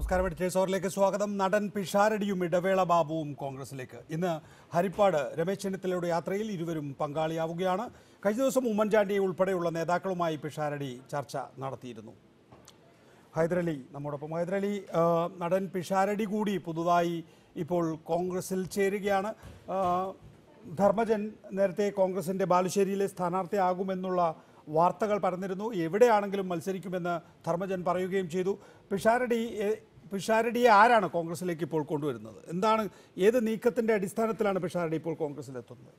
നമസ്കാരം എഡിറ്റേഴ്സ് അവറിലേക്ക് സ്വാഗതം നടൻ പിഷാരടിയും ഇടവേള ബാബുവും കോൺഗ്രസിലേക്ക് ഇന്ന് ഹരിപ്പാട് രമേശ് ചെന്നിത്തലയുടെ യാത്രയിൽ ഇരുവരും പങ്കാളിയാവുകയാണ് കഴിഞ്ഞ ദിവസം ഉമ്മൻചാണ്ടി ഉൾപ്പെടെയുള്ള നേതാക്കളുമായി പിഷാരടി ചർച്ച നടത്തിയിരുന്നു ഹൈദരലി നമ്മോടൊപ്പം ഹൈദരലി ആ, നടൻ പിഷാരടി കൂടി പുതുതായി ഇപ്പോൾ കോൺഗ്രസിൽ ചേരുകയാണ് ആ, ധർമ്മജൻ നേരത്തെ കോൺഗ്രസിന്റെ ബാലുശ്ശേരിയിലെ സ്ഥാനാർത്ഥിയാകുമെന്നുള്ള വാർത്തകൾ പറഞ്ഞിരുന്നു എവിടെയാണെങ്കിലും മത്സരിക്കുമെന്ന് ധർമ്മജൻ പറയുകയും ചെയ്തു പിഷാരടി എ, പിഷാരടിയെ ആരാണ് കോൺഗ്രസിലേക്ക് ഇപ്പോൾ കൊണ്ടുവരുന്നത് എന്താണ് ഏത് നീക്കത്തിന്റെ അടിസ്ഥാനത്തിലാണ് പിഷാരടി ഇപ്പോൾ കോൺഗ്രസിലെത്തുന്നത്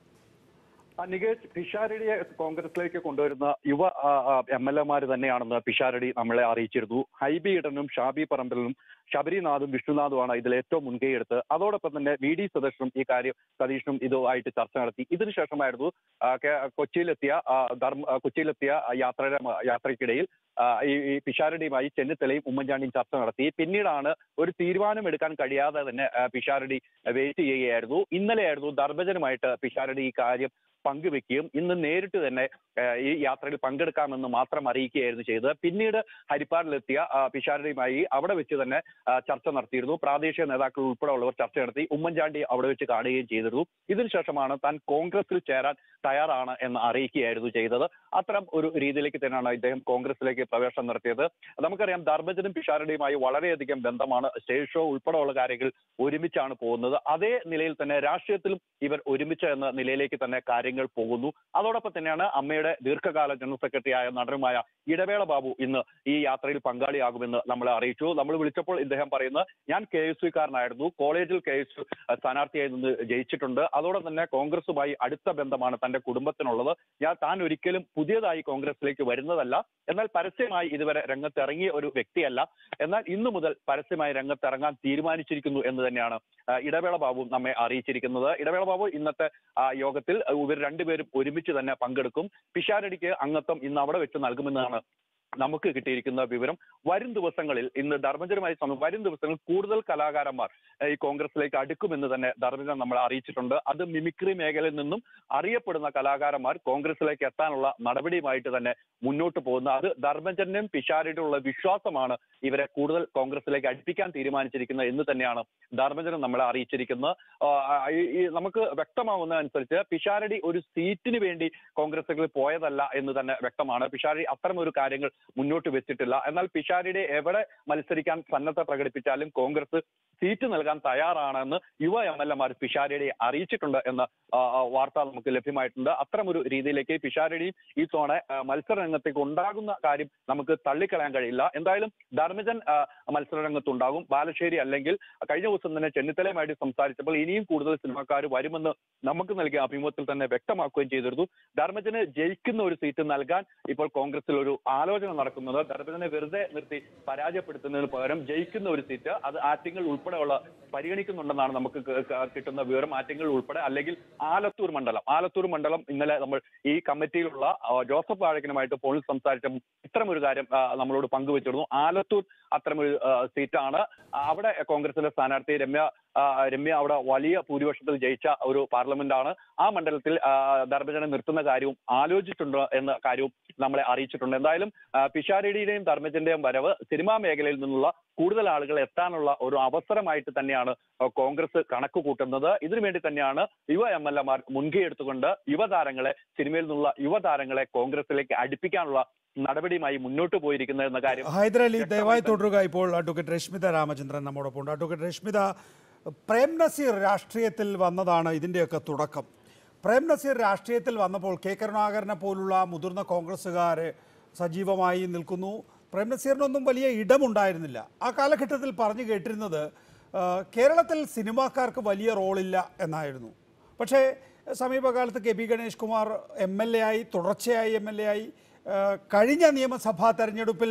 ആ, നികേഷ് പിഷാരടിയെ കോൺഗ്രസിലേക്ക് കൊണ്ടുവരുന്ന യുവ എം എൽ എമാർ തന്നെയാണെന്ന് പിഷാരടി നമ്മളെ അറിയിച്ചിരുന്നു ഹൈബി ഇടനും ഷാബി പറമ്പലിനും ശബരിനാഥും വിഷ്ണുനാഥുമാണ് ഇതിൽ ഏറ്റവും മുൻകൈയെടുത്ത് അതോടൊപ്പം തന്നെ വി ഡി സതീഷനും ഈ കാര്യം സതീഷനും ഇതുമായിട്ട് ചർച്ച നടത്തി ഇതിനുശേഷമായിരുന്നു ആ, കേ- കൊച്ചിയിലെത്തിയ ആ, ധർമ്മ ആ, കൊച്ചിയിലെത്തിയ ആ, യാത്രയുടെ യാത്രയ്ക്കിടയിൽ ആ, ഈ ഈ പിഷാരടിയുമായി ചെന്നിത്തലയും ഉമ്മൻചാണ്ടിയും ചർച്ച നടത്തി പിന്നീടാണ് ഒരു തീരുമാനം എടുക്കാൻ കഴിയാതെ തന്നെ ആ, പിഷാരടി വെയിറ്റ് ചെയ്യുകയായിരുന്നു ഇന്നലെയായിരുന്നു ധർമ്മജനുമായിട്ട് പിഷാരടി ഈ കാര്യം പങ്കുവെക്കുകയും ഇന്ന് നേരിട്ട് തന്നെ ആ, ഈ യാത്രയിൽ പങ്കെടുക്കാമെന്ന് മാത്രം അറിയിക്കുകയായിരുന്നു ചെയ്തത് പിന്നീട് ഹരിപ്പാടിലെത്തിയ ആ, പിഷാരടിയുമായി അവിടെ വെച്ച് തന്നെ ആ, ചർച്ച നടത്തിയിരുന്നു പ്രാദേശിക നേതാക്കൾ ഉൾപ്പെടെ ഉള്ളവർ ചർച്ച നടത്തി ഉമ്മൻചാണ്ടി അവിടെ വെച്ച് കാണുകയും ചെയ്തിരുന്നു ഇതിനുശേഷമാണ് താൻ കോൺഗ്രസിൽ ചേരാൻ തയ്യാറാണ് എന്ന് അറിയിക്കുകയായിരുന്നു ചെയ്തത് അത്തരം ഒരു രീതിയിലേക്ക് തന്നെയാണ് ഇദ്ദേഹം കോൺഗ്രസിലേക്ക് പ്രവേശനം നടത്തിയത് നമുക്കറിയാം ധർമ്മജനും പിഷാരടിയുമായി വളരെയധികം ബന്ധമാണ് സ്റ്റേജ് ഷോ ഉൾപ്പെടെയുള്ള കാര്യങ്ങൾ ഒരുമിച്ചാണ് പോകുന്നത് അതേ നിലയിൽ തന്നെ രാഷ്ട്രീയത്തിലും ഇവർ ഒരുമിച്ച് എന്ന നിലയിലേക്ക് തന്നെ കാര്യങ്ങൾ പോകുന്നു അതോടൊപ്പം തന്നെയാണ് അമ്മയുടെ ദീർഘകാല ജനറൽ സെക്രട്ടറിയായ നടനുമായ ഇടവേള ബാബു ഇന്ന് ഈ യാത്രയിൽ പങ്കാളിയാകുമെന്ന് നമ്മളെ അറിയിച്ചു നമ്മൾ വിളിച്ചപ്പോൾ ഇദ്ദേഹം പറയുന്നത് ഞാൻ കെ എസ് യുക്കാരനായിരുന്നു കോളേജിൽ കെ എസ് യു സ്ഥാനാർത്ഥിയായി നിന്ന് ജയിച്ചിട്ടുണ്ട് അതോടൊപ്പം തന്നെ കോൺഗ്രസുമായി അടുത്ത ബന്ധമാണ് തന്റെ കുടുംബത്തിനുള്ളത് ഞാൻ താൻ ഒരിക്കലും പുതിയതായി കോൺഗ്രസിലേക്ക് വരുന്നതല്ല എന്നാൽ പരസ്യമായി ഇതുവരെ രംഗത്തിറങ്ങിയ ഒരു വ്യക്തിയല്ല എന്നാൽ ഇന്നു മുതൽ പരസ്യമായി രംഗത്തിറങ്ങാൻ തീരുമാനിച്ചിരിക്കുന്നു എന്ന് തന്നെയാണ് ആ, ഇടവേള ബാബു നമ്മെ അറിയിച്ചിരിക്കുന്നത് ഇടവേള ബാബു ഇന്നത്തെ ആ, യോഗത്തിൽ ഇവർ രണ്ടുപേരും ഒരുമിച്ച് തന്നെ പങ്കെടുക്കും പിഷാരടിക്ക് അംഗത്വം ഇന്ന് അവിടെ വെച്ച് നൽകുമെന്നാണ് നമുക്ക് കിട്ടിയിരിക്കുന്ന വിവരം വരും ദിവസങ്ങളിൽ ഇന്ന് ധർമ്മജനുമായി സമയം വരും ദിവസങ്ങളിൽ കൂടുതൽ കലാകാരന്മാർ ഏഹ്, ഈ കോൺഗ്രസിലേക്ക് അടുക്കുമെന്ന് തന്നെ ധർമ്മജൻ നമ്മളെ അറിയിച്ചിട്ടുണ്ട് അത് മിമിക്രി മേഖലയിൽ നിന്നും അറിയപ്പെടുന്ന കലാകാരന്മാർ കോൺഗ്രസിലേക്ക് എത്താനുള്ള നടപടിയുമായിട്ട് തന്നെ മുന്നോട്ട് പോകുന്ന അത് ധർമ്മജനും പിഷാരടിയുള്ള വിശ്വാസമാണ് ഇവരെ കൂടുതൽ കോൺഗ്രസിലേക്ക് അടുപ്പിക്കാൻ തീരുമാനിച്ചിരിക്കുന്നത് എന്ന് തന്നെയാണ് ധർമ്മജനം നമ്മളെ അറിയിച്ചിരിക്കുന്നത് ആ, ഈ- ഈ നമുക്ക് വ്യക്തമാവുന്ന അനുസരിച്ച് പിഷാരടി ഒരു സീറ്റിന് വേണ്ടി കോൺഗ്രസുകളിൽ പോയതല്ല എന്ന് തന്നെ വ്യക്തമാണ് പിഷാരടി അത്തരം ഒരു കാര്യങ്ങൾ മുന്നോട്ട് വെച്ചിട്ടില്ല എന്നാൽ പിഷാരടിയെ എവിടെ മത്സരിക്കാൻ സന്നദ്ധ പ്രകടിപ്പിച്ചാലും കോൺഗ്രസ് സീറ്റ് നൽകാൻ തയ്യാറാണെന്ന് യുവ എം എൽ എമാർ പിഷാരടിയെ അറിയിച്ചിട്ടുണ്ട് എന്ന ആ, ആ, വാർത്ത നമുക്ക് ലഭ്യമായിട്ടുണ്ട് അത്തരം ഒരു രീതിയിലേക്ക് പിഷാരടിയും ഈ തവണ ആ, മത്സര രംഗത്തേക്ക് ഉണ്ടാകുന്ന കാര്യം നമുക്ക് തള്ളിക്കളയാൻ കഴിയില്ല എന്തായാലും ധർമ്മജൻ ആ, മത്സര രംഗത്തുണ്ടാകും ബാലശ്ശേരി അല്ലെങ്കിൽ കഴിഞ്ഞ ദിവസം തന്നെ ചെന്നിത്തലയുമായിട്ട് സംസാരിച്ചപ്പോൾ ഇനിയും കൂടുതൽ സിനിമാക്കാർ വരുമെന്ന് നമുക്ക് നൽകിയ അഭിമുഖത്തിൽ തന്നെ വ്യക്തമാക്കുകയും ചെയ്തിരുന്നു ധർമ്മജന് ജയിക്കുന്ന ഒരു സീറ്റ് നൽകാൻ ഇപ്പോൾ കോൺഗ്രസിൽ ഒരു ആലോചന നടക്കുന്നത് ധർമ്മജനെ വെറുതെ നിർത്തി പരാജയപ്പെടുത്തുന്നതിന് പകരം ജയിക്കുന്ന ഒരു സീറ്റ് അത് ആറ്റിങ്ങൽ ഉൾപ്പെടെയുള്ള പരിഗണിക്കുന്നുണ്ടെന്നാണ് നമുക്ക് ക- ക- കിട്ടുന്ന വിവരം ആറ്റിങ്ങൽ ഉൾപ്പെടെ അല്ലെങ്കിൽ ആലത്തൂർ മണ്ഡലം ആലത്തൂർ മണ്ഡലം ഇന്നലെ നമ്മൾ ഈ കമ്മിറ്റിയിലുള്ള ആ, ജോസഫ് വാഴക്കനുമായിട്ട് ഫോണിൽ സംസാരിച്ചപ്പോൾ ഇത്തരമൊരു കാര്യം ആ, നമ്മളോട് പങ്കുവച്ചിരുന്നു ആലത്തൂർ അത്തരമൊരു ആ, സീറ്റാണ് അവിടെ കോൺഗ്രസിന്റെ സ്ഥാനാർത്ഥി രമ്യ ആ, രമ്യ അവിടെ വലിയ ഭൂരിപക്ഷത്തിൽ ജയിച്ച ഒരു പാർലമെന്റ് ആണ് ആ മണ്ഡലത്തിൽ ആ, ധർമ്മജനെ നിർത്തുന്ന കാര്യവും ആലോചിച്ചിട്ടുണ്ട് എന്ന കാര്യവും നമ്മളെ അറിയിച്ചിട്ടുണ്ട് എന്തായാലും ആ, പിഷാരടിയുടെയും ധർമ്മജന്റെയും വരവ് സിനിമാ മേഖലയിൽ നിന്നുള്ള കൂടുതൽ ആളുകൾ എത്താനുള്ള ഒരു അവസരമായിട്ട് തന്നെയാണ് ആ, കോൺഗ്രസ് കണക്ക് കൂട്ടുന്നത് ഇതിനുവേണ്ടി തന്നെയാണ് യുവ എം എൽ എമാർ മുൻകൈ എടുത്തുകൊണ്ട് യുവതാരങ്ങളെ സിനിമയിൽ നിന്നുള്ള യുവതാരങ്ങളെ കോൺഗ്രസിലേക്ക് അടുപ്പിക്കാനുള്ള നടപടിയുമായി മുന്നോട്ട് പോയിരിക്കുന്നത് എന്ന കാര്യം ഹൈദരലി ദയവായി തുടരുക ഇപ്പോൾ അഡ്വക്കേറ്റ് രശ്മിത രാമചന്ദ്രൻ നമ്മോടൊപ്പം ഉണ്ട് അഡ്വക്കേറ്റ് രശ്മിത പ്രേം നസീർ രാഷ്ട്രീയത്തിൽ വന്നതാണ് ഇതിൻ്റെയൊക്കെ തുടക്കം പ്രേം നസീർ രാഷ്ട്രീയത്തിൽ വന്നപ്പോൾ കെ കരുണാകരനെ പോലുള്ള മുതിർന്ന കോൺഗ്രസ്സുകാർ സജീവമായി നിൽക്കുന്നു പ്രേം നസീറിനൊന്നും വലിയ ഇടമുണ്ടായിരുന്നില്ല ആ കാലഘട്ടത്തിൽ പറഞ്ഞു കേട്ടിരുന്നത് ആ, കേരളത്തിൽ സിനിമാക്കാർക്ക് വലിയ റോളില്ല എന്നായിരുന്നു പക്ഷേ സമീപകാലത്ത് K P Ganesh Kumar M L A ആയി തുടർച്ചയായി എം എൽ എ ആയി ആ, കഴിഞ്ഞ നിയമസഭാ തെരഞ്ഞെടുപ്പിൽ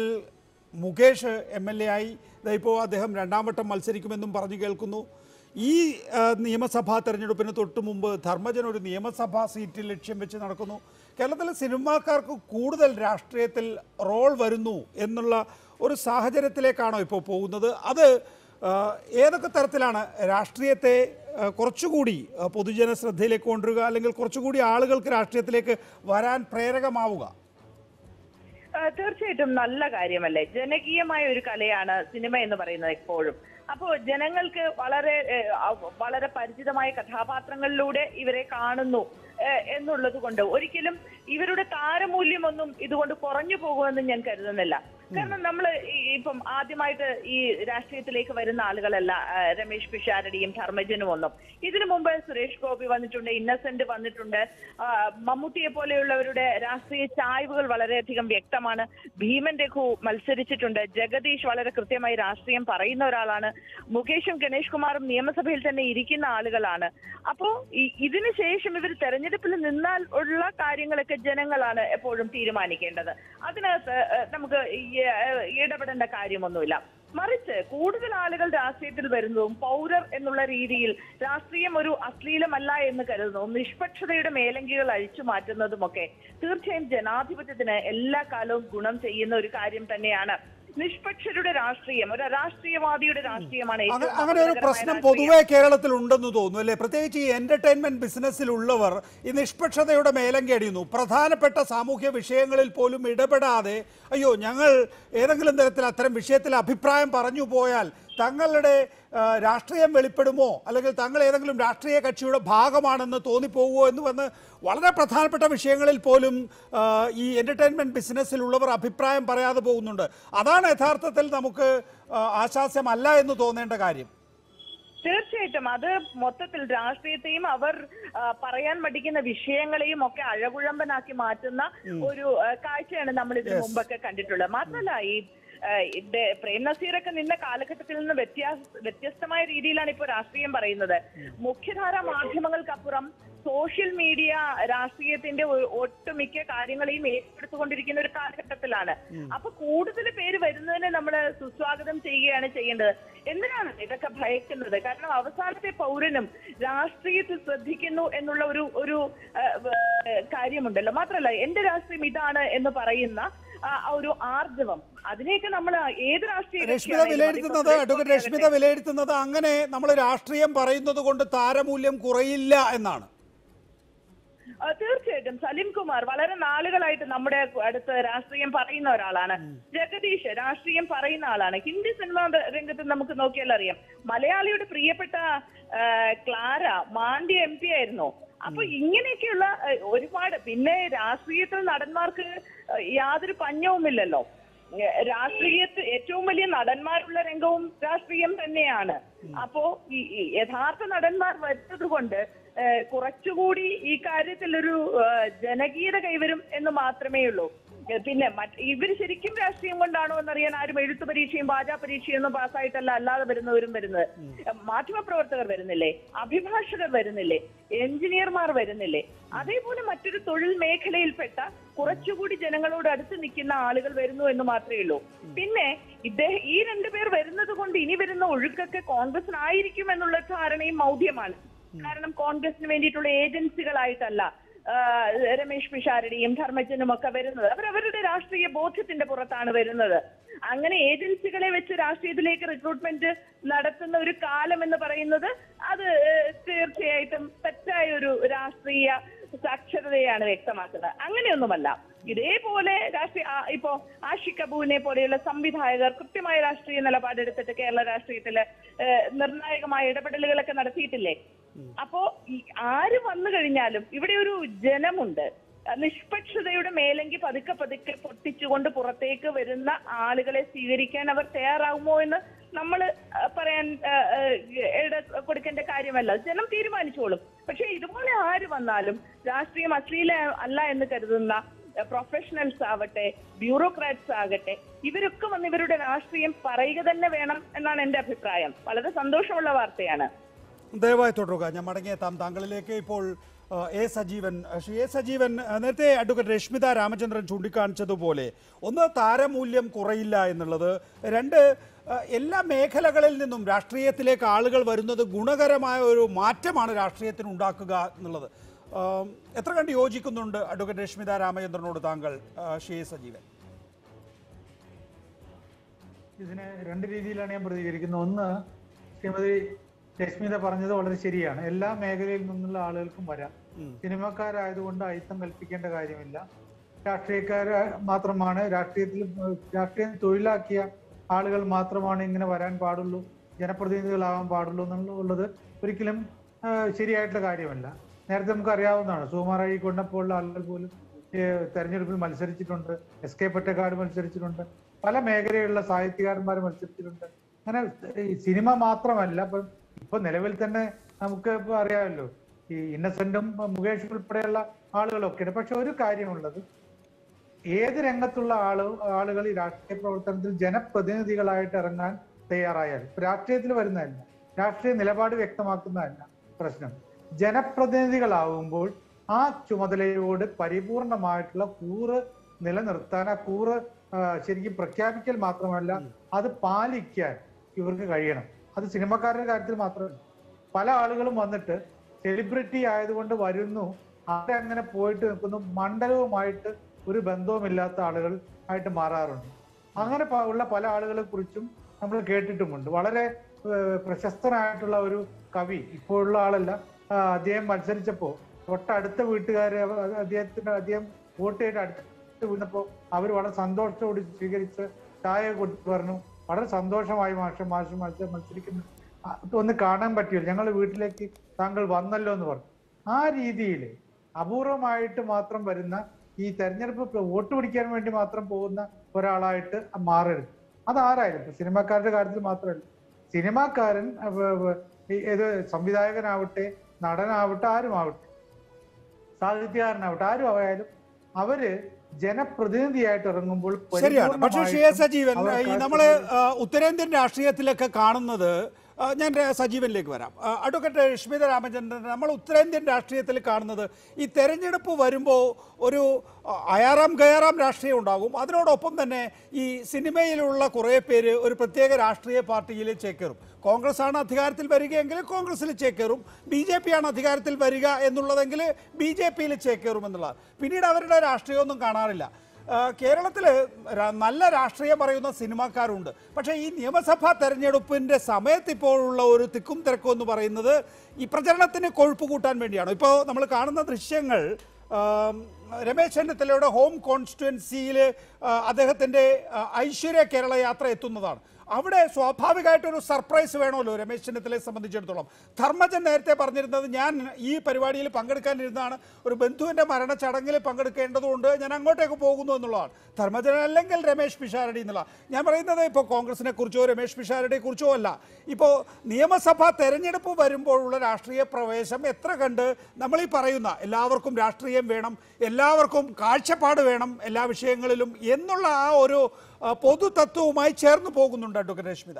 മുകേഷ് എം എൽ എ ആയി ഇപ്പോൾ അദ്ദേഹം രണ്ടാം വട്ടം മത്സരിക്കുമെന്നും പറഞ്ഞു കേൾക്കുന്നു ഈ ആ, നിയമസഭാ തെരഞ്ഞെടുപ്പിന് തൊട്ട് മുമ്പ് ധർമ്മജൻ ഒരു നിയമസഭാ സീറ്റ് ലക്ഷ്യം വെച്ച് നടക്കുന്നു കേരളത്തിലെ സിനിമാക്കാർക്ക് കൂടുതൽ രാഷ്ട്രീയത്തിൽ റോൾ വരുന്നു എന്നുള്ള ഒരു സാഹചര്യത്തിലേക്കാണോ ഇപ്പോൾ പോകുന്നത് അത് ആ, ഏതൊക്കെ തരത്തിലാണ് രാഷ്ട്രീയത്തെ ആ, കുറച്ചുകൂടി ആ, പൊതുജന ശ്രദ്ധയിലേക്ക് കൊണ്ടുവരിക അല്ലെങ്കിൽ കുറച്ചുകൂടി ആളുകൾക്ക് രാഷ്ട്രീയത്തിലേക്ക് വരാൻ പ്രേരകമാവുക ആ, തീർച്ചയായിട്ടും നല്ല കാര്യമല്ലേ ജനകീയമായ ഒരു കലയാണ് സിനിമ എന്ന് പറയുന്നത് എപ്പോഴും അപ്പോ ജനങ്ങൾക്ക് വളരെ ഏ, ആ, വളരെ പരിചിതമായ കഥാപാത്രങ്ങളിലൂടെ ഇവരെ കാണുന്നു ഏ, എന്നുള്ളത് കൊണ്ട് ഒരിക്കലും ഇവരുടെ താരമൂല്യമൊന്നും ഇതുകൊണ്ട് കുറഞ്ഞു പോകുമെന്ന് ഞാൻ കരുതുന്നില്ല കാരണം നമ്മൾ ഇപ്പം ആദ്യമായിട്ട് ഈ രാഷ്ട്രീയത്തിലേക്ക് വരുന്ന ആളുകളല്ല ആ, രമേശ് പിഷാരടിയും ധർമ്മജനും ഒന്നും ഇതിനു മുമ്പ് സുരേഷ് ഗോപി വന്നിട്ടുണ്ട് ഇന്നസെന്റ് വന്നിട്ടുണ്ട് ആ, മമ്മൂട്ടിയെ പോലെയുള്ളവരുടെ രാഷ്ട്രീയ ചായ്വുകൾ വളരെയധികം വ്യക്തമാണ് ഭീമൻ രഘു മത്സരിച്ചിട്ടുണ്ട് ജഗദീഷ് വളരെ കൃത്യമായി രാഷ്ട്രീയം പറയുന്ന ഒരാളാണ് മുകേഷും ഗണേഷ് കുമാറും നിയമസഭയിൽ തന്നെ ഇരിക്കുന്ന ആളുകളാണ് അപ്പോ ഈ- ഇതിനു ശേഷം ഇവർ തെരഞ്ഞെടുപ്പിൽ നിന്നാൽ ഉള്ള കാര്യങ്ങളൊക്കെ ജനങ്ങളാണ് എപ്പോഴും തീരുമാനിക്കേണ്ടത് അതിനകത്ത് ഏഹ്, നമുക്ക് ഈ, ഏഹ്, ഇടപെടേണ്ട കാര്യമൊന്നുമില്ല മറിച്ച് കൂടുതൽ ആളുകൾ രാഷ്ട്രീയത്തിൽ വരുന്നതും പൗരർ എന്നുള്ള രീതിയിൽ രാഷ്ട്രീയം ഒരു അശ്ലീലമല്ല എന്ന് കരുതുന്നതും നിഷ്പക്ഷതയുടെ മേലങ്കികൾ അഴിച്ചു മാറ്റുന്നതുമൊക്കെ തീർച്ചയായും ജനാധിപത്യത്തിന് എല്ലാ കാലവും ഗുണം ചെയ്യുന്ന ഒരു കാര്യം തന്നെയാണ് നിഷ്പക്ഷരുടെ രാഷ്ട്രീയം ഒരു രാഷ്ട്രീയവാദിയുടെ രാഷ്ട്രീയമാണ് അങ്ങ- ഏറ്റവും അങ്ങനെ ഒരു അപകടകരമായ പ്രശ്നം രാഷ്ട്രീയം. പൊതുവെ കേരളത്തിൽ ഉണ്ടെന്ന് തോന്നുന്നു അല്ലേ പ്രത്യേകിച്ച് ഈ എന്റർടൈൻമെന്റ് ബിസിനസ്സിലുള്ളവർ ഈ നിഷ്പക്ഷതയുടെ മേലങ്കി അടിയുന്നു പ്രധാനപ്പെട്ട സാമൂഹ്യ വിഷയങ്ങളിൽ പോലും ഇടപെടാതെ അയ്യോ ഞങ്ങൾ ഏതെങ്കിലും തരത്തിൽ അത്തരം വിഷയത്തിൽ അഭിപ്രായം പറഞ്ഞു പോയാൽ തങ്ങളുടെ ആ, രാഷ്ട്രീയം വെളിപ്പെടുമോ അല്ലെങ്കിൽ തങ്ങൾ ഏതെങ്കിലും രാഷ്ട്രീയ കക്ഷിയുടെ ഭാഗമാണെന്ന് തോന്നിപ്പോകുമോ എന്ന് വന്ന് വളരെ പ്രധാനപ്പെട്ട വിഷയങ്ങളിൽ പോലും ആ, ഈ എന്റർടൈൻമെന്റ് ബിസിനസ്സിലുള്ളവർ അഭിപ്രായം പറയാതെ പോകുന്നുണ്ട് അതാണ് യഥാർത്ഥത്തിൽ നമുക്ക് ആ, ആശാസ്യമല്ല എന്ന് തോന്നേണ്ട കാര്യം തീർച്ചയായിട്ടും അത് മൊത്തത്തിൽ രാഷ്ട്രീയത്തെയും അവർ ആ, പറയാൻ മടിക്കുന്ന വിഷയങ്ങളെയും ഒക്കെ അഴകുഴമ്പനാക്കി മാറ്റുന്ന ഒരു ആ, കാഴ്ചയാണ് നമ്മൾ ഇതിനു മുമ്പൊക്കെ കണ്ടിട്ടുള്ളത് മാത്രമല്ല ഈ ആ, ഇത് പ്രേം നസീറൊക്കെ നിന്ന കാലഘട്ടത്തിൽ നിന്ന് വ്യത്യാസ വ്യത്യസ്തമായ രീതിയിലാണ് ഇപ്പോൾ രാഷ്ട്രീയം പറയുന്നത് മുഖ്യധാര മാധ്യമങ്ങൾക്കപ്പുറം സോഷ്യൽ മീഡിയ രാഷ്ട്രീയത്തിന്റെ ഒ- ഒട്ടുമിക്ക കാര്യങ്ങളെയും ഏറ്റെടുത്തുകൊണ്ടിരിക്കുന്ന ഒരു കാലഘട്ടത്തിലാണ് അപ്പൊ കൂടുതൽ പേര് വരുന്നതിനെ നമ്മൾ സുസ്വാഗതം ചെയ്യുകയാണ് ചെയ്യേണ്ടത് എന്തിനാണ് ഇതൊക്കെ ഭയക്കുന്നത് കാരണം അവസാനത്തെ പൗരനും രാഷ്ട്രീയത്തിൽ ശ്രദ്ധിക്കുന്നു എന്നുള്ള ഒരു ഒരു ആ, വ- കാര്യമുണ്ടല്ലോ മാത്രമല്ല എന്റെ രാഷ്ട്രീയം ഇതാണ് എന്ന് പറയുന്ന ആ ആ ഒരു ആർജവം അതിനെയൊക്കെ നമ്മൾ ഏത് രാഷ്ട്രീയ രശ്മിത കക്ഷിയാണെങ്കിലും വിലയിരുത്തുന്നത് അതിപ്പോ അഡ്വക്കേറ്റ് രശ്മിത വിലയിരുത്തുന്നത് അങ്ങനെ നമ്മൾ രാഷ്ട്രീയം പറയുന്നത് കൊണ്ട് താരമൂല്യം കുറയില്ല എന്നാണ് ആ, തീർച്ചയായിട്ടും സലിം കുമാർ വളരെ നാളുകളായിട്ട് നമ്മുടെ അടുത്ത് രാഷ്ട്രീയം പറയുന്ന ഒരാളാണ് ജഗദീഷ് രാഷ്ട്രീയം പറയുന്ന ആളാണ് ഹിന്ദി സിനിമാ രംഗത്ത് നമുക്ക് നോക്കിയാൽ അറിയാം മലയാളിയുടെ പ്രിയപ്പെട്ട ആ, ക്ലാര മാണ്ഡ്യ എം പി ആയിരുന്നു അപ്പൊ ഇങ്ങനെയൊക്കെയുള്ള ആ, ഒരുപാട് പിന്നെ രാഷ്ട്രീയത്തിൽ നടന്മാർക്ക് ആ, യാതൊരു പഞ്ഞവുമില്ലല്ലോ ഏ, രാഷ്ട്രീയത്തിൽ ഏറ്റവും വലിയ നടന്മാരുള്ള രംഗവും രാഷ്ട്രീയം തന്നെയാണ് അപ്പോ ഈ ഈ യഥാർത്ഥ നടന്മാർ വരുന്നത് കൊണ്ട് ഏ, കുറച്ചുകൂടി ഈ കാര്യത്തിൽ ഒരു ഏ, ജനകീയത കൈവരും എന്ന് മാത്രമേ ഉള്ളൂ ഏ, പിന്നെ മറ്റ് ഇവർ ശരിക്കും രാഷ്ട്രീയം കൊണ്ടാണോ എന്നറിയാൻ ആരും എഴുത്തു പരീക്ഷയും വാചാ പരീക്ഷയും ഒന്നും പാസ്സായിട്ടല്ല അല്ലാതെ വരുന്നവരും വരുന്നത് മാധ്യമപ്രവർത്തകർ വരുന്നില്ലേ അഭിഭാഷകർ വരുന്നില്ലേ എഞ്ചിനീയർമാർ വരുന്നില്ലേ അതേപോലെ മറ്റൊരു തൊഴിൽ മേഖലയിൽപ്പെട്ട കുറച്ചുകൂടി ജനങ്ങളോട് അടുത്ത് നിൽക്കുന്ന ആളുകൾ വരുന്നു എന്ന് മാത്രമേ ഉള്ളൂ പിന്നെ ഇദ്ദേഹം ഈ രണ്ടുപേർ വരുന്നത് കൊണ്ട് ഇനി വരുന്ന ഒഴുക്കൊക്കെ കോൺഗ്രസിനായിരിക്കും എന്നുള്ള ധാരണയും മൗഢ്യമാണ് കാരണം കോൺഗ്രസിന് വേണ്ടിയിട്ടുള്ള ഏജൻസികളായിട്ടല്ല ആ, രമേശ് പിഷാരടിയും ധർമ്മജനും ഒക്കെ വരുന്നത് അവർ അവരുടെ രാഷ്ട്രീയ ബോധ്യത്തിന്റെ പുറത്താണ് വരുന്നത് അങ്ങനെ ഏജൻസികളെ വെച്ച് രാഷ്ട്രീയത്തിലേക്ക് റിക്രൂട്ട്മെന്റ് നടത്തുന്ന ഒരു കാലം എന്ന് പറയുന്നത് അത് ഏഹ്, തീർച്ചയായിട്ടും തെറ്റായ ഒരു രാഷ്ട്രീയ സാക്ഷരതയാണ് വ്യക്തമാക്കുന്നത് അങ്ങനെയൊന്നുമല്ല ഇതേപോലെ രാഷ്ട്രീയ ആ, ഇപ്പോ ആഷിഖ് കപൂറിനെ പോലെയുള്ള സംവിധായകർ കൃത്യമായ രാഷ്ട്രീയ നിലപാടെടുത്തിട്ട് കേരള രാഷ്ട്രീയത്തില് ഏഹ്, നിർണായകമായ ഇടപെടലുകളൊക്കെ നടത്തിയിട്ടില്ലേ അപ്പോ ഈ ആര് വന്നു കഴിഞ്ഞാലും ഇവിടെ ഒരു ജനമുണ്ട് നിഷ്പക്ഷതയുടെ മേലെങ്കി പതുക്കെ പതുക്കെ പൊട്ടിച്ചുകൊണ്ട് പുറത്തേക്ക് വരുന്ന ആളുകളെ സ്വീകരിക്കാൻ അവർ തയ്യാറാകുമോ എന്ന് നമ്മൾ പറയാൻ ആ, ആ, ഇട കൊടുക്കേണ്ട കാര്യമല്ല ജനം തീരുമാനിച്ചോളും പക്ഷെ ഇതുപോലെ ആര് വന്നാലും രാഷ്ട്രീയം അശ്ലീല അല്ല എന്ന് കരുതുന്ന പ്രൊഫഷണൽസ് ആവട്ടെ ബ്യൂറോക്രാറ്റ്സ് ആകട്ടെ ഇവരൊക്കെ വന്ന് ഇവരുടെ രാഷ്ട്രീയം പറയുക തന്നെ വേണം എന്നാണ് എന്റെ അഭിപ്രായം വളരെ സന്തോഷമുള്ള വാർത്തയാണ് ദയവായി തുടരുക ഞാൻ മടങ്ങിയെത്താം താങ്കളിലേക്ക് ഇപ്പോൾ ആ, എ സജീവൻ ശ്രീ എ സജീവൻ ആ, നേരത്തെ അഡ്വക്കേറ്റ് രശ്മിത രാമചന്ദ്രൻ ചൂണ്ടിക്കാണിച്ചതുപോലെ ഒന്ന് താരമൂല്യം കുറയില്ല എന്നുള്ളത് രണ്ട് ആ, എല്ലാ മേഖലകളിൽ നിന്നും രാഷ്ട്രീയത്തിലേക്ക് ആളുകൾ വരുന്നത് ഗുണകരമായ ഒരു മാറ്റമാണ് രാഷ്ട്രീയത്തിന് ഉണ്ടാക്കുക എന്നുള്ളത് ആ, എത്ര കണ്ട് യോജിക്കുന്നുണ്ട് അഡ്വക്കേറ്റ് രശ്മിത രാമചന്ദ്രനോട് താങ്കൾ ആ, ശ്രീ എ സജീവൻ ഇതിനെ രണ്ട് രീതിയിലാണ് ഞാൻ പ്രതികരിക്കുന്നത് ഒന്ന് ശ്രീമതി രശ്മിത പറഞ്ഞത് വളരെ ശരിയാണ് എല്ലാ മേഖലയിൽ നിന്നുള്ള ആളുകൾക്കും വരാം സിനിമക്കാരായതുകൊണ്ട് അയിത്തം കൽപ്പിക്കേണ്ട കാര്യമില്ല രാഷ്ട്രീയക്കാർ മാത്രമാണ് രാഷ്ട്രീയത്തിൽ ഏഹ്, രാഷ്ട്രീയം തൊഴിലാക്കിയ ആളുകൾ മാത്രമാണ് ഇങ്ങനെ വരാൻ പാടുള്ളൂ ജനപ്രതിനിധികളാവാൻ പാടുള്ളൂ എന്നുള്ളത് ഒരിക്കലും ഏഹ്, ശരിയായിട്ടുള്ള കാര്യമല്ല നേരത്തെ നമുക്ക് അറിയാവുന്നതാണ് സുകുമാർ അഴീക്കൊണ്ടപ്പോഴുള്ള ആളുകൾ പോലും ഏഹ്, തെരഞ്ഞെടുപ്പിൽ മത്സരിച്ചിട്ടുണ്ട് എസ് കെ പൊറ്റക്കാട് മത്സരിച്ചിട്ടുണ്ട് പല മേഖലയിലുള്ള സാഹിത്യകാരന്മാർ മത്സരിച്ചിട്ടുണ്ട് അങ്ങനെ ഈ സിനിമ മാത്രമല്ല ഇപ്പൊ ഇപ്പൊ നിലവിൽ തന്നെ നമുക്ക് ഇപ്പൊ അറിയാമല്ലോ ഈ ഇന്നസെന്റും മുകേഷ് ഉൾപ്പെടെയുള്ള ആളുകളൊക്കെയാണ് പക്ഷെ ഒരു കാര്യമുള്ളത് ഏത് രംഗത്തുള്ള ആള് ആളുകൾ ഈ രാഷ്ട്രീയ പ്രവർത്തനത്തിൽ ജനപ്രതിനിധികളായിട്ട് ഇറങ്ങാൻ തയ്യാറായാൽ ഇപ്പൊ രാഷ്ട്രീയത്തിൽ വരുന്നതല്ല രാഷ്ട്രീയ നിലപാട് വ്യക്തമാക്കുന്നതല്ല പ്രശ്നം ജനപ്രതിനിധികളാവുമ്പോൾ ആ ചുമതലയോട് പരിപൂർണമായിട്ടുള്ള കൂറ് നിലനിർത്താൻ ആ കൂറ് ആ, ശരിക്കും പ്രഖ്യാപിക്കൽ മാത്രമല്ല അത് പാലിക്കാൻ ഇവർക്ക് കഴിയണം അത് സിനിമക്കാരുടെ കാര്യത്തിൽ മാത്രമല്ല പല ആളുകളും വന്നിട്ട് സെലിബ്രിറ്റി ആയതുകൊണ്ട് വരുന്നു അവരങ്ങനെ പോയിട്ട് നിൽക്കുന്നു മണ്ഡലവുമായിട്ട് ഒരു ബന്ധവുമില്ലാത്ത ആളുകൾ ആയിട്ട് മാറാറുണ്ട് അങ്ങനെ പ- ഉള്ള പല ആളുകളെ കുറിച്ചും നമ്മൾ കേട്ടിട്ടുമുണ്ട് വളരെ ഏഹ്, പ്രശസ്തനായിട്ടുള്ള ഒരു കവി ഇപ്പോഴുള്ള ആളല്ല ആ, അദ്ദേഹം മത്സരിച്ചപ്പോ തൊട്ടടുത്ത വീട്ടുകാരെ അവ- അദ്ദേഹത്തിന് അദ്ദേഹം വോട്ട് ചെയ്ത് അടുത്ത് വീണപ്പോ അവർ വളരെ സന്തോഷത്തോടെ സ്വീകരിച്ച് ചായ കൊടുത്തു പറഞ്ഞു വളരെ സന്തോഷമായി മാഷ മാഷ് മത്സരം മത്സരിക്കുന്നു ആ, ഒന്ന് കാണാൻ പറ്റിയല്ലോ ഞങ്ങൾ വീട്ടിലേക്ക് താങ്കൾ വന്നല്ലോ എന്ന് പറഞ്ഞു ആ രീതിയിൽ അപൂർവമായിട്ട് മാത്രം വരുന്ന ഈ തെരഞ്ഞെടുപ്പ് പ്ര- വോട്ട് പിടിക്കാൻ വേണ്ടി മാത്രം പോകുന്ന ഒരാളായിട്ട് മാറരുത് അതാരായാലും ഇപ്പൊ സിനിമാക്കാരുടെ കാര്യത്തിൽ മാത്രമല്ല സിനിമാക്കാരൻ അഹ് വ- വ- ഈ ഏത് സംവിധായകനാവട്ടെ നടനാവട്ടെ ആരുമാവട്ടെ സാഹിത്യകാരനാവട്ടെ ആരും ആയാലും അവര് ജനപ്രതിനിധിയായിട്ട് ഇറങ്ങുമ്പോൾ ശരിയാണ് പക്ഷേ ഷി എ സജീവൻ അവർ ഈ നമ്മള് ആ, ഉത്തരേന്ത്യൻ രാഷ്ട്രീയത്തിലൊക്കെ കാണുന്നത് ആ, ഞാൻ ര- സജീവനിലേക്ക് വരാം ആ, അഡ്വക്കേറ്റ് രശ്മിത രാമചന്ദ്രൻ നമ്മൾ ഉത്തരേന്ത്യൻ രാഷ്ട്രീയത്തിൽ കാണുന്നത് ഈ തെരഞ്ഞെടുപ്പ് വരുമ്പോൾ ഒരു ആ, അയാറാം ഗയാറാം രാഷ്ട്രീയം ഉണ്ടാകും അതിനോടൊപ്പം തന്നെ ഈ സിനിമയിലുള്ള കുറേ പേര് ഒരു പ്രത്യേക രാഷ്ട്രീയ പാർട്ടിയിൽ ചേക്കേറും കോൺഗ്രസ് ആണ് അധികാരത്തിൽ വരികയെങ്കിൽ കോൺഗ്രസിൽ ചേക്കേറും ബി ജെ പി ആണ് അധികാരത്തിൽ വരിക എന്നുള്ളതെങ്കിൽ ബി ജെ പിയിൽ ചേക്കേറും എന്നുള്ളത് പിന്നീട് അവരുടെ രാഷ്ട്രീയമൊന്നും കാണാറില്ല കേരളത്തിൽ നല്ല രാഷ്ട്രീയം പറയുന്ന സിനിമാക്കാരുണ്ട് പക്ഷേ ഈ നിയമസഭാ തെരഞ്ഞെടുപ്പിൻ്റെ സമയത്ത് ഇപ്പോഴുള്ള ഒരു തിക്കും തിരക്കും എന്ന് പറയുന്നത് ഈ പ്രചരണത്തിന് കൊഴുപ്പ് കൂട്ടാൻ വേണ്ടിയാണ് ഇപ്പോൾ നമ്മൾ കാണുന്ന ദൃശ്യങ്ങൾ ആം, രമേശ് ചെന്നിത്തലയുടെ ഹോം കോൺസ്റ്റിറ്റ്യുവൻസിയിൽ അദ്ദേഹത്തിൻ്റെ ആ, ഐശ്വര്യ കേരള യാത്ര എത്തുന്നതാണ് അവിടെ സ്വാഭാവികമായിട്ടൊരു സർപ്രൈസ് വേണമല്ലോ രമേശ് ചെന്നിത്തലയെ സംബന്ധിച്ചിടത്തോളം ധർമ്മജൻ നേരത്തെ പറഞ്ഞിരുന്നത് ഞാൻ ഈ പരിപാടിയിൽ പങ്കെടുക്കാനിരുന്നതാണ് ഒരു ബന്ധുവിൻ്റെ മരണ ചടങ്ങിൽ പങ്കെടുക്കേണ്ടതുകൊണ്ട് ഞാൻ അങ്ങോട്ടേക്ക് പോകുന്നു എന്നുള്ളതാണ് ധർമ്മജൻ അല്ലെങ്കിൽ രമേശ് പിഷാരടി എന്നുള്ള ഞാൻ പറയുന്നത് ഇപ്പോൾ കോൺഗ്രസിനെ കുറിച്ചോ രമേശ് പിഷാരടിയെ കുറിച്ചോ അല്ല ഇപ്പോൾ നിയമസഭാ തെരഞ്ഞെടുപ്പ് വരുമ്പോഴുള്ള രാഷ്ട്രീയ പ്രവേശം എത്ര കണ്ട് നമ്മൾ ഈ പറയുന്ന എല്ലാവർക്കും രാഷ്ട്രീയം വേണം എല്ലാവർക്കും കാഴ്ചപ്പാട് വേണം എല്ലാ വിഷയങ്ങളിലും എന്നുള്ള ആ ഒരു ആ, പൊതു തത്വവുമായി ചേർന്ന് പോകുന്നുണ്ട് അഡ്വക്കേറ്റ് രശ്മിത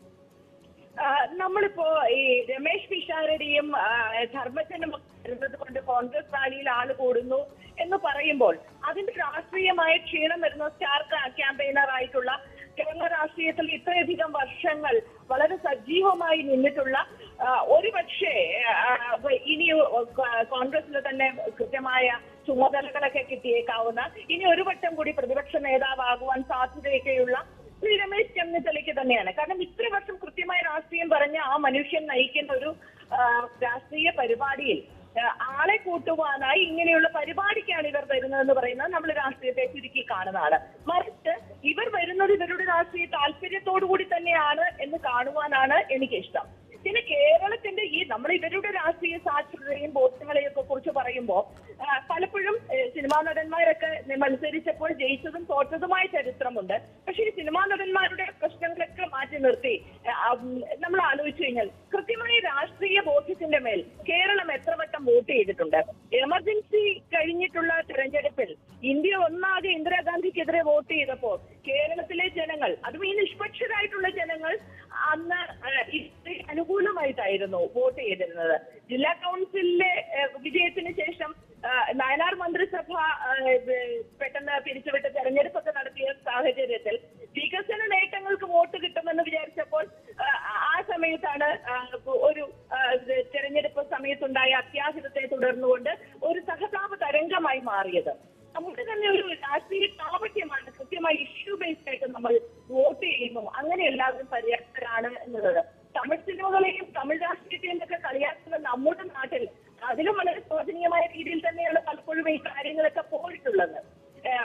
ആ, നമ്മളിപ്പോ ഈ രമേശ് പിഷാരടിയും ആ, ധർമ്മജനും ഒക്കെ വരുന്നത് കൊണ്ട് കോൺഗ്രസ് റാലിയിൽ ആള് കൂടുന്നു എന്ന് പറയുമ്പോൾ അതിന്റെ രാഷ്ട്രീയമായ ക്ഷീണം വരുന്ന സ്റ്റാർ ക്യാമ്പയിനർ ആയിട്ടുള്ള കേരള രാഷ്ട്രീയത്തിൽ ഇത്രയധികം വർഷങ്ങൾ വളരെ സജീവമായി നിന്നിട്ടുള്ള ആ, ഒരുപക്ഷേ ആ, ഇനി കോൺഗ്രസിൽ തന്നെ കൃത്യമായ ചുമതലകളൊക്കെ കിട്ടിയേക്കാവുന്ന ഇനി ഒരു വട്ടം കൂടി പ്രതിപക്ഷ നേതാവാകുവാൻ സാധ്യതയൊക്കെയുള്ള ശ്രീ രമേശ് ചെന്നിത്തലയ്ക്ക് തന്നെയാണ് കാരണം ഇത്ര വർഷം കൃത്യമായ രാഷ്ട്രീയം പറഞ്ഞ ആ മനുഷ്യൻ നയിക്കുന്ന ഒരു ആ, രാഷ്ട്രീയ പരിപാടിയിൽ ആ, ആളെ കൂട്ടുവാനായി ഇങ്ങനെയുള്ള പരിപാടിക്കാണ് ഇവർ വരുന്നതെന്ന് പറയുന്നത് നമ്മൾ രാഷ്ട്രീയത്തെ ചുരുക്കി കാണുന്നതാണ് മറിച്ച് ഇവർ വരുന്നത് ഇവരുടെ രാഷ്ട്രീയ താല്പര്യത്തോടു കൂടി തന്നെയാണ് എന്ന് കാണുവാനാണ് എനിക്കിഷ്ടം പിന്നെ കേരളത്തിന്റെ ഈ നമ്മൾ ഇവരുടെ രാഷ്ട്രീയ സാക്ഷരതയും ബോധ്യങ്ങളെയും ഒക്കെ കുറിച്ച് പറയുമ്പോൾ പലപ്പോഴും ഏഹ്, സിനിമാ നടന്മാരൊക്കെ മത്സരിച്ചപ്പോൾ ജയിച്ചതും തോറ്റതുമായ ചരിത്രമുണ്ട് പക്ഷേ ഈ സിനിമാ നടന്മാരുടെ പ്രശ്നങ്ങളൊക്കെ മാറ്റി നിർത്തി ഏഹ്, ആ, ഉം, നമ്മൾ ആലോചിച്ചു കഴിഞ്ഞാൽ കൃത്യമായ രാഷ്ട്രീയ ബോധ്യത്തിന്റെ മേൽ കേരളം എത്ര വട്ടം വോട്ട് ചെയ്തിട്ടുണ്ട് എമർജൻസി കഴിഞ്ഞിട്ടുള്ള തെരഞ്ഞെടുപ്പിൽ ഇന്ത്യ ഒന്നാകെ ഇന്ദിരാഗാന്ധിക്കെതിരെ വോട്ട് ചെയ്തപ്പോൾ കേരളത്തിലെ ജനങ്ങൾ അതും ഈ നിഷ്പക്ഷരായിട്ടുള്ള ജനങ്ങൾ അന്ന് ഏഹ്, ഇതിന് അനുകൂലമായിട്ടായിരുന്നു വോട്ട് ചെയ്തിരുന്നത് ജില്ലാ കൗൺസിലിലെ ഏഹ്, വിജയത്തിന് ശേഷം ഏഹ്, നയനാർ മന്ത്രിസഭ ഏഹ്, ഏഹ്, പെട്ടെന്ന് പിരിച്ചുവിട്ട് തെരഞ്ഞെടുപ്പൊക്കെ നടത്തിയ സാഹചര്യത്തിൽ വികസന നേട്ടങ്ങൾക്ക് വോട്ട് കിട്ടുമെന്ന് വിചാരിച്ചപ്പോൾ ഏഹ്, ആ സമയത്താണ് ഏഹ്, ഒരു ഏഹ്, തെരഞ്ഞെടുപ്പ് സമയത്തുണ്ടായ അത്യാഹിതത്തെ തുടർന്നുകൊണ്ട് ഒരു സഹതാപ തരംഗമായി മാറിയത് നമ്മുടെ തന്നെ ഒരു രാഷ്ട്രീയ കാപട്യമാണ് കൃത്യമായി ഇഷ്യൂ ബേസ്ഡ് ആയിട്ട് നമ്മൾ വോട്ട് ചെയ്യുന്നു അങ്ങനെ എല്ലാവരും പര്യാപ്തരാണ് എന്നുള്ളത് തമിഴ് സിനിമകളെയും തമിഴ് രാഷ്ട്രീയത്തെയും ഒക്കെ കളിയാക്കുന്ന നമ്മുടെ നാട്ടിൽ അതിലും വളരെ ശോചനീയമായ രീതിയിൽ തന്നെയാണ് പലപ്പോഴും ഈ കാര്യങ്ങളൊക്കെ പോയിട്ടുള്ളത് ഏഹ്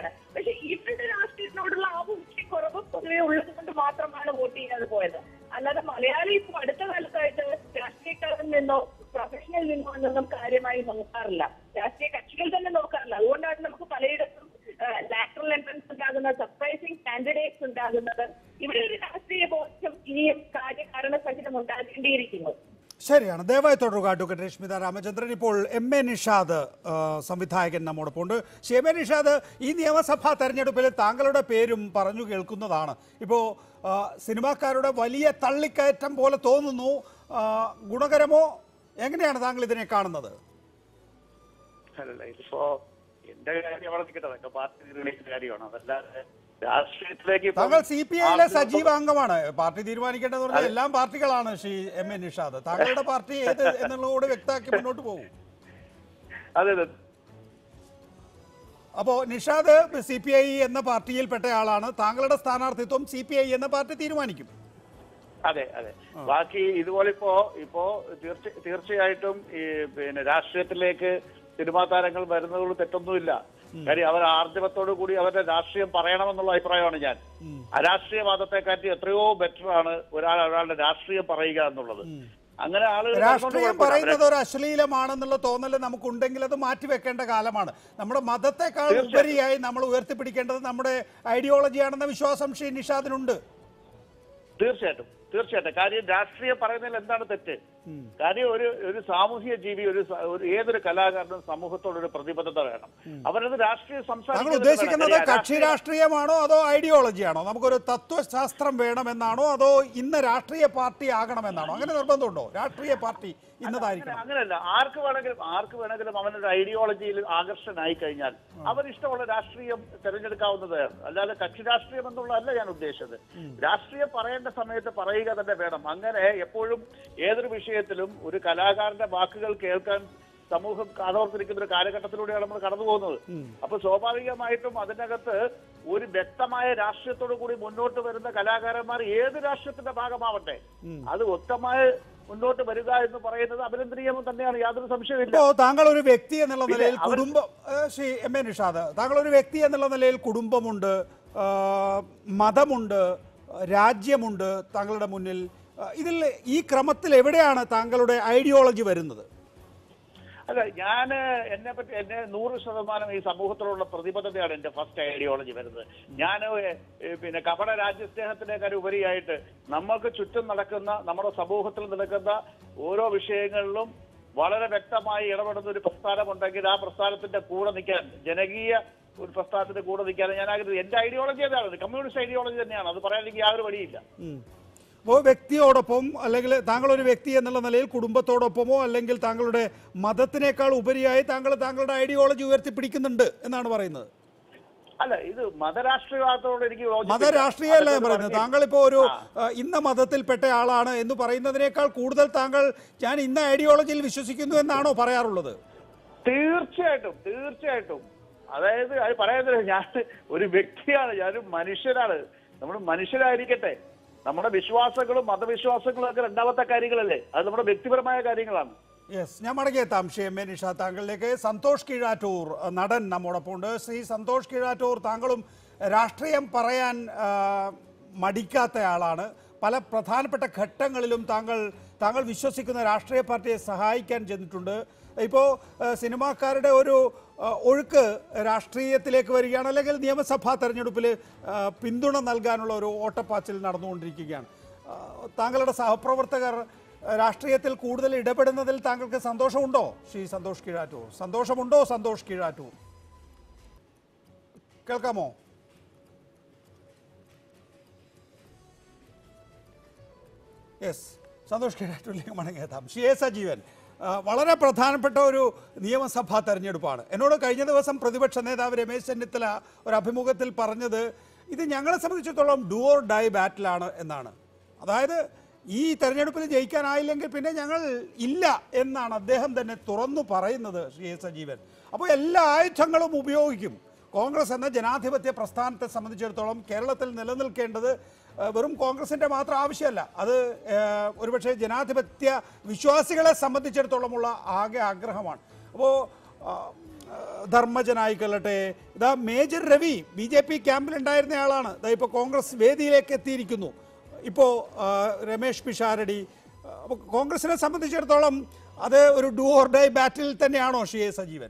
തന്നെയാണ് പക്ഷെ ഇവരുടെ രാഷ്ട്രീയത്തിനോടുള്ള ആഭിമുഖ്യം കുറവ് പൊതുവെ ഉള്ളത് കൊണ്ട് മാത്രമാണ് വോട്ട് ചെയ്യാതെ പോയത് അല്ലാതെ മലയാളി ഇപ്പൊ അടുത്ത കാലത്തായിട്ട് രാഷ്ട്രീയക്കാരിൽ നിന്നോ പ്രൊഫഷണൽ നിന്നോ എന്നൊന്നും കാര്യമായി നോക്കാറില്ല രാഷ്ട്രീയ കക്ഷികൾ തന്നെ നോക്കാറില്ല അതുകൊണ്ടാണ് നമുക്ക് പലയിടത്തും ലാറ്ററൽ എൻട്രൻസ് ഉണ്ടാകുന്നത് സർപ്രൈസിങ് കാൻഡിഡേറ്റ്സ് ഉണ്ടാകുന്നത് ഇവിടെ ഒരു രാഷ്ട്രീയ ബോധം ഇനിയും കാര്യകാരണ സഹിതം ഉണ്ടാകേണ്ടിയിരിക്കുന്നു ശരിയാണ് ദയവായി തുടരുക അഡ്വക്കേറ്റ് രശ്മിത രാമചന്ദ്രൻ ഇപ്പോൾ എം എ നിഷാദ് ആ, സംവിധായകൻ നമ്മോടൊപ്പം ഉണ്ട് ശ്രീ എം എ നിഷാദ് ഈ നിയമസഭാ തെരഞ്ഞെടുപ്പിൽ താങ്കളുടെ പേരും പറഞ്ഞു കേൾക്കുന്നതാണ് ഇപ്പോൾ ആ, സിനിമാക്കാരുടെ വലിയ തള്ളിക്കയറ്റം പോലെ തോന്നുന്നു ആ, ഗുണകരമോ എങ്ങനെയാണ് താങ്കൾ ഇതിനെ കാണുന്നത് അല്ല ഇതിപ്പോ എന്റെ കാര്യം അവിടെ നിൽക്കട്ടെ അതൊക്കെ പാർട്ടി നിർണ്ണയിക്കുന്ന കാര്യമാണ് അതല്ലാതെ രാഷ്ട്രീയത്തിലേക്ക് ഇപ്പം താങ്കൾ സി പി ഐയിലെ ആർക്കും സജീവ അംഗമാണ് പാർട്ടി തീരുമാനിക്കേണ്ടത് പറഞ്ഞാൽ എല്ലാം പാർട്ടികളാണ് ശ്രീ എം എ നിഷാദ് താങ്കളുടെ പാർട്ടി ഏത് എന്നുള്ളതുകൂടെ വ്യക്തമാക്കി മുന്നോട്ട് പോകും അതെ അതെ അപ്പോ നിഷാദ് സി പി ഐ എന്ന പാർട്ടിയിൽപ്പെട്ട ആളാണ് താങ്കളുടെ സ്ഥാനാർത്ഥിത്വം സി പി ഐ എന്ന പാർട്ടി തീരുമാനിക്കും അതെ അതെ ബാക്കി ഇതുപോലെ ഇപ്പോ ഇപ്പോ തീർച്ച തീർച്ചയായിട്ടും ഈ പിന്നെ രാഷ്ട്രീയത്തിലേക്ക് സിനിമാ താരങ്ങൾ വരുന്നതുകൊണ്ട് തെറ്റൊന്നുമില്ല കാര്യം അവർ ആർജവത്തോടു കൂടി അവരുടെ രാഷ്ട്രീയം പറയണമെന്നുള്ള അഭിപ്രായമാണ് ഞാൻ അരാഷ്ട്രീയവാദത്തെക്കാട്ടി എത്രയോ ബെറ്റർ ആണ് ഒരാൾ ഒരാളുടെ രാഷ്ട്രീയം പറയുക എന്നുള്ളത് അങ്ങനെ ആളുകൾ വരുന്നതുകൊണ്ട് രാഷ്ട്രീയം കുഴപ്പമില്ല. പറയുന്നത് ഒരു അശ്ലീലമാണെന്നുള്ള തോന്നൽ നമുക്കുണ്ടെങ്കിൽ അത് മാറ്റിവെക്കേണ്ട കാലമാണ് നമ്മുടെ മതത്തെക്കാൾ തീർച്ചയായും. ഉപരിയായി നമ്മൾ ഉയർത്തിപ്പിടിക്കേണ്ടത് നമ്മുടെ ഐഡിയോളജിയാണെന്ന വിശ്വാസം ശ്രീ നിഷാദിനുണ്ട് തീർച്ചയായിട്ടും തീർച്ചയായിട്ടും കാര്യം രാഷ്ട്രീയം പറയുന്നതിൽ എന്താണ് തെറ്റ് കാര്യം ഒരു ഒരു സാമൂഹിക ജീവി ഒരു സ- ഒരു ഏതൊരു കലാകാരനും സമൂഹത്തോട് ഒരു പ്രതിബദ്ധത വേണം അവരത് രാഷ്ട്രീയം താങ്കൾ സംസാരിക്കുന്നത് ഉദ്ദേശിക്കുന്നത് വേണം. കാര്യം കക്ഷി രാഷ്ട്രീയം- രാഷ്ട്രീയമാണോ അതോ ഐഡിയോളജിയാണോ നമുക്കൊരു തത്വശാസ്ത്രം വേണമെന്നാണോ അതോ ഇന്ന് രാഷ്ട്രീയ പാർട്ടി ആകണമെന്നാണോ അങ്ങനെ നിർബന്ധമുണ്ടോ രാഷ്ട്രീയ പാർട്ടി ഇന്നതായിരിക്കണം അങ്ങനെയല്ല ആർക്ക് വേണമെങ്കിലും ആർക്ക് വേണമെങ്കിലും അവനൊരു ഐഡിയോളജിയിൽ ആകർഷനായി കഴിഞ്ഞാൽ അവൻ ഇഷ്ടമുള്ള രാഷ്ട്രീയം തിരഞ്ഞെടുക്കാവുന്നതാണ് അല്ലാതെ കക്ഷി രാഷ്ട്രീയം എന്നുള്ളതല്ല ഞാൻ ഉദ്ദേശിച്ചത് രാഷ്ട്രീയം പറയേണ്ട സമയത്ത് പറയുക തന്നെ വേണം അങ്ങനെ എപ്പോഴും ഏതൊരു വിഷയത്തിലും ഒരു കലാകാരന്റെ വാക്കുകൾ കേൾക്കാൻ സമൂഹം കാതോർത്തിരിക്കുന്ന ഒരു കാലഘട്ടത്തിലൂടെയാണ് നമ്മൾ കടന്നു പോകുന്നത് അപ്പൊ സ്വാഭാവികമായിട്ടും അതിനകത്ത് ഒരു വ്യക്തമായ രാഷ്ട്രീയത്തോടു കൂടി മുന്നോട്ട് വരുന്ന കലാകാരന്മാർ ഏത് രാഷ്ട്രീയത്തിന്റെ ഭാഗമാവട്ടെ അത് വ്യക്തമായി മുന്നോട്ട് വരിക എന്ന് പറയുന്നത് അഭിനന്ദനീയം തന്നെയാണ് യാതൊരു സംശയമില്ല ഇപ്പോ താങ്കൾ ഒരു വ്യക്തി എന്നുള്ള പിന്നെ നിലയിൽ അവർ- കുടുംബം ഏഹ് ശ്രീ എം എ നിഷാദ് താങ്കൾ ഒരു വ്യക്തി എന്നുള്ള നിലയിൽ കുടുംബമുണ്ട് ആ, മതമുണ്ട് രാജ്യമുണ്ട് താങ്കളുടെ മുന്നിൽ ആ, ഇതിൽ ഈ ക്രമത്തിൽ എവിടെയാണ് താങ്കളുടെ ഐഡിയോളജി വരുന്നത് അല്ല ഞാൻ എന്നെ പറ്റി എന്നെ നൂറ് ശതമാനം ഈ സമൂഹത്തിലുള്ള പ്രതിബദ്ധതയാണ് എന്റെ ഫസ്റ്റ് ഐഡിയോളജി വരുന്നത് ഞാൻ പിന്നെ കപട രാജ്യസ്നേഹത്തിനേക്കാൾ ഉപരിയായിട്ട് നമ്മൾക്ക് ചുറ്റും നടക്കുന്ന നമ്മുടെ സമൂഹത്തിൽ നടക്കുന്ന ഓരോ വിഷയങ്ങളിലും വളരെ വ്യക്തമായി ഇടപെടുന്ന ഒരു പ്രസ്ഥാനമുണ്ടെങ്കിൽ ആ പ്രസ്ഥാനത്തിന്റെ കൂടെ നിൽക്കാൻ ജനകീയ ഒരു പ്രസ്ഥാനത്തിന്റെ കൂടെ നിൽക്കാൻ ഞാൻ ആഗ്രഹിക്കുന്നത് എന്റെ ഐഡിയോളജി അതാണ് കമ്മ്യൂണിസ്റ്റ് ഐഡിയോളജി തന്നെയാണ് അത് പറയാൻ എനിക്ക് യാതൊരു വഴിയില്ല അപ്പോൾ വ്യക്തിയോടൊപ്പം അല്ലെങ്കിൽ താങ്കൾ ഒരു വ്യക്തി എന്നുള്ള നിലയിൽ കുടുംബത്തോടൊപ്പമോ അല്ലെങ്കിൽ താങ്കളുടെ മതത്തിനേക്കാൾ ഉപരിയായി താങ്കൾ താങ്കളുടെ ഐഡിയോളജി ഉയർത്തിപ്പിടിക്കുന്നുണ്ട് എന്നാണ് പറയുന്നത് അല്ല ഇത് മതരാഷ്ട്രീയവാദത്തോട് എനിക്ക് യോജിപ്പില്ല. മതരാഷ്ട്രീയമല്ല ഞാൻ അതൊക്കെ പറയുന്നത് പറഞ്ഞ് താങ്കൾ ഇപ്പോൾ ഒരു ആ. ആ, ഇന്ന മതത്തിൽപ്പെട്ട ആളാണ് എന്ന് പറയുന്നതിനേക്കാൾ കൂടുതൽ താങ്കൾ ഞാൻ ഇന്ന ഐഡിയോളജിയിൽ വിശ്വസിക്കുന്നു എന്നാണോ പറയാറുള്ളത് തീർച്ചയായിട്ടും തീർച്ചയായിട്ടും അതായത് അത് പറയുന്നത് ഞാൻ ഒരു വ്യക്തിയാണ് ഞാനൊരു മനുഷ്യനാണ് നമ്മൾ മനുഷ്യരായിരിക്കട്ടെ നമ്മുടെ വിശ്വാസങ്ങളും മതവിശ്വാസങ്ങളും ഒക്കെ രണ്ടാമത്തെ കാര്യങ്ങളല്ലേ അത് നമ്മുടെ വ്യക്തിപരമായ കാര്യങ്ങളാണ് യെസ് ഞാൻ മടങ്ങിയെത്താം ശ്രീ എം എ നിഷ താങ്കളിലേക്ക് സന്തോഷ് കീഴാറ്റൂർ അഹ് നടൻ നമ്മോടൊപ്പം ഉണ്ട് ശ്രീ സന്തോഷ് കീഴാറ്റൂർ താങ്കളും രാഷ്ട്രീയം പറയാൻ ആ, മടിക്കാത്ത ആളാണ് പല പ്രധാനപ്പെട്ട ഘട്ടങ്ങളിലും താങ്കൾ താങ്കൾ വിശ്വസിക്കുന്ന രാഷ്ട്രീയ പാർട്ടിയെ സഹായിക്കാൻ ചെന്നിട്ടുണ്ട് ഇപ്പോൾ സിനിമാക്കാരുടെ ഒരു ആ, ഒഴുക്ക് രാഷ്ട്രീയത്തിലേക്ക് വരികയാണ് അല്ലെങ്കിൽ നിയമസഭാ തെരഞ്ഞെടുപ്പിൽ ആ, പിന്തുണ നൽകാനുള്ള ഒരു ഓട്ടപ്പാച്ചിൽ നടന്നുകൊണ്ടിരിക്കുകയാണ് ആ, താങ്കളുടെ സഹപ്രവർത്തകർ രാഷ്ട്രീയത്തിൽ കൂടുതൽ ഇടപെടുന്നതിൽ താങ്കൾക്ക് സന്തോഷമുണ്ടോ ശ്രീ സന്തോഷ് കീഴാറ്റൂർ സന്തോഷമുണ്ടോ സന്തോഷ് കീഴാറ്റൂർ കേൾക്കാമോ യെസ് സന്തോഷ് കീഴാറ്റൂരിലേക്ക് മടങ്ങിയെത്താം ശ്രീ എ സജീവൻ ആ, വളരെ പ്രധാനപ്പെട്ട ഒരു നിയമസഭാ തെരഞ്ഞെടുപ്പാണ് എന്നോട് കഴിഞ്ഞ ദിവസം പ്രതിപക്ഷ നേതാവ് രമേശ് ചെന്നിത്തല ഒരു അഭിമുഖത്തിൽ പറഞ്ഞത് ഇത് ഞങ്ങളെ സംബന്ധിച്ചിടത്തോളം ഡു ഓർ ഡൈ ബാറ്റിലാണ് എന്നാണ് അതായത് ഈ തെരഞ്ഞെടുപ്പിൽ ജയിക്കാനായില്ലെങ്കിൽ പിന്നെ ഞങ്ങൾ ഇല്ല എന്നാണ് അദ്ദേഹം തന്നെ തുറന്നു പറയുന്നത് ശ്രീ എ സജീവൻ അപ്പോൾ എല്ലാ ആയുധങ്ങളും ഉപയോഗിക്കും കോൺഗ്രസ് എന്ന ജനാധിപത്യ പ്രസ്ഥാനത്തെ സംബന്ധിച്ചിടത്തോളം കേരളത്തിൽ നിലനിൽക്കേണ്ടത് ഏഹ്, വെറും കോൺഗ്രസിന്റെ മാത്രം ആവശ്യമല്ല അത് ഏഹ്, ഒരുപക്ഷെ ജനാധിപത്യ വിശ്വാസികളെ സംബന്ധിച്ചിടത്തോളമുള്ള ആകെ ആഗ്രഹമാണ് അപ്പോൾ ധർമ്മജനായിക്കൊള്ളട്ടെ ഇതാ major Ravi B J P ക്യാമ്പിലുണ്ടായിരുന്നയാളാണ് ഇതാ ഇപ്പോൾ കോൺഗ്രസ് വേദിയിലേക്ക് എത്തിയിരിക്കുന്നു ഇപ്പോൾ രമേഷ് പിഷാരടി അപ്പോൾ കോൺഗ്രസിനെ സംബന്ധിച്ചിടത്തോളം അത് ഒരു ഡു ഓർ ഡൈ ബാറ്റിൽ തന്നെയാണോ ഷി എ സജീവൻ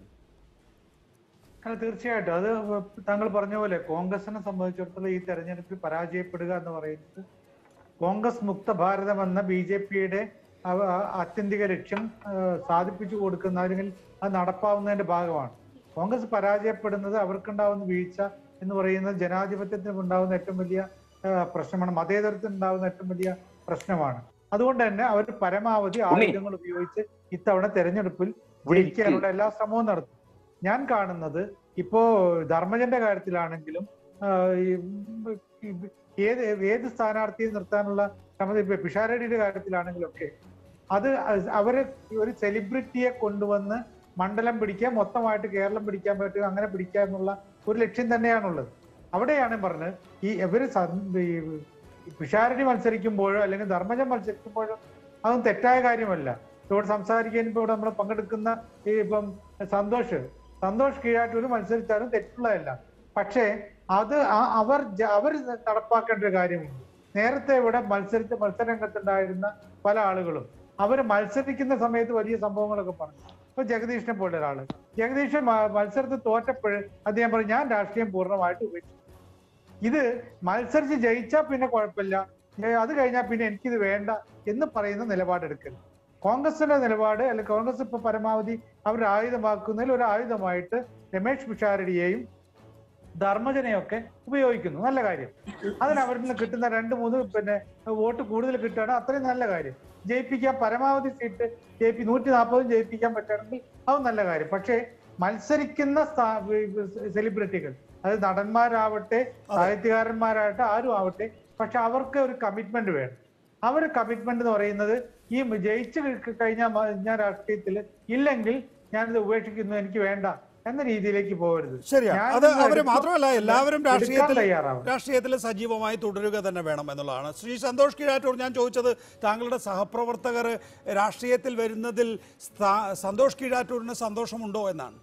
അല്ല തീർച്ചയായിട്ടും അത് താങ്കൾ പറഞ്ഞ പോലെ കോൺഗ്രസിനെ സംബന്ധിച്ചിടത്തോളം ഈ തെരഞ്ഞെടുപ്പിൽ പരാജയപ്പെടുക എന്ന് പറയുന്നത് കോൺഗ്രസ് മുക്ത ഭാരതം എന്ന ബി ജെ പിയുടെ ആത്യന്തിക ലക്ഷ്യം ആ, സാധിപ്പിച്ചു കൊടുക്കുന്ന അല്ലെങ്കിൽ അത് നടപ്പാവുന്നതിന്റെ ഭാഗമാണ് കോൺഗ്രസ് പരാജയപ്പെടുന്നത് അവർക്കുണ്ടാവുന്ന വീഴ്ച എന്ന് പറയുന്നത് ജനാധിപത്യത്തിന് ഉണ്ടാവുന്ന ഏറ്റവും വലിയ ആ, പ്രശ്നമാണ് മതേതരത്തിന് ഉണ്ടാവുന്ന ഏറ്റവും വലിയ പ്രശ്നമാണ് അതുകൊണ്ട് തന്നെ അവർ പരമാവധി ആയുധങ്ങൾ ഉപയോഗിച്ച് ഇത്തവണ തെരഞ്ഞെടുപ്പിൽ ജയിക്കാനുള്ള എല്ലാ ശ്രമവും നടത്തും ഞാൻ കാണുന്നത് ഇപ്പോ ധർമ്മജന്റെ കാര്യത്തിലാണെങ്കിലും ആ, ഈ, ഈ, ഏത് ഏത് സ്ഥാനാർത്ഥിയെ നിർത്താനുള്ള ശ്രമം ഇപ്പൊ പിഷാരടിയുടെ കാര്യത്തിലാണെങ്കിലും ഒക്കെ അത് അവര് ഒരു സെലിബ്രിറ്റിയെ കൊണ്ടുവന്ന് മണ്ഡലം പിടിക്കാൻ മൊത്തമായിട്ട് കേരളം പിടിക്കാൻ പറ്റുക അങ്ങനെ പിടിക്കുക എന്നുള്ള ഒരു ലക്ഷ്യം തന്നെയാണുള്ളത് അവിടെയാണ് പറഞ്ഞത് ഈ ഇവര് സ- ഈ പിഷാരടി മത്സരിക്കുമ്പോഴോ അല്ലെങ്കിൽ ധർമ്മജൻ മത്സരിക്കുമ്പോഴോ അതൊന്നും തെറ്റായ കാര്യമല്ല ഇവിടെ സംസാരിക്കാൻ ഇപ്പൊ ഇവിടെ നമ്മൾ പങ്കെടുക്കുന്ന ഈ ഇപ്പം സന്തോഷ് സന്തോഷ് കീഴാറ്റൂർ മത്സരിച്ചാലും തെറ്റുള്ളതല്ല പക്ഷേ അത് ആ- അവർ ജ- അവർ നടപ്പാക്കേണ്ട ഒരു കാര്യമുണ്ട് നേരത്തെ ഇവിടെ മത്സരിച്ച മത്സരരംഗത്തുണ്ടായിരുന്ന പല ആളുകളും അവർ മത്സരിക്കുന്ന സമയത്ത് വലിയ സംഭവങ്ങളൊക്കെ പറഞ്ഞു ഇപ്പൊ ജഗദീഷിനെ പോലെ ഒരാള് ജഗദീഷ് മ- മത്സരത്തിൽ തോറ്റപ്പോഴ് അദ്ദേഹം പറഞ്ഞു ഞാൻ രാഷ്ട്രീയം പൂർണ്ണമായിട്ട് ഉപേക്ഷിച്ചു ഇത് മത്സരിച്ച് ജയിച്ചാൽ പിന്നെ കുഴപ്പമില്ല ഏ, അത് കഴിഞ്ഞാൽ പിന്നെ എനിക്കിത് വേണ്ട എന്ന് പറയുന്ന നിലപാടെടുക്കരുത് കോൺഗ്രസിന്റെ നിലപാട് അല്ലെങ്കിൽ കോൺഗ്രസ് ഇപ്പൊ പരമാവധി അവർ ആയുധമാക്കുന്നതിൽ ഒരു ആയുധമായിട്ട് രമേഷ് പിഷാരടിയെയും ധർമ്മജനെയൊക്കെ ഉപയോഗിക്കുന്നു നല്ല കാര്യം അതിന് അവരിൽ നിന്ന് കിട്ടുന്ന രണ്ട് മൂന്ന് പിന്നെ വോട്ട് കൂടുതൽ കിട്ടുകയാണ് അത്രയും നല്ല കാര്യം ജയിപ്പിക്കാൻ പരമാവധി സീറ്റ് ജയിപ്പി നൂറ്റി നാൽപ്പതും ജയിപ്പിക്കാൻ പറ്റുകയാണെങ്കിൽ അത് നല്ല കാര്യം പക്ഷേ മത്സരിക്കുന്ന സെലിബ്രിറ്റികൾ അത് നടന്മാരാവട്ടെ സാഹിത്യകാരന്മാരാവട്ടെ ആരും ആവട്ടെ പക്ഷെ അവർക്ക് ഒരു കമ്മിറ്റ്മെന്റ് വേണം അവർ കമ്മിറ്റ്മെന്റ് എന്ന് പറയുന്നത് ഈ ജയിച്ചു കഴിഞ്ഞാൽ മ- ഞാൻ രാഷ്ട്രീയത്തിൽ ഇല്ലെങ്കിൽ ഞാനിത് ഉപേക്ഷിക്കുന്നു എനിക്ക് വേണ്ട എന്ന രീതിയിലേക്ക് പോകരുത് ശരിയാ ഞാൻ അത് ഇന്ന് അവർ എടുക്കും- മാത്രമല്ല എല്ലാവരും എടുക്കാൻ രാഷ്ട്രീയത്തിൽ തയ്യാറാവണം രാഷ്ട്രീയത്തിൽ സജീവമായി തുടരുക തന്നെ വേണം എന്നുള്ളതാണ് ശ്രീ സന്തോഷ് കീഴാറ്റൂർ ഞാൻ ചോദിച്ചത് താങ്കളുടെ സഹപ്രവർത്തകർ രാഷ്ട്രീയത്തിൽ വരുന്നതിൽ സ്ഥാ- സന്തോഷ് കീഴാറ്റൂരിന് സന്തോഷമുണ്ടോ എന്നാണ്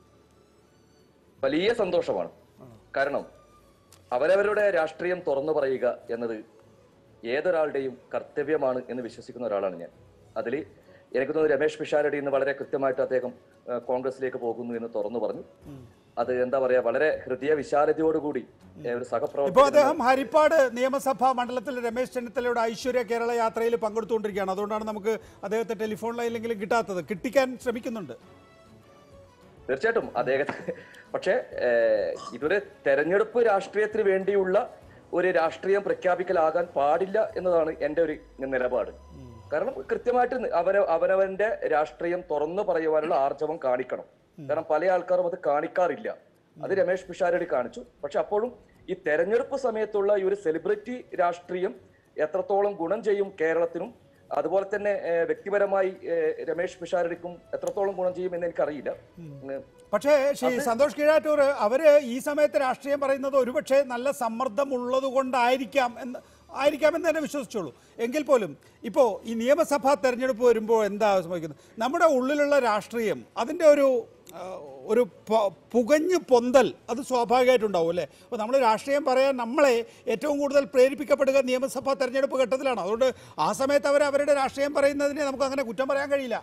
വലിയ സന്തോഷമാണ് കാരണം അവരവരുടെ രാഷ്ട്രീയം തുറന്നു പറയുക എന്നത് ഏതൊരാളുടെയും കർത്തവ്യമാണ് എന്ന് വിശ്വസിക്കുന്ന ഒരാളാണ് ഞാൻ അതിൽ എനിക്ക് തോന്നുന്നു രമേഷ് പിഷാരടി ഇന്ന് വളരെ കൃത്യമായിട്ട് അദ്ദേഹം ആ, കോൺഗ്രസിലേക്ക് പോകുന്നു എന്ന് തുറന്നു പറഞ്ഞു അത് എന്താ പറയാ വളരെ ഹൃദയ വിശാലതയോടുകൂടി ഏ, ഒരു ഇപ്പോൾ സഹപ്രവർത്തകൻ അദ്ദേഹം ഹരിപ്പാട് നിയമസഭാ മണ്ഡലത്തിൽ രമേശ് ചെന്നിത്തലയുടെ ഐശ്വര്യ കേരള യാത്രയിൽ പങ്കെടുത്തുകൊണ്ടിരിക്കുകയാണ് അതുകൊണ്ടാണ് നമുക്ക് അദ്ദേഹത്തെ ടെലിഫോൺ ലൈനിലെങ്കിലും കിട്ടാത്തത് കിട്ടിക്കാൻ ശ്രമിക്കുന്നുണ്ട് തീർച്ചയായിട്ടും അദ്ദേഹത്തെ പക്ഷേ ഏഹ്, ഇതൊരു തെരഞ്ഞെടുപ്പ് രാഷ്ട്രീയത്തിന് വേണ്ടിയുള്ള ഒരു രാഷ്ട്രീയം പ്രഖ്യാപിക്കലാകാൻ പാടില്ല എന്നതാണ് എൻ്റെ ഒരു നിലപാട് കാരണം കൃത്യമായിട്ട് അവന അവനവന്റെ രാഷ്ട്രീയം തുറന്നു പറയുവാനുള്ള ആർജവം കാണിക്കണം കാരണം പല ആൾക്കാരും അത് കാണിക്കാറില്ല അത് രമേഷ് പിഷാരടി കാണിച്ചു പക്ഷെ അപ്പോഴും ഈ തെരഞ്ഞെടുപ്പ് സമയത്തുള്ള ഈ ഒരു സെലിബ്രിറ്റി രാഷ്ട്രീയം എത്രത്തോളം ഗുണം ചെയ്യും കേരളത്തിനും അതുപോലെ തന്നെ ഏഹ്, വ്യക്തിപരമായി ഏഹ്, രമേഷ് പിഷാരടിക്കും എത്രത്തോളം ഗുണം ചെയ്യും എന്ന് എനിക്കറിയില്ല ഏഹ്, പക്ഷേ ശ്രീ സന്തോഷ് കീഴാറ്റൂർ അവര് ഈ സമയത്ത് രാഷ്ട്രീയം പറയുന്നത് ഒരുപക്ഷെ നല്ല സമ്മർദ്ദം ഉള്ളത് കൊണ്ടായിരിക്കാം എന്ന് ആയിരിക്കാമെന്ന് തന്നെ വിശ്വസിച്ചോളൂ എങ്കിൽ പോലും ഇപ്പോൾ ഈ നിയമസഭാ തെരഞ്ഞെടുപ്പ് വരുമ്പോൾ എന്താ സംഭവിക്കുന്നത് നമ്മുടെ ഉള്ളിലുള്ള രാഷ്ട്രീയം അതിൻ്റെ ഒരു ആ, ഒരു പ- പുകഞ്ഞു പൊന്തൽ അത് സ്വാഭാവികമായിട്ടുണ്ടാവും അല്ലേ അപ്പോൾ നമ്മൾ രാഷ്ട്രീയം പറയാൻ നമ്മളെ ഏറ്റവും കൂടുതൽ പ്രേരിപ്പിക്കപ്പെടുക നിയമസഭാ തെരഞ്ഞെടുപ്പ് ഘട്ടത്തിലാണ് അതുകൊണ്ട് ആ സമയത്ത് അവർ അവരുടെ രാഷ്ട്രീയം പറയുന്നതിനെ നമുക്ക് അങ്ങനെ കുറ്റം പറയാൻ കഴിയില്ല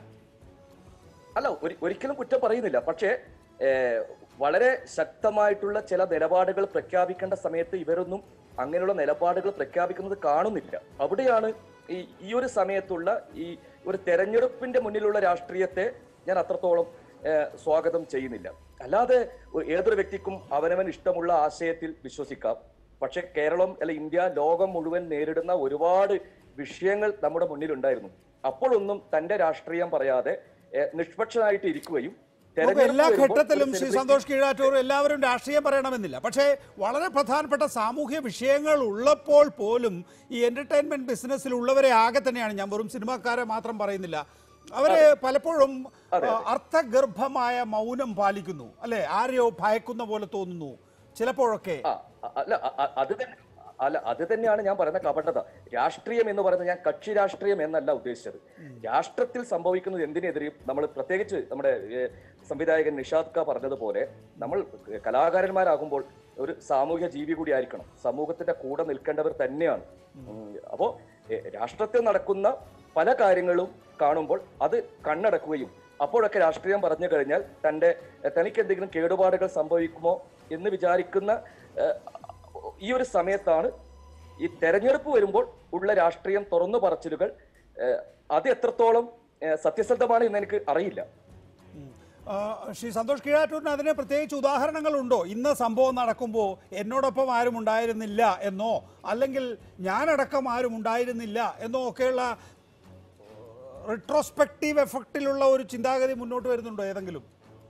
അല്ല ഒരി- ഒരിക്കലും കുറ്റം പറയുന്നില്ല പക്ഷേ ഏഹ്, വളരെ ശക്തമായിട്ടുള്ള ചില നിലപാടുകൾ പ്രഖ്യാപിക്കേണ്ട സമയത്ത് ഇവരൊന്നും അങ്ങനെയുള്ള നിലപാടുകൾ പ്രഖ്യാപിക്കുന്നത് കാണുന്നില്ല അവിടെയാണ് ഈ ഈ ഒരു സമയത്തുള്ള ഈ ഒരു തെരഞ്ഞെടുപ്പിന്റെ മുന്നിലുള്ള രാഷ്ട്രീയത്തെ ഞാൻ അത്രത്തോളം ഏഹ്, സ്വാഗതം ചെയ്യുന്നില്ല അല്ലാതെ ഒ- ഏതൊരു വ്യക്തിക്കും അവനവൻ ഇഷ്ടമുള്ള ആശയത്തിൽ വിശ്വസിക്കാം പക്ഷെ കേരളം അല്ല ഇന്ത്യ ലോകം മുഴുവൻ നേരിടുന്ന ഒരുപാട് വിഷയങ്ങൾ നമ്മുടെ മുന്നിലുണ്ടായിരുന്നു അപ്പോഴൊന്നും തന്റെ രാഷ്ട്രീയം പറയാതെ ഏഹ്, നിഷ്പക്ഷനായിട്ട് ഇരിക്കുകയും നമുക്ക് തെരഞ്ഞെടുപ്പ് എല്ലാ വരുമ്പോൾ ഘട്ടത്തിലും ഒരു ശ്രീ celebrity- സന്തോഷ് കീഴാറ്റൂർ എല്ലാവരും രാഷ്ട്രീയം പറയണമെന്നില്ല പക്ഷേ വളരെ പ്രധാനപ്പെട്ട സാമൂഹ്യ വിഷയങ്ങൾ ഉള്ളപ്പോൾ പോലും ഈ എന്റർടൈൻമെന്റ് ബിസിനസ്സിൽ ഉള്ളവരെ ആകെ തന്നെയാണ് ഞാൻ വെറും സിനിമാക്കാരെ മാത്രം പറയുന്നില്ല അവര് പലപ്പോഴും അതെ, ആ, അർത്ഥഗർഭമായ മൗനം പാലിക്കുന്നു അല്ലെ ആരെയോ ഭയക്കുന്ന പോലെ തോന്നുന്നു ചിലപ്പോഴൊക്കെ ആ, അ- അല്ല അ- അ- അത് തന്നെ അല്ല അത് തന്നെയാണ് ഞാൻ പറയുന്ന കപടത രാഷ്ട്രീയം എന്ന് പറയുന്നത് ഞാൻ കക്ഷി രാഷ്ട്രീയം എന്നല്ല ഉദ്ദേശിച്ചത് രാഷ്ട്രത്തിൽ സംഭവിക്കുന്നത് എന്തിനെതിരെയും നമ്മൾ പ്രത്യേകിച്ച് നമ്മുടെ ഏഹ്, സംവിധായകൻ നിഷാദ് ക പറഞ്ഞതുപോലെ നമ്മൾ കലാകാരന്മാരാകുമ്പോൾ ഒരു സാമൂഹ്യ ജീവി കൂടി ആയിരിക്കണം സമൂഹത്തിന്റെ കൂടെ നിൽക്കേണ്ടവർ തന്നെയാണ് ഉം, അപ്പോ ഏഹ്, രാഷ്ട്രത്തിൽ നടക്കുന്ന പല കാര്യങ്ങളും കാണുമ്പോൾ അത് കണ്ണടക്കുകയും അപ്പോഴൊക്കെ രാഷ്ട്രീയം പറഞ്ഞു കഴിഞ്ഞാൽ തന്റെ ഏഹ്, തനിക്ക് എന്തെങ്കിലും കേടുപാടുകൾ സംഭവിക്കുമോ എന്ന് വിചാരിക്കുന്ന ഏഹ്, ഈ ഒരു സമയത്താണ് ഈ തെരഞ്ഞെടുപ്പ് വരുമ്പോൾ ഉള്ള രാഷ്ട്രീയം തുറന്നു പറച്ചിലുകൾ ഏഹ്, അത് എത്രത്തോളം ഏഹ്, സത്യസന്ധമാണ് എന്ന് എനിക്ക് അറിയില്ല ആ, ശ്രീ സന്തോഷ് കീഴാറ്റൂരിന് അതിന് പ്രത്യേകിച്ച് ഉദാഹരണങ്ങളുണ്ടോ ഇന്ന് സംഭവം നടക്കുമ്പോൾ എന്നോടൊപ്പം ആരും ഉണ്ടായിരുന്നില്ല എന്നോ അല്ലെങ്കിൽ ഞാനടക്കം ആരും ഉണ്ടായിരുന്നില്ല എന്നോ ഒക്കെയുള്ള റിട്രോസ്പെക്റ്റീവ് എഫക്റ്റിലുള്ള ഒരു ചിന്താഗതി മുന്നോട്ട് വരുന്നുണ്ടോ ഏതെങ്കിലും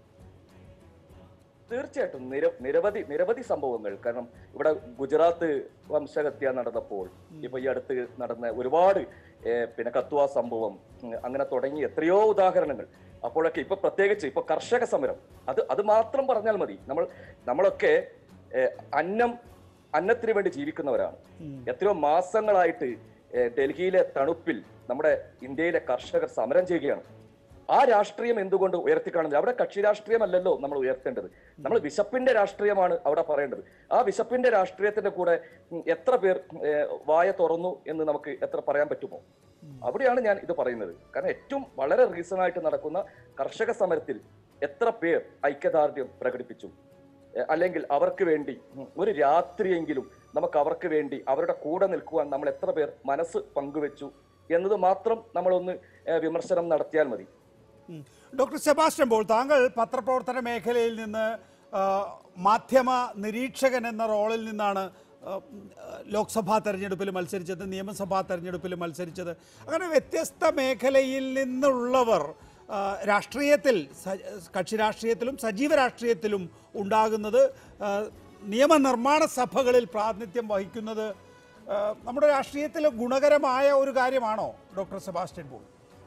തീർച്ചയായിട്ടും നിര നിരവധി നിരവധി സംഭവങ്ങൾ കാരണം ഇവിടെ ഗുജറാത്ത് വംശഹത്യ നടന്നപ്പോൾ ഇപ്പൊ ഈ അടുത്ത് നടന്ന ഒരുപാട് ഏഹ്, പിന്നെ കത്വ സംഭവം ഉം, അങ്ങനെ തുടങ്ങി എത്രയോ ഉദാഹരണങ്ങൾ അപ്പോഴൊക്കെ ഇപ്പൊ പ്രത്യേകിച്ച് ഇപ്പൊ കർഷക സമരം അത് അത് മാത്രം പറഞ്ഞാൽ മതി നമ്മൾ നമ്മളൊക്കെ ഏഹ്, അന്നം അന്നത്തിന് വേണ്ടി ജീവിക്കുന്നവരാണ് എത്രയോ മാസങ്ങളായിട്ട് ഏഹ്, ഡൽഹിയിലെ തണുപ്പിൽ നമ്മുടെ ഇന്ത്യയിലെ കർഷകർ സമരം ചെയ്യുകയാണ് ആ രാഷ്ട്രീയം എന്തുകൊണ്ട് ഉയർത്തിക്കാണുന്നില്ല അവിടെ കക്ഷി രാഷ്ട്രീയമല്ലല്ലോ നമ്മൾ ഉയർത്തേണ്ടത് നമ്മൾ വിശപ്പിന്റെ രാഷ്ട്രീയമാണ് അവിടെ പറയേണ്ടത് ആ വിശപ്പിന്റെ രാഷ്ട്രീയത്തിന്റെ കൂടെ ഉം, എത്ര പേർ ഏഹ്, വായ തുറന്നു എന്ന് നമുക്ക് എത്ര പറയാൻ പറ്റുമോ അവിടെയാണ് ഞാൻ ഇത് പറയുന്നത് കാരണം ഏറ്റവും വളരെ റീസൺ ആയിട്ട് നടക്കുന്ന കർഷക സമരത്തിൽ എത്ര പേർ ഐക്യദാർഢ്യം പ്രകടിപ്പിച്ചു ഏഹ്, അല്ലെങ്കിൽ അവർക്ക് വേണ്ടി ഉം, ഒരു രാത്രിയെങ്കിലും നമുക്ക് അവർക്ക് വേണ്ടി അവരുടെ കൂടെ നിൽക്കുവാൻ നമ്മൾ എത്ര പേർ മനസ്സ് പങ്കുവെച്ചു എന്നത് മാത്രം നമ്മളൊന്ന് ഏഹ്, വിമർശനം നടത്തിയാൽ മതി ഉം. ഡോക്ടർ സെബാസ്റ്റ്യൻ പോൾ താങ്കൾ പത്രപ്രവർത്തന മേഖലയിൽ നിന്ന് ആ, മാധ്യമ നിരീക്ഷകൻ എന്ന റോളിൽ നിന്നാണ് ആ, ഉം, ലോക്സഭാ തെരഞ്ഞെടുപ്പിൽ മത്സരിച്ചത് നിയമസഭാ തെരഞ്ഞെടുപ്പിൽ മത്സരിച്ചത് അങ്ങനെ വ്യത്യസ്ത മേഖലയിൽ നിന്നുള്ളവർ ആ, രാഷ്ട്രീയത്തിൽ സ- കക്ഷി രാഷ്ട്രീയത്തിലും സജീവ രാഷ്ട്രീയത്തിലും ഉണ്ടാകുന്നത് ആ, നിയമനിർമ്മാണ സഭകളിൽ പ്രാതിനിധ്യം വഹിക്കുന്നത് ആ, നമ്മുടെ രാഷ്ട്രീയത്തിൽ ഗുണകരമായ ഒരു കാര്യമാണോ ഡോക്ടർ സെബാസ്റ്റ്യൻ പോൾ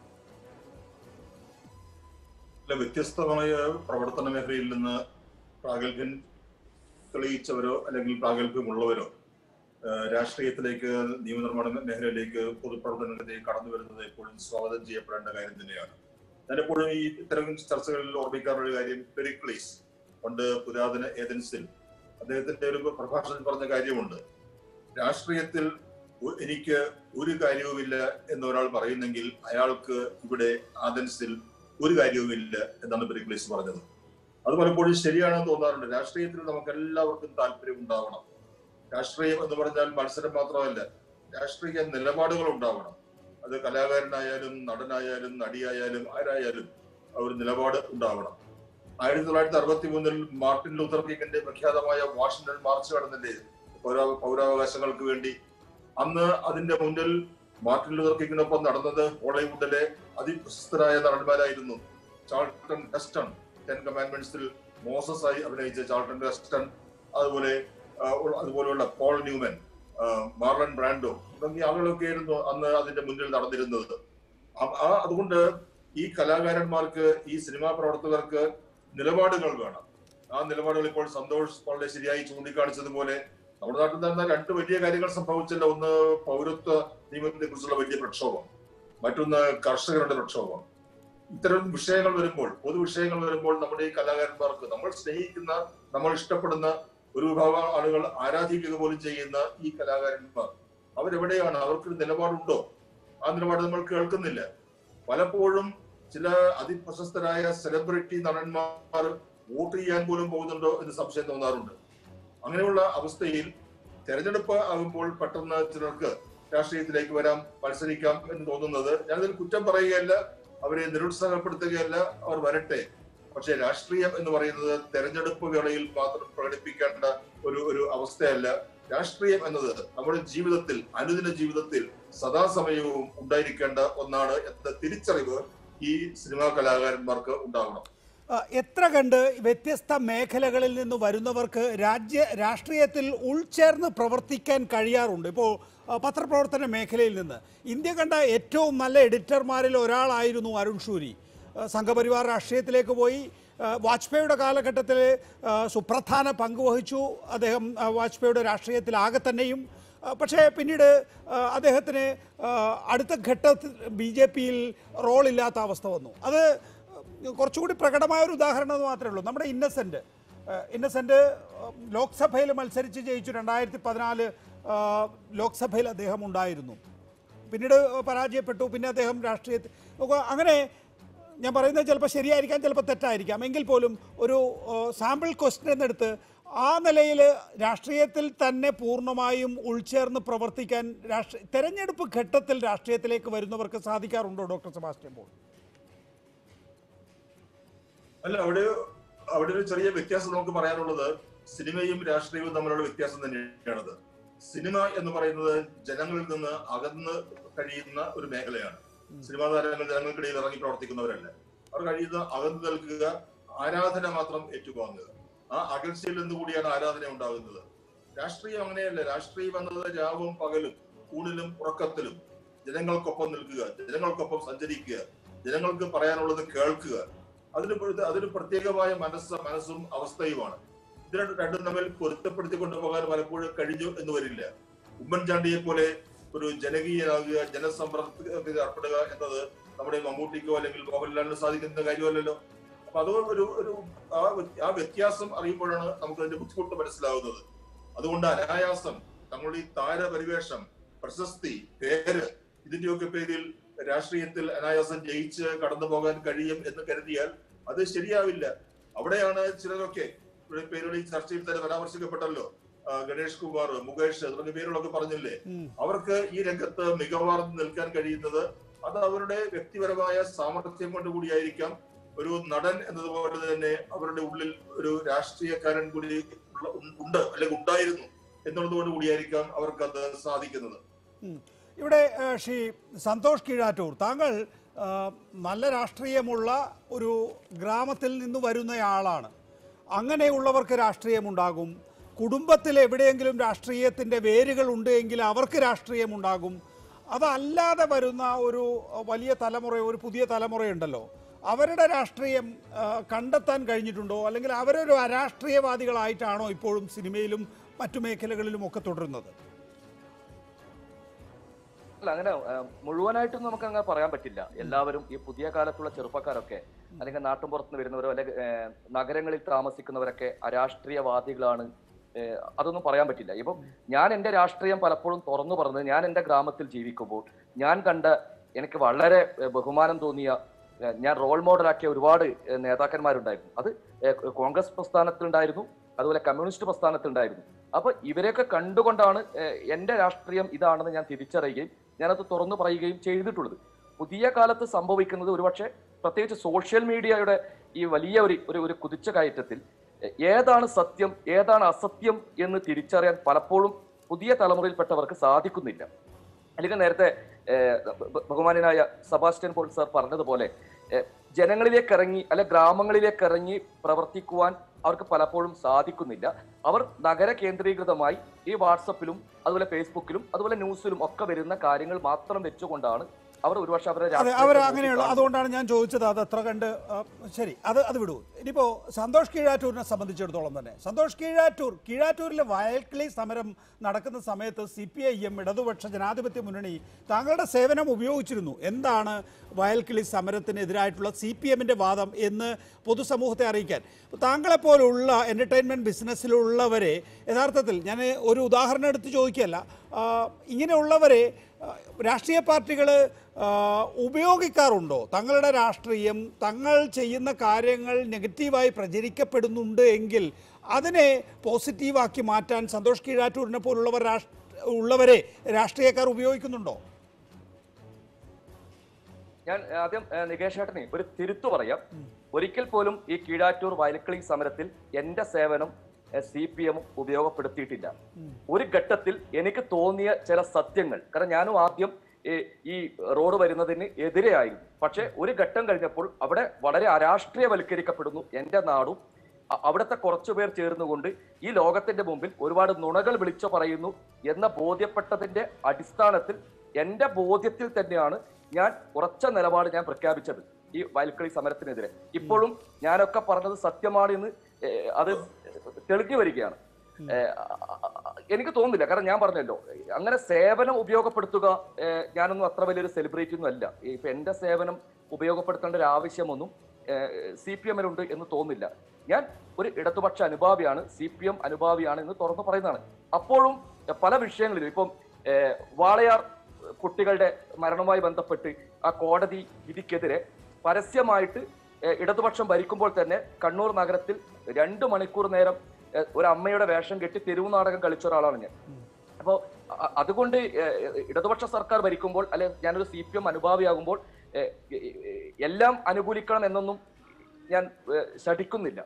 അല്ല വ്യത്യസ്തമായ പ്രവർത്തന മേഖലയിൽ നിന്ന് പ്രാഗൽഭ്യം തെളിയിച്ചവരോ അല്ലെങ്കിൽ പ്രാഗൽഭ്യമുള്ളവരോ ഏഹ് രാഷ്ട്രീയത്തിലേക്ക് നിയമനിർമ്മാണ മേഖലയിലേക്ക് പൊതുപ്രവർത്തനത്തിലേക്ക് കടന്നു വരുന്നത് എപ്പോഴും സ്വാഗതം ചെയ്യപ്പെടേണ്ട കാര്യം തന്നെയാണ് ഞാനെപ്പോഴും ഈ ഇത്തരം ചർച്ചകളിൽ ഓർമ്മിക്കാറുള്ള ഒരു കാര്യം പെരിക്ലീസ് പണ്ട് പുരാതന ഏതൻസിൽ അദ്ദേഹത്തിന്റെ ഒരു പ്രഭാഷണത്തിൽ പറഞ്ഞ കാര്യമുണ്ട് രാഷ്ട്രീയത്തിൽ ഒ- എനിക്ക് ഒരു കാര്യവുമില്ല എന്ന് ഒരാൾ പറയുന്നെങ്കിൽ അയാൾക്ക് ഇവിടെ ആദൻസിൽ ഒരു കാര്യവുമില്ല എന്നാണ് പെരിക്ലീസ് പറഞ്ഞത് അത് പലപ്പോഴും ശരിയാണെന്ന് തോന്നാറുണ്ട് രാഷ്ട്രീയത്തിൽ നമുക്ക് എല്ലാവർക്കും താല്പര്യം ഉണ്ടാവണം രാഷ്ട്രീയം എന്ന് പറഞ്ഞാൽ മത്സരം മാത്രമല്ല രാഷ്ട്രീയ നിലപാടുകൾ ഉണ്ടാവണം അത് കലാകാരനായാലും നടനായാലും നടിയായാലും ആരായാലും ആ ഒരു നിലപാട് ഉണ്ടാവണം ആയിരത്തി തൊള്ളായിരത്തി അറുപത്തി മൂന്നിൽ മാർട്ടിൻ ലൂഥർ കിങ്ങിന്റെ പ്രഖ്യാതമായ വാഷിംഗ്ടൺ മാർച്ച് നടന്നില്ലേ പൗരാ പൗരാവകാശങ്ങൾക്ക് വേണ്ടി അന്ന് അതിന്റെ മുന്നിൽ മാർട്ടിൻ ലൂഥർ കിങ്ങിനൊപ്പം നടന്നത് ഹോളിവുഡിലെ അതിപ്രശസ്തരായ നടന്മാരായിരുന്നു ചാൾട്ടൺ ഹെസ്റ്റൺ ടെൻ കമാൻഡ്മെന്റ്സിൽ മോസസ് ആയി അഭിനയിച്ച ചാൾട്ടൺ ഹെസ്റ്റൺ അതുപോലെ ആ, ഉള്ള- അതുപോലെയുള്ള പോൾ ന്യൂമൻ ആ, മാർലൻ ബ്രാൻഡോ തുടങ്ങിയ ആളുകളൊക്കെ ആയിരുന്നു അന്ന് അതിന്റെ മുന്നിൽ നടന്നിരുന്നത് ആ- ആ അതുകൊണ്ട് ഈ കലാകാരന്മാർക്ക് ഈ സിനിമാ പ്രവർത്തകർക്ക് നിലപാടുകൾ വേണം ആ നിലപാടുകൾ ഇപ്പോൾ സന്തോഷ് വളരെ ശരിയായി ചൂണ്ടിക്കാണിച്ചതുപോലെ നമ്മുടെ നാട്ടിൽ നടന്ന രണ്ട് വലിയ കാര്യങ്ങൾ സംഭവിച്ചല്ലോ ഒന്ന് പൗരത്വ നിയമത്തെ കുറിച്ചുള്ള വലിയ പ്രക്ഷോഭം മറ്റൊന്ന് കർഷകരുടെ പ്രക്ഷോഭം ഇത്തരം വിഷയങ്ങൾ വരുമ്പോൾ പൊതു വിഷയങ്ങൾ വരുമ്പോൾ നമ്മുടെ ഈ കലാകാരന്മാർക്ക് നമ്മൾ സ്നേഹിക്കുന്ന നമ്മൾ ഇഷ്ടപ്പെടുന്ന ഒരു വിഭാഗം ആളുകൾ ആരാധിക്കുക പോലും ചെയ്യുന്ന ഈ കലാകാരന്മാർ അവരെവിടെയാണ് അവർക്കൊരു നിലപാടുണ്ടോ ആ നിലപാട് നമ്മൾ കേൾക്കുന്നില്ല പലപ്പോഴും ചില അതിപ്രശസ്തരായ സെലിബ്രിറ്റി നടന്മാർ വോട്ട് ചെയ്യാൻ പോലും പോകുന്നുണ്ടോ എന്ന് സംശയം തോന്നാറുണ്ട് അങ്ങനെയുള്ള അവസ്ഥയിൽ തെരഞ്ഞെടുപ്പ് ആകുമ്പോൾ പെട്ടെന്ന് ചിലർക്ക് രാഷ്ട്രീയത്തിലേക്ക് വരാം മത്സരിക്കാം എന്ന് തോന്നുന്നത് ഞാനതിൽ കുറ്റം പറയുകയല്ല അവരെ നിരുത്സാഹപ്പെടുത്തുകയല്ല അവർ വരട്ടെ പക്ഷേ രാഷ്ട്രീയം എന്ന് പറയുന്നത് തെരഞ്ഞെടുപ്പ് വേളയിൽ മാത്രം പ്രകടിപ്പിക്കേണ്ട ഒരു ഒരു അവസ്ഥയല്ല രാഷ്ട്രീയം എന്നത് നമ്മുടെ ജീവിതത്തിൽ അനുദിന ജീവിതത്തിൽ സദാസമയവും ഉണ്ടായിരിക്കേണ്ട ഒന്നാണ് എന്ന തിരിച്ചറിവ് ഈ സിനിമാ കലാകാരന്മാർക്ക് ഉണ്ടാവണം ആ, എത്ര കണ്ട് വ്യത്യസ്ത മേഖലകളിൽ നിന്ന് വരുന്നവർക്ക് രാജ്യ രാഷ്ട്രീയത്തിൽ ഉൾച്ചേർന്ന് പ്രവർത്തിക്കാൻ കഴിയാറുണ്ട് ഇപ്പോൾ ആ, പത്രപ്രവർത്തന മേഖലയിൽ നിന്ന് ഇന്ത്യ കണ്ട ഏറ്റവും നല്ല എഡിറ്റർമാരിൽ ഒരാളായിരുന്നു അരുൺ ഷൂരി ആ, സംഘപരിവാർ രാഷ്ട്രീയത്തിലേക്ക് പോയി ആ, വാജ്പേയിയുടെ കാലഘട്ടത്തിൽ ആ, സുപ്രധാന പങ്ക് വഹിച്ചു അദ്ദേഹം ആ, വാജ്പേയിയുടെ രാഷ്ട്രീയത്തിലാകെ തന്നെയും ആ, പക്ഷേ പിന്നീട് ആ, അദ്ദേഹത്തിന് ആ, അടുത്ത ഘട്ടത്തിൽ ബി ജെ പിയിൽ റോളില്ലാത്ത അവസ്ഥ വന്നു അത് കുറച്ചുകൂടി പ്രകടമായ ഒരു ഉദാഹരണം എന്ന് മാത്രമേ ഉള്ളൂ നമ്മുടെ ഇന്നസെൻ്റ് ഇന്നസെൻ്റ് ലോക്സഭയിൽ മത്സരിച്ച് ജയിച്ചു രണ്ടായിരത്തി പതിനാല് ലോക്സഭയിൽ അദ്ദേഹം ഉണ്ടായിരുന്നു പിന്നീട് പരാജയപ്പെട്ടു പിന്നെ അദ്ദേഹം രാഷ്ട്രീയത്തിൽ നോക്കുക, അങ്ങനെ ഞാൻ പറയുന്നത് ചിലപ്പോൾ ശരിയായിരിക്കാം ചിലപ്പോൾ തെറ്റായിരിക്കാം എങ്കിൽ പോലും ഒരു സാമ്പിൾ ക്വസ്റ്റ്യൻ എന്നെടുത്ത് ആ നിലയിൽ രാഷ്ട്രീയത്തിൽ തന്നെ പൂർണ്ണമായും ഉൾച്ചേർന്ന് പ്രവർത്തിക്കാൻ രാഷ്ട്രീയ തെരഞ്ഞെടുപ്പ് ഘട്ടത്തിൽ രാഷ്ട്രീയത്തിലേക്ക് വരുന്നവർക്ക് സാധിക്കാറുണ്ടോ ഡോക്ടർ സെബാസ്റ്റ്യൻ പോൾ അല്ല അവിടെ അവിടെ ഒരു ചെറിയ വ്യത്യാസം നമുക്ക് പറയാനുള്ളത് സിനിമയും രാഷ്ട്രീയവും തമ്മിലുള്ള വ്യത്യാസം തന്നെയാണത് സിനിമ എന്ന് പറയുന്നത് ജനങ്ങളിൽ നിന്ന് അകന്ന് കഴിയുന്ന ഒരു മേഖലയാണ് സിനിമാ താരങ്ങൾ ജനങ്ങൾക്കിടയിൽ ഇറങ്ങി പ്രവർത്തിക്കുന്നവരല്ല അവർ കഴിയുന്ന അകന്നു നിൽക്കുക ആരാധന മാത്രം ഏറ്റുവാങ്ങുക ആ അകൽച്ചയിൽ നിന്ന് കൂടിയാണ് ആരാധന ഉണ്ടാകുന്നത് രാഷ്ട്രീയം അങ്ങനെയല്ല രാഷ്ട്രീയം എന്നത് രാവും പകലും ഊണിലും ഉറക്കത്തിലും ജനങ്ങൾക്കൊപ്പം നിൽക്കുക ജനങ്ങൾക്കൊപ്പം സഞ്ചരിക്കുക ജനങ്ങൾക്ക് പറയാനുള്ളത് കേൾക്കുക അതിന് പൊഴുത്ത- അതിന് പ്രത്യേകമായ മനസ്സ് മനസ്സും അവസ്ഥയുമാണ് ഇത് രണ്ട് രണ്ടും തമ്മിൽ പൊരുത്തപ്പെടുത്തി കൊണ്ടുപോകാൻ പലപ്പോഴും കഴിഞ്ഞു എന്ന് വരില്ല ഉമ്മൻചാണ്ടിയെ പോലെ ഒരു ജനകീയനാകുക ജനസമ്പർക്കത്തിൽ ഏർപ്പെടുക എന്നത് നമ്മുടെ മമ്മൂട്ടിക്കോ അല്ലെങ്കിൽ മോഹൻലാലിനോ സാധിക്കുന്ന കാര്യമല്ലല്ലോ അപ്പൊ അത് ഒരു ഒരു ആ വ്യ- ആ വ്യത്യാസം അറിയുമ്പോഴാണ് നമുക്ക് അതിന്റെ ബുദ്ധിമുട്ട് മനസ്സിലാവുന്നത് അതുകൊണ്ട് അനായാസം തങ്ങളുടെ ഈ താരപരിവേഷം പ്രശസ്തി പേര് ഇതിന്റെയൊക്കെ പേരിൽ രാഷ്ട്രീയത്തിൽ അനായാസം ജയിച്ച് കടന്നു പോകാൻ കഴിയും എന്ന് കരുതിയാൽ അത് ശരിയാവില്ല അവിടെയാണ് ചിലരൊക്കെ ഇവിടെ പേരുകൾ ഈ ചർച്ചയിൽ തന്നെ പരാമർശിക്കപ്പെട്ടല്ലോ ആ, ഗണേഷ് കുമാർ മുകേഷ് തുടങ്ങിയ പേരുകളൊക്കെ പറഞ്ഞില്ലേ ഉം. അവർക്ക് ഈ രംഗത്ത് മികവാർന്ന് നിൽക്കാൻ കഴിയുന്നത് അത് അവരുടെ വ്യക്തിപരമായ സാമർഥ്യം കൊണ്ട് കൂടിയായിരിക്കാം ഒരു നടൻ എന്നതുപോലെ തന്നെ അവരുടെ ഉള്ളിൽ ഒരു രാഷ്ട്രീയക്കാരൻ കൂടി ഉള്ള- ഉണ്ട് അല്ലെങ്കിൽ ഉണ്ടായിരുന്നു എന്നുള്ളത് കൊണ്ട് കൂടിയായിരിക്കാം അവർക്ക് അത് സാധിക്കുന്നത് ഉം. ഇവിടെ ആ, ശ്രീ സന്തോഷ് കീഴാറ്റൂർ താങ്കൾ ആ, നല്ല രാഷ്ട്രീയമുള്ള ഒരു ഗ്രാമത്തിൽ നിന്ന് വരുന്നയാളാണ് അങ്ങനെയുള്ളവർക്ക് രാഷ്ട്രീയമുണ്ടാകും കുടുംബത്തിൽ എവിടെയെങ്കിലും രാഷ്ട്രീയത്തിൻ്റെ വേരുകൾ ഉണ്ട് എങ്കിൽ അവർക്ക് രാഷ്ട്രീയമുണ്ടാകും അതല്ലാതെ വരുന്ന ഒരു വലിയ തലമുറ ഒരു പുതിയ തലമുറയുണ്ടല്ലോ അവരുടെ രാഷ്ട്രീയം ആ, കണ്ടെത്താൻ കഴിഞ്ഞിട്ടുണ്ടോ അല്ലെങ്കിൽ അവരൊരു അരാഷ്ട്രീയവാദികളായിട്ടാണോ ഇപ്പോഴും സിനിമയിലും മറ്റു മേഖലകളിലും ഒക്കെ തുടരുന്നത് അല്ല അങ്ങനെ ആ, മുഴുവനായിട്ടും നമുക്ക് അങ്ങനെ പറയാൻ പറ്റില്ല എല്ലാവരും ഈ പുതിയ കാലത്തുള്ള ചെറുപ്പക്കാരൊക്കെ അല്ലെങ്കിൽ നാട്ടുമ്പുറത്ത് വരുന്നവരോ അല്ലെങ്കിൽ ഏ, നഗരങ്ങളിൽ താമസിക്കുന്നവരൊക്കെ അരാഷ്ട്രീയവാദികളാണ് ഏ, അതൊന്നും പറയാൻ പറ്റില്ല ഇപ്പം ഞാൻ എൻ്റെ രാഷ്ട്രീയം പലപ്പോഴും തുറന്നു പറഞ്ഞത് ഞാൻ എൻ്റെ ഗ്രാമത്തിൽ ജീവിക്കുമ്പോൾ ഞാൻ കണ്ട എനിക്ക് വളരെ ഏ, ബഹുമാനം തോന്നിയ ഏ, ഞാൻ റോൾ മോഡലാക്കിയ ഒരുപാട് ഏ, നേതാക്കന്മാരുണ്ടായിരുന്നു അത് ഏ, കോൺഗ്രസ് പ്രസ്ഥാനത്തിലുണ്ടായിരുന്നു അതുപോലെ കമ്മ്യൂണിസ്റ്റ് പ്രസ്ഥാനത്തിലുണ്ടായിരുന്നു അപ്പൊ ഇവരെയൊക്കെ കണ്ടുകൊണ്ടാണ് ഏഹ്, എന്റെ രാഷ്ട്രീയം ഇതാണെന്ന് ഞാൻ തിരിച്ചറിയുകയും ഞാനത് തുറന്നു പറയുകയും ചെയ്തിട്ടുള്ളത് പുതിയ കാലത്ത് സംഭവിക്കുന്നത് ഒരുപക്ഷെ പ്രത്യേകിച്ച് സോഷ്യൽ മീഡിയയുടെ ഈ വലിയ ഒരു ഒരു ഒരു കുതിച്ച കയറ്റത്തിൽ ഏഹ്, ഏതാണ് സത്യം ഏതാണ് അസത്യം എന്ന് തിരിച്ചറിയാൻ പലപ്പോഴും പുതിയ തലമുറയിൽപ്പെട്ടവർക്ക് സാധിക്കുന്നില്ല അല്ലെങ്കിൽ നേരത്തെ ഏഹ്, ബ- ബഹുമാന്യനായ സബാസ്റ്റ്യൻ പോൾ സാർ പറഞ്ഞതുപോലെ ഏഹ്, ജനങ്ങളിലേക്ക് ഇറങ്ങി അല്ലെ ഗ്രാമങ്ങളിലേക്ക് ഇറങ്ങി പ്രവർത്തിക്കുവാൻ അവർക്ക് പലപ്പോഴും സാധിക്കുന്നില്ല അവർ നഗര കേന്ദ്രീകൃതമായി ഈ വാട്സപ്പിലും അതുപോലെ ഫേസ്ബുക്കിലും അതുപോലെ ന്യൂസിലും ഒക്കെ വരുന്ന കാര്യങ്ങൾ മാത്രം വെച്ചുകൊണ്ടാണ് അവർ ഒരുപക്ഷെ അവരുടെ അതെ രാഷ്ട്രീയത്തെ അവർ നോക്കി അങ്ങനെയുള്ള കാണുന്നത്. അതുകൊണ്ടാണ് ഞാൻ ചോദിച്ചത് അത് എത്ര കണ്ട് ആ, ശരി അത് അത് വിടൂ ഇനിയിപ്പോൾ സന്തോഷ് കീഴാറ്റൂരിനെ സംബന്ധിച്ചിടത്തോളം തന്നെ സന്തോഷ് കീഴാറ്റൂർ കീഴാറ്റൂരിലെ വയൽക്കിളി സമരം നടക്കുന്ന സമയത്ത് സി പി ഐ എം ഇടതുപക്ഷ ജനാധിപത്യ മുന്നണി താങ്കളുടെ സേവനം ഉപയോഗിച്ചിരുന്നു എന്താണ് വയൽക്കിളി സമരത്തിനെതിരായിട്ടുള്ള സി പി എമ്മിൻ്റെ വാദം എന്ന് പൊതുസമൂഹത്തെ അറിയിക്കാൻ താങ്കളെപ്പോലുള്ള എൻ്റർടൈൻമെൻറ്റ് ബിസിനസ്സിലുള്ളവരെ യഥാർത്ഥത്തിൽ ഞാൻ ഒരു ഉദാഹരണം എടുത്ത് ചോദിക്കുകയല്ല ആ, ഇങ്ങനെയുള്ളവരെ ആ, രാഷ്ട്രീയ പാർട്ടികൾ ഉപയോഗിക്കാറുണ്ടോ തങ്ങളുടെ രാഷ്ട്രീയം തങ്ങൾ ചെയ്യുന്ന കാര്യങ്ങൾ നെഗറ്റീവായി പ്രചരിക്കപ്പെടുന്നുണ്ട് എങ്കിൽ അതിനെ പോസിറ്റീവാക്കി മാറ്റാൻ സന്തോഷ് കീഴാറ്റൂരിനെ പോലുള്ളവർ രാഷ്ട്ര ഉള്ളവരെ രാഷ്ട്രീയക്കാർ ഉപയോഗിക്കുന്നുണ്ടോ ഞാൻ ആദ്യം ഏഹ്, നികേഷ് ചേട്ടനെ ഒരു തിരുത്തു പറയാം ഒരിക്കൽ പോലും ഈ കീഴാറ്റൂർ വയൽക്കിളി സമരത്തിൽ എന്റെ സേവനം സി പി എം ഉപയോഗപ്പെടുത്തിയിട്ടില്ല ഒരു ഘട്ടത്തിൽ എനിക്ക് തോന്നിയ ചില സത്യങ്ങൾ കാരണം ഞാനും ആദ്യം ഈ- ഈ റോഡ് വരുന്നതിന് എതിരെയായിരുന്നു പക്ഷെ ഒരു ഘട്ടം കഴിഞ്ഞപ്പോൾ അവിടെ വളരെ അരാഷ്ട്രീയവൽക്കരിക്കപ്പെടുന്നു എന്റെ നാടും അ- അവിടുത്തെ കുറച്ചു പേർ ചേർന്നുകൊണ്ട് ഈ ലോകത്തിന്റെ മുമ്പിൽ ഒരുപാട് നുണകൾ വിളിച്ചു പറയുന്നു എന്ന ബോധ്യപ്പെട്ടതിന്റെ അടിസ്ഥാനത്തിൽ എന്റെ ബോധ്യത്തിൽ തന്നെയാണ് ഞാൻ ഉറച്ച നിലപാട് ഞാൻ പ്രഖ്യാപിച്ചത് ഈ വയൽക്കളി സമരത്തിനെതിരെ ഇപ്പോഴും ഞാനൊക്കെ പറഞ്ഞത് സത്യമാണ് എന്ന് ഏഹ്, അത് തെളിഞ്ഞു വരികയാണ് ഏഹ്, എനിക്ക് തോന്നുന്നില്ല കാരണം ഞാൻ പറഞ്ഞല്ലോ അങ്ങനെ സേവനം ഉപയോഗപ്പെടുത്തുക ഏഹ്, ഞാനൊന്നും അത്ര വലിയൊരു സെലിബ്രിറ്റി ഒന്നും അല്ല ഇപ്പൊ എന്റെ സേവനം ഉപയോഗപ്പെടുത്തേണ്ട ഒരു ആവശ്യമൊന്നും സി പി എമ്മിലുണ്ട് എന്ന് തോന്നുന്നില്ല ഞാൻ ഒരു ഇടതുപക്ഷ അനുഭാവിയാണ് സി പി എം അനുഭാവിയാണ് എന്ന് തുറന്നു പറയുന്നതാണ് അപ്പോഴും ഏഹ്, പല വിഷയങ്ങളിലും ഇപ്പം ഏഹ്, വാളയാർ കുട്ടികളുടെ മരണവുമായി ബന്ധപ്പെട്ട് ആ കോടതി വിധിക്കെതിരെ പരസ്യമായിട്ട് ഏഹ്, ഇടതുപക്ഷം ഭരിക്കുമ്പോൾ തന്നെ കണ്ണൂർ നഗരത്തിൽ രണ്ട് മണിക്കൂർ നേരം ഏഹ്, ഒരു അമ്മയുടെ വേഷം കെട്ടി തെരുവ് നാടകം കളിച്ച ഒരാളാണ് ഞാൻ അപ്പോ അ- അതുകൊണ്ട് ഏഹ്, ഇടതുപക്ഷ സർക്കാർ ഭരിക്കുമ്പോൾ അല്ലെ ഞാനൊരു സി പി എം അനുഭാവിയാകുമ്പോൾ ഏഹ്, ഏഹ്, എല്ലാം അനുകൂലിക്കണം എന്നൊന്നും ഞാൻ ഏഹ്, ശഠിക്കുന്നില്ല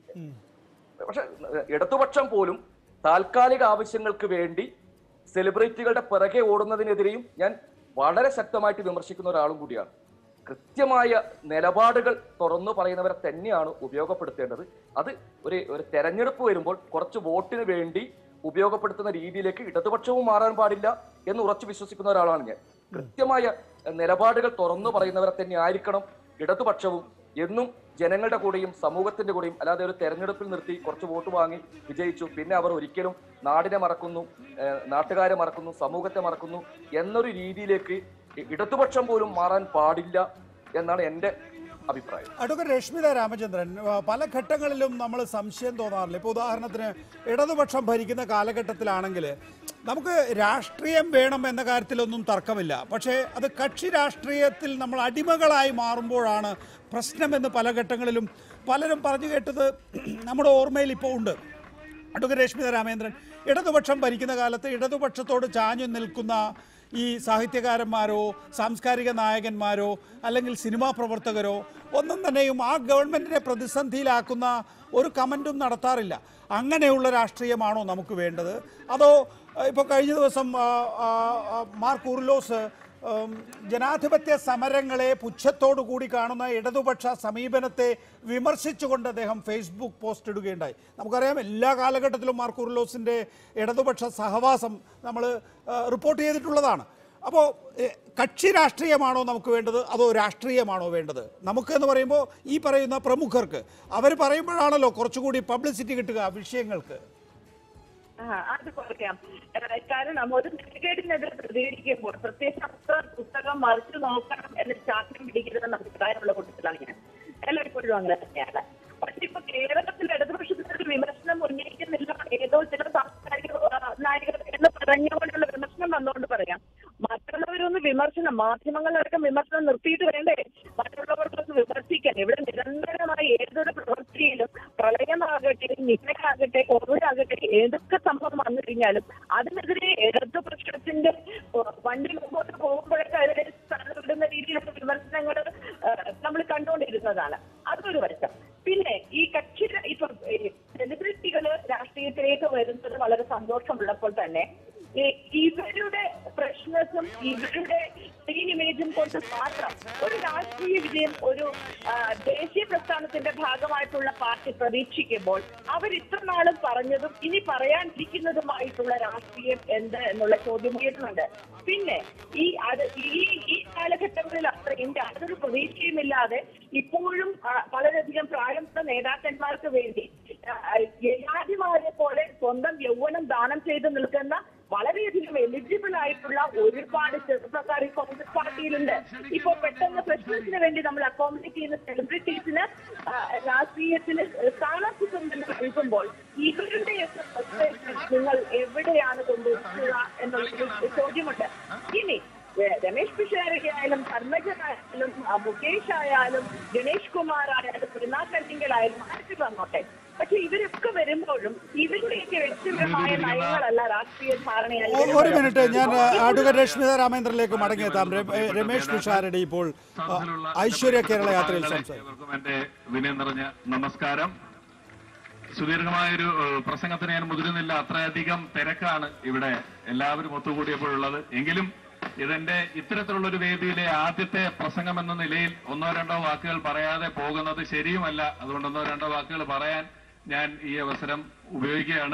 പക്ഷെ ഏഹ്, ഇടതുപക്ഷം പോലും താൽക്കാലിക ആവശ്യങ്ങൾക്ക് വേണ്ടി സെലിബ്രിറ്റികളുടെ പിറകെ ഓടുന്നതിനെതിരെയും ഞാൻ വളരെ ശക്തമായിട്ട് വിമർശിക്കുന്ന ഒരാളും കൂടിയാണ് കൃത്യമായ നിലപാടുകൾ തുറന്നു പറയുന്നവരെ തന്നെയാണ് ഉപയോഗപ്പെടുത്തേണ്ടത് അത് ഒരു ഒരു തെരഞ്ഞെടുപ്പ് വരുമ്പോൾ കുറച്ച് വോട്ടിന് വേണ്ടി ഉപയോഗപ്പെടുത്തുന്ന രീതിയിലേക്ക് ഇടതുപക്ഷവും മാറാൻ പാടില്ല എന്ന് ഉറച്ചു വിശ്വസിക്കുന്ന ഒരാളാണ് ഞാൻ കൃത്യമായ ഏഹ്, നിലപാടുകൾ തുറന്നു പറയുന്നവരെ തന്നെ ആയിരിക്കണം ഇടതുപക്ഷവും എന്നും ജനങ്ങളുടെ കൂടെയും സമൂഹത്തിന്റെ കൂടെയും അല്ലാതെ ഒരു തെരഞ്ഞെടുപ്പിൽ നിർത്തി കുറച്ച് വോട്ട് വാങ്ങി വിജയിച്ചു പിന്നെ അവർ ഒരിക്കലും നാടിനെ മറക്കുന്നു ഏഹ്, നാട്ടുകാരെ മറക്കുന്നു സമൂഹത്തെ മറക്കുന്നു എന്നൊരു രീതിയിലേക്ക് ഇ- ഇടതുപക്ഷം പോലും മാറാൻ പാടില്ല എന്നാണ് എന്റെ അഭിപ്രായം അഡ്വക്കേറ്റ് രശ്മിത രാമചന്ദ്രൻ ആ, പല ഘട്ടങ്ങളിലും നമ്മൾ സംശയം തോന്നാറില്ല ഇപ്പോൾ ഉദാഹരണത്തിന് ഇടതുപക്ഷം ഭരിക്കുന്ന കാലഘട്ടത്തിലാണെങ്കിൽ നമുക്ക് രാഷ്ട്രീയം വേണം എന്ന കാര്യത്തിലൊന്നും തർക്കമില്ല പക്ഷേ അത് കക്ഷി രാഷ്ട്രീയത്തിൽ നമ്മൾ അടിമകളായി മാറുമ്പോഴാണ് പ്രശ്നമെന്ന് പല ഘട്ടങ്ങളിലും പലരും പറഞ്ഞു കേട്ടത് നമ്മുടെ ഓർമ്മയിൽ ഇപ്പോൾ ഉണ്ട് അഡ്വക്കേറ്റ് രശ്മിത രാമേന്ദ്രൻ ഇടതുപക്ഷം ഭരിക്കുന്ന കാലത്ത് ഇടതുപക്ഷത്തോട് ചാഞ്ഞു നിൽക്കുന്ന ഈ സാഹിത്യകാരന്മാരോ സാംസ്കാരിക നായകന്മാരോ അല്ലെങ്കിൽ സിനിമാ പ്രവർത്തകരോ ഒന്നും തന്നെയും ആ ഗവൺമെൻറ്റിനെ പ്രതിസന്ധിയിലാക്കുന്ന ഒരു കമൻറ്റും നടത്താറില്ല അങ്ങനെയുള്ള രാഷ്ട്രീയമാണോ നമുക്ക് വേണ്ടത് അതോ ഇപ്പോൾ കഴിഞ്ഞ ദിവസം ആ, ആ, ആ, മാർക്ക് ഉർലോസ് ഉം, ജനാധിപത്യ സമരങ്ങളെ പുച്ഛത്തോടു കൂടി കാണുന്ന ഇടതുപക്ഷ സമീപനത്തെ വിമർശിച്ചുകൊണ്ട് അദ്ദേഹം ഫേസ്ബുക്ക് പോസ്റ്റ് ഇടുകയുണ്ടായി നമുക്കറിയാം എല്ലാ കാലഘട്ടത്തിലും മാർക്ക് ഉർലോസിൻ്റെ ഇടതുപക്ഷ സഹവാസം നമ്മൾ റിപ്പോർട്ട് ചെയ്തിട്ടുള്ളതാണ് അപ്പോൾ കക്ഷി രാഷ്ട്രീയമാണോ നമുക്ക് വേണ്ടത് അതോ രാഷ്ട്രീയമാണോ വേണ്ടത് നമുക്ക് എന്ന് പറയുമ്പോൾ ഈ പറയുന്ന പ്രമുഖർക്ക് അവർ പറയുമ്പോഴാണല്ലോ കുറച്ചുകൂടി പബ്ലിസിറ്റി കിട്ടുക വിഷയങ്ങൾക്ക് ആ, അത് കുറയ്ക്കാം ഏഹ് കാരണം ഒരു നെഗറ്റീവിനെതിരെ പ്രതികരിക്കുമ്പോൾ പ്രത്യേകിച്ച് അത്ര പുസ്തകം മറിച്ചു നോക്കണം എന്ന് ശാസ്ത്രം പിടിക്കരുതെന്ന അഭിപ്രായമുള്ള കൂട്ടത്തിലാണ് ഞാൻ എല്ലായ്പ്പോഴും അങ്ങനെ തന്നെയാണ് പക്ഷെ ഇപ്പൊ കേരളത്തിൽ ഇടതുപക്ഷത്തിനൊരു വിമർശനം ഉന്നയിക്കുന്നില്ല ഏതോ ചില സാംസ്കാരിക ആ, നായകർ എന്ന് പറഞ്ഞുകൊണ്ടുള്ള വിമർശനം വന്നുകൊണ്ട് പറയാം മറ്റുള്ളവരൊന്ന് വിമർശനം മാധ്യമങ്ങളടക്കം വിമർശനം നിർത്തിയിട്ട് വേണ്ടേ മറ്റുള്ളവർക്കൊന്ന് വിമർശിക്കാൻ ഇവിടെ നിരന്തരമായി ഏതൊരു പ്രവൃത്തിയിലും പ്രളയമാകട്ടെ നിന്നയാകട്ടെ കോവിഡ് ആകട്ടെ ഏതൊക്കെ സംഭവം വന്നു കഴിഞ്ഞാലും അതിനെതിരെ ഇടതുപക്ഷത്തിന്റെ ഏഹ്, വണ്ടി മുമ്പോട്ട് പോകുമ്പോഴൊക്കെ അതിനെ സ്ഥാനം വിടുന്ന രീതിയിലുള്ള വിമർശനങ്ങൾ നമ്മൾ കണ്ടുകൊണ്ടിരുന്നതാണ് അതൊരു വശം പിന്നെ ഈ കക്ഷി ഇപ്പൊ സെലിബ്രിറ്റികള് രാഷ്ട്രീയത്തിലേക്ക് വരുന്നത് വളരെ സന്തോഷമുള്ളപ്പോൾ തന്നെ ഈ ഇവരുടെ പ്രശ്നസും ഇവരുടെ സ്ക്രീൻ ഇമേജും കൊണ്ട് മാത്രം ഒരു രാഷ്ട്രീയ വിജയം ഒരു ആ, ദേശീയ പ്രസ്ഥാനത്തിന്റെ ഭാഗമായിട്ടുള്ള പാർട്ടി പ്രതീക്ഷിക്കുമ്പോൾ അവർ ഇത്ര നാളും പറഞ്ഞതും ഇനി പറയാനിരിക്കുന്നതുമായിട്ടുള്ള രാഷ്ട്രീയം എന്ത് എന്നുള്ള ചോദ്യം ഉയരുന്നുണ്ട് പിന്നെ ഈ അത് ഈ ഈ കാലഘട്ടങ്ങളിൽ അത്രയും യാതൊരു പ്രതീക്ഷയുമില്ലാതെ ഇപ്പോഴും ആ, വളരെയധികം പ്രായമുള്ള നേതാക്കന്മാർക്ക് വേണ്ടി ആ, യജാതിമാരെ പോലെ സ്വന്തം യൗവനം ദാനം ചെയ്ത് നിൽക്കുന്ന വളരെയധികം എലിജിബിൾ ആയിട്ടുള്ള ഒരുപാട് ചെറുപ്പക്കാർ ഈ കോൺഗ്രസ് പാർട്ടിയിലുണ്ട് ഇപ്പൊ പെട്ടെന്ന് പ്രസിഡന്റിന് വേണ്ടി നമ്മൾ അക്കോമഡേറ്റ് ചെയ്യുന്ന സെലിബ്രിറ്റീസിന് രാഷ്ട്രീയത്തിന് സ്ഥാനാർത്ഥിത്വം നൽകുമ്പോൾ ഇവരുടെയൊക്കെ frustration നിങ്ങൾ എവിടെയാണ് കൊണ്ടുവരിക എന്നുള്ളൊരു ചോദ്യമുണ്ട് ഇനി ഏഹ്, രമേശ് പിഷാരടി ആയാലും ധർമ്മജനായാലും ആ, മുകേഷ് ആയാലും ഗണേഷ് കുമാർ ആയാലും മൃണാ കല്ലിങ്കലായാലും ആർക്ക് വന്നോട്ടെ പക്ഷെ ഇവരൊക്കെ വരുമ്പോഴും ഇവരുടെയൊക്കെ വ്യക്തിപരമായ നയങ്ങളല്ല രാഷ്ട്രീയ ധാരണയായി ഒ- ഒരു മിനിറ്റ് ഞാൻ ആ, അഡ്വക്കേറ്റ് രശ്മിത രാമേന്ദ്രനിലേക്ക് മടങ്ങിയെത്താം രെ- ഏ, രമേശ് പിഷാരടി ഇപ്പോൾ ആ, ഐശ്വര്യ കേരള യാത്രയിൽ സംസാരിക്കും ഏവർക്കും എന്റെ വിനയം നിറഞ്ഞ നമസ്കാരം സുദീർഘമായൊരു ഏഹ്, പ്രസംഗത്തിന് ഞാൻ മുതിരുന്നില്ല അത്രയധികം തിരക്കാണ് ഇവിടെ എല്ലാവരും ഒത്തുകൂടിയപ്പോഴുള്ളത് എങ്കിലും ഇതെന്റെ ഇത്തരത്തിലുള്ള ഒരു വേദിയിലെ ആദ്യത്തെ പ്രസംഗം എന്ന നിലയിൽ ഒന്നോ രണ്ടോ വാക്കുകൾ പറയാതെ പോകുന്നത് ശരിയുമല്ല അതുകൊണ്ട് ഒന്നോ രണ്ടോ വാക്കുകൾ പറയാൻ ഞാൻ ഈ അവസരം ഉപയോഗിക്കുകയാണ്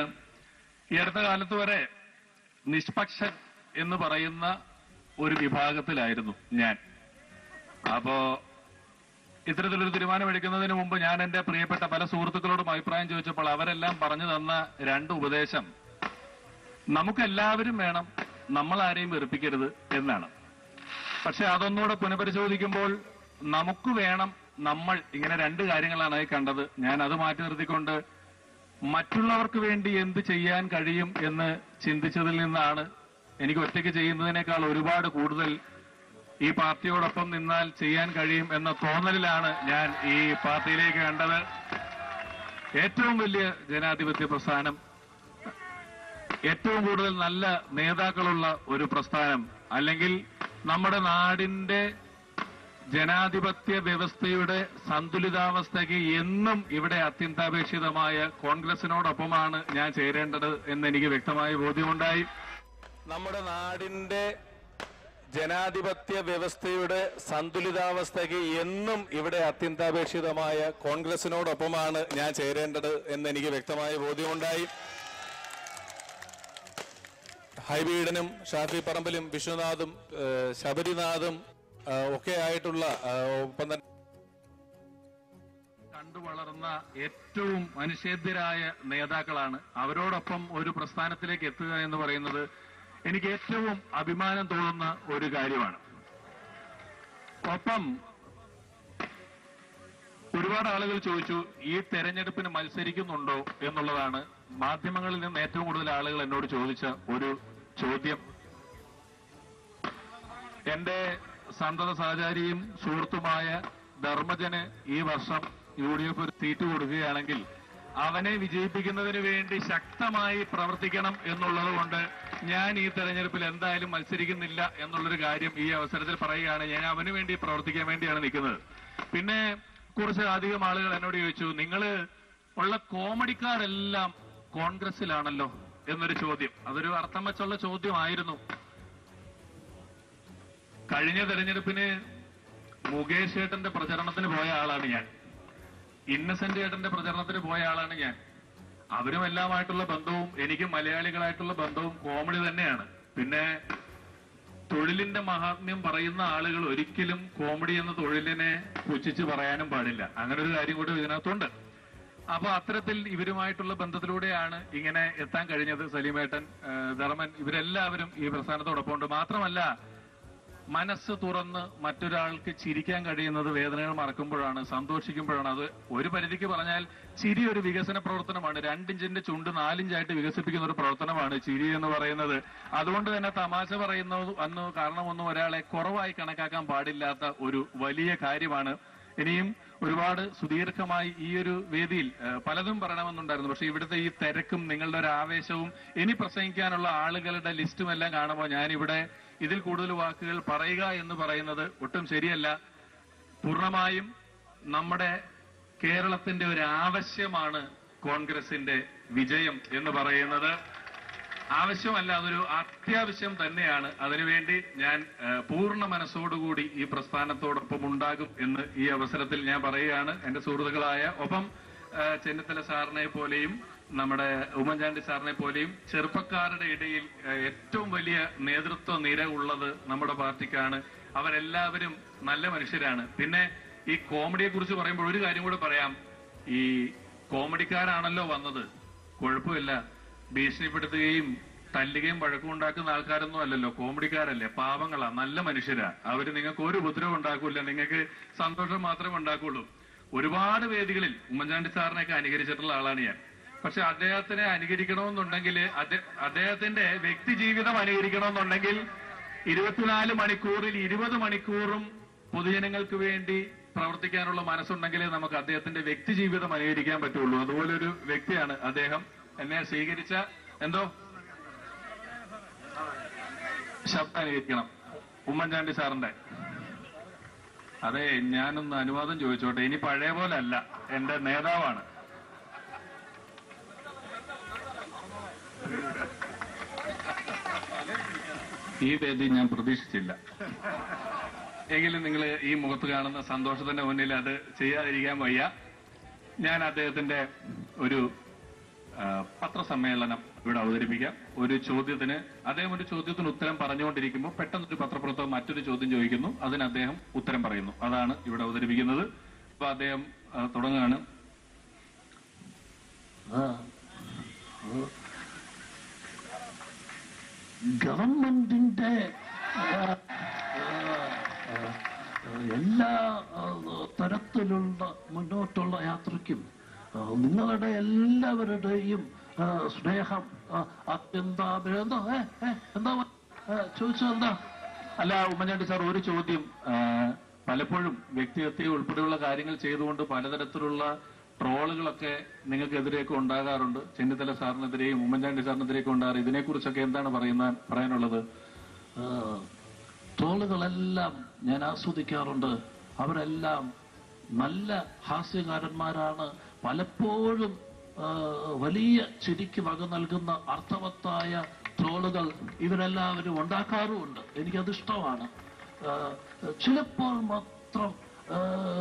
ഈ അടുത്ത കാലത്ത് വരെ നിഷ്പക്ഷൻ എന്ന് പറയുന്ന ഒരു വിഭാഗത്തിലായിരുന്നു ഞാൻ അപ്പോ ഇത്തരത്തിലൊരു തീരുമാനമെടുക്കുന്നതിന് മുമ്പ് ഞാൻ എന്റെ പ്രിയപ്പെട്ട പല സുഹൃത്തുക്കളോടും അഭിപ്രായം ചോദിച്ചപ്പോൾ അവരെല്ലാം പറഞ്ഞു തന്ന രണ്ട് ഉപദേശം നമുക്കെല്ലാവരും വേണം നമ്മൾ ആരെയും വെറുപ്പിക്കരുത് എന്നാണ് പക്ഷെ അതൊന്നുകൂടെ പുനഃപരിശോധിക്കുമ്പോൾ നമുക്ക് വേണം നമ്മൾ ഇങ്ങനെ രണ്ട് കാര്യങ്ങളാണ് അതിൽ കണ്ടത് ഞാൻ അത് മാറ്റി നിർത്തിക്കൊണ്ട് മറ്റുള്ളവർക്ക് വേണ്ടി എന്ത് ചെയ്യാൻ കഴിയും എന്ന് ചിന്തിച്ചതിൽ നിന്നാണ് എനിക്ക് ഒറ്റയ്ക്ക് ചെയ്യുന്നതിനേക്കാൾ ഒരുപാട് കൂടുതൽ ഈ പാർട്ടിയോടൊപ്പം നിന്നാൽ ചെയ്യാൻ കഴിയും എന്ന തോന്നലിലാണ് ഞാൻ ഈ പാർട്ടിയിലേക്ക് കണ്ടത് ഏറ്റവും വലിയ ജനാധിപത്യ പ്രസ്ഥാനം ഏറ്റവും കൂടുതൽ നല്ല നേതാക്കളുള്ള ഒരു പ്രസ്ഥാനം അല്ലെങ്കിൽ നമ്മുടെ നാടിന്റെ ജനാധിപത്യ വ്യവസ്ഥയുടെ സന്തുലിതാവസ്ഥയ്ക്ക് എന്നും ഇവിടെ അത്യന്താപേക്ഷിതമായ കോൺഗ്രസിനോടൊപ്പമാണ് ഞാൻ ചേരേണ്ടത് എന്ന് എനിക്ക് വ്യക്തമായ ബോധ്യമുണ്ടായി നമ്മുടെ നാടിന്റെ ജനാധിപത്യ വ്യവസ്ഥയുടെ സന്തുലിതാവസ്ഥയ്ക്ക് എന്നും ഇവിടെ അത്യന്താപേക്ഷിതമായ കോൺഗ്രസിനോടൊപ്പമാണ് ഞാൻ ചേരേണ്ടത് എന്ന് എനിക്ക് വ്യക്തമായ ബോധ്യമുണ്ടായി ഹൈബീഡനും ഷാഫി പറമ്പിലും വിശ്വനാഥും ഏഹ്, ശബരിനാഥും ഏഹ്, ഒക്കെ ആയിട്ടുള്ള ഏഹ്, ഒപ്പം തന്നെ കണ്ടു വളർന്ന ഏറ്റവും മനുഷ്യേദ്യരായ നേതാക്കളാണ് അവരോടൊപ്പം ഒരു പ്രസ്ഥാനത്തിലേക്ക് എത്തുക എന്ന് പറയുന്നത് എനിക്ക് ഏറ്റവും അഭിമാനം തോന്നുന്ന ഒരു കാര്യമാണ് ഒപ്പം ഒരുപാട് ആളുകൾ ചോദിച്ചു ഈ തെരഞ്ഞെടുപ്പിന് മത്സരിക്കുന്നുണ്ടോ എന്നുള്ളതാണ് മാധ്യമങ്ങളിൽ നിന്ന് ഏറ്റവും കൂടുതൽ ആളുകൾ എന്നോട് ചോദിച്ച ഒരു ചോദ്യം എന്റെ സന്തത സഹചാരിയും സുഹൃത്തുമായ ധർമ്മജന് ഈ വർഷം യു ഡി എഫ് ഒരു സീറ്റ് കൊടുക്കുകയാണെങ്കിൽ അവനെ വിജയിപ്പിക്കുന്നതിന് വേണ്ടി ശക്തമായി പ്രവർത്തിക്കണം എന്നുള്ളത് കൊണ്ട് ഞാൻ ഈ തെരഞ്ഞെടുപ്പിൽ എന്തായാലും മത്സരിക്കുന്നില്ല എന്നുള്ളൊരു കാര്യം ഈ അവസരത്തിൽ പറയുകയാണ് ഞാൻ അവന് വേണ്ടി പ്രവർത്തിക്കാൻ വേണ്ടിയാണ് നിൽക്കുന്നത് പിന്നെ കുറച്ച് അധികം ആളുകൾ എന്നോട് ചോദിച്ചു നിങ്ങള് ഉള്ള കോമഡിക്കാരെല്ലാം കോൺഗ്രസിലാണല്ലോ എന്നൊരു ചോദ്യം അതൊരു അർത്ഥം വെച്ചുള്ള ചോദ്യമായിരുന്നു കഴിഞ്ഞ തെരഞ്ഞെടുപ്പിന് മുകേഷ് ഏട്ടന്റെ പ്രചരണത്തിന് പോയ ആളാണ് ഞാൻ ഇന്നസെന്റ് ഏട്ടന്റെ പ്രചരണത്തിന് പോയ ആളാണ് ഞാൻ അവരും എല്ലാമായിട്ടുള്ള ബന്ധവും എനിക്ക് മലയാളികളായിട്ടുള്ള ബന്ധവും കോമഡി തന്നെയാണ് പിന്നെ തൊഴിലിന്റെ മഹാത്മ്യം പറയുന്ന ആളുകൾ ഒരിക്കലും കോമഡി എന്ന തൊഴിലിനെ പുച്ഛിച്ച് പറയാനും പാടില്ല അങ്ങനെ ഒരു കാര്യം കൂടി ഇതിനകത്തുണ്ട് അപ്പൊ അത്തരത്തിൽ ഇവരുമായിട്ടുള്ള ബന്ധത്തിലൂടെയാണ് ഇങ്ങനെ എത്താൻ കഴിഞ്ഞത് സലീമേട്ടൻ ഏഹ് ധർമ്മൻ ഇവരെല്ലാവരും ഈ പ്രസ്ഥാനത്തോടൊപ്പം ഉണ്ട് മാത്രമല്ല മനസ്സ് തുറന്ന് മറ്റൊരാൾക്ക് ചിരിക്കാൻ കഴിയുന്നത് വേദനകൾ മറക്കുമ്പോഴാണ് സന്തോഷിക്കുമ്പോഴാണ് അത് ഒരു പരിധിക്ക് പറഞ്ഞാൽ ചിരി ഒരു വികസന പ്രവർത്തനമാണ് രണ്ടിഞ്ചിന്റെ ചുണ്ട് നാലിഞ്ചായിട്ട് വികസിപ്പിക്കുന്ന ഒരു പ്രവർത്തനമാണ് ചിരി എന്ന് പറയുന്നത് അതുകൊണ്ട് തന്നെ തമാശ പറയുന്നത് അന്ന് കാരണമൊന്നും ഒരാളെ കുറവായി കണക്കാക്കാൻ പാടില്ലാത്ത ഒരു വലിയ കാര്യമാണ് ഇനിയും ഒരുപാട് സുദീർഘമായി ഈ ഒരു വേദിയിൽ ഏഹ്, പലതും പറയണമെന്നുണ്ടായിരുന്നു പക്ഷെ ഇവിടുത്തെ ഈ തിരക്കും നിങ്ങളുടെ ഒരു ആവേശവും ഇനി പ്രസംഗിക്കാനുള്ള ആളുകളുടെ ലിസ്റ്റും എല്ലാം കാണുമ്പോൾ ഞാനിവിടെ ഇതിൽ കൂടുതൽ വാക്കുകൾ പറയുക എന്ന് പറയുന്നത് ഒട്ടും ശരിയല്ല പൂർണ്ണമായും നമ്മുടെ കേരളത്തിന്റെ ഒരു ആവശ്യമാണ് കോൺഗ്രസിന്റെ വിജയം എന്ന് പറയുന്നത് ആവശ്യമല്ല അതൊരു അത്യാവശ്യം തന്നെയാണ് അതിനുവേണ്ടി ഞാൻ ആ, പൂർണ്ണ മനസ്സോടുകൂടി ഈ പ്രസ്ഥാനത്തോടൊപ്പം ഉണ്ടാകും എന്ന് ഈ അവസരത്തിൽ ഞാൻ പറയുകയാണ് എന്റെ സുഹൃത്തുക്കളായ ഒപ്പം ആ, ചെന്നിത്തല സാറിനെ പോലെയും നമ്മുടെ ഉമ്മൻചാണ്ടി സാറിനെ പോലെയും ചെറുപ്പക്കാരുടെ ഇടയിൽ ആ, ഏറ്റവും വലിയ നേതൃത്വ നിര ഉള്ളത് നമ്മുടെ പാർട്ടിക്കാണ് അവരെല്ലാവരും നല്ല മനുഷ്യരാണ് പിന്നെ ഈ കോമഡിയെ കുറിച്ച് പറയുമ്പോൾ ഒരു കാര്യം കൂടെ പറയാം ഈ കോമഡിക്കാരാണല്ലോ വന്നത് കുഴപ്പമില്ല ഭീഷണിപ്പെടുത്തുകയും തല്ലുകയും വഴക്കും ഉണ്ടാക്കുന്ന ആൾക്കാരൊന്നും അല്ലല്ലോ കോമഡിക്കാരല്ലേ പാവങ്ങളാ നല്ല മനുഷ്യരാ അവര് നിങ്ങൾക്ക് ഒരു ഉപദ്രവം ഉണ്ടാക്കൂല നിങ്ങൾക്ക് സന്തോഷം മാത്രമേ ഉണ്ടാക്കുള്ളൂ ഒരുപാട് വേദികളിൽ ഉമ്മൻചാണ്ടി സാറിനെയൊക്കെ അനുകരിച്ചിട്ടുള്ള ആളാണ് ഞാൻ പക്ഷെ അദ്ദേഹത്തിനെ അനുകരിക്കണമെന്നുണ്ടെങ്കിൽ അദ്ദേ- അദ്ദേഹത്തിന്റെ വ്യക്തി ജീവിതം അനുകരിക്കണമെന്നുണ്ടെങ്കിൽ ഇരുപത്തിനാല് മണിക്കൂറിൽ ഇരുപത് മണിക്കൂറും പൊതുജനങ്ങൾക്ക് വേണ്ടി പ്രവർത്തിക്കാനുള്ള മനസ്സുണ്ടെങ്കിലേ നമുക്ക് അദ്ദേഹത്തിന്റെ വ്യക്തി ജീവിതം അനുകരിക്കാൻ പറ്റുള്ളൂ അതുപോലെ ഒരു വ്യക്തിയാണ് അദ്ദേഹം എന്നെ സ്വീകരിച്ച എന്തോ ശബ്ദം അനുകരിക്കണം ഉമ്മൻചാണ്ടി സാറിന്റെ അതെ ഞാനൊന്ന് അനുവാദം ചോദിച്ചോട്ടെ ഇനി പഴയ പോലെ അല്ല എന്റെ നേതാവാണ് ഈ വേദി ഞാൻ പ്രതീക്ഷിച്ചില്ല എങ്കിലും നിങ്ങൾ ഈ മുഖത്ത് കാണുന്ന സന്തോഷത്തിന്റെ മുന്നിൽ അത് ചെയ്യാതിരിക്കാൻ വയ്യ ഞാൻ അദ്ദേഹത്തിന്റെ ഒരു ആ, പത്രസമ്മേളനം ഇവിടെ അവതരിപ്പിക്കാം ഒരു ചോദ്യത്തിന് അദ്ദേഹം ഒരു ചോദ്യത്തിന് ഉത്തരം പറഞ്ഞുകൊണ്ടിരിക്കുമ്പോൾ പെട്ടെന്ന് ഒരു പത്രപ്രവർത്തകർ മറ്റൊരു ചോദ്യം ചോദിക്കുന്നു അതിന് അദ്ദേഹം ഉത്തരം പറയുന്നു അതാണ് ഇവിടെ അവതരിപ്പിക്കുന്നത് അപ്പൊ അദ്ദേഹം ആ, തുടങ്ങുകയാണ് ഗവൺമെന്റിന്റെ ആ, ആ, ആ, എല്ലാ ആ, തരത്തിലുള്ള മുന്നോട്ടുള്ള യാത്രയ്ക്കും ആ, നിങ്ങളുടെ എല്ലാവരുടെയും ആ, സ്നേഹം ആ, അത്യന്താ എന്താ ഏ, ഏ, എന്താ ഏ, ചോദിച്ചത് എന്താ അല്ല ഉമ്മൻചാണ്ടി സാർ ഒരു ചോദ്യം ആ, പലപ്പോഴും വ്യക്തിഹത്യ ഉൾപ്പെടെയുള്ള കാര്യങ്ങൾ ചെയ്തുകൊണ്ട് പലതരത്തിലുള്ള ട്രോളുകളൊക്കെ നിങ്ങൾക്കെതിരെയൊക്കെ ഉണ്ടാകാറുണ്ട് ചെന്നിത്തല സാറിനെതിരെയും ഉമ്മൻചാണ്ടി സാറിനെതിരെയൊക്കെ ഉണ്ടാകാറ് ഇതിനെക്കുറിച്ചൊക്കെ എന്താണ് പറയുന്ന പറയാനുള്ളത് ആ, ട്രോളുകളെല്ലാം ഞാൻ ആസ്വദിക്കാറുണ്ട് അവരെല്ലാം നല്ല ഹാസ്യകാരന്മാരാണ് പലപ്പോഴും ആ, വലിയ ചിരിക്ക് വക നൽകുന്ന അർത്ഥവത്തായ ട്രോളുകൾ ഇവരെല്ലാവരും ഉണ്ടാക്കാറുമുണ്ട് എനിക്കത് ഇഷ്ടമാണ് ആ, ചിലപ്പോൾ മാത്രം ആ,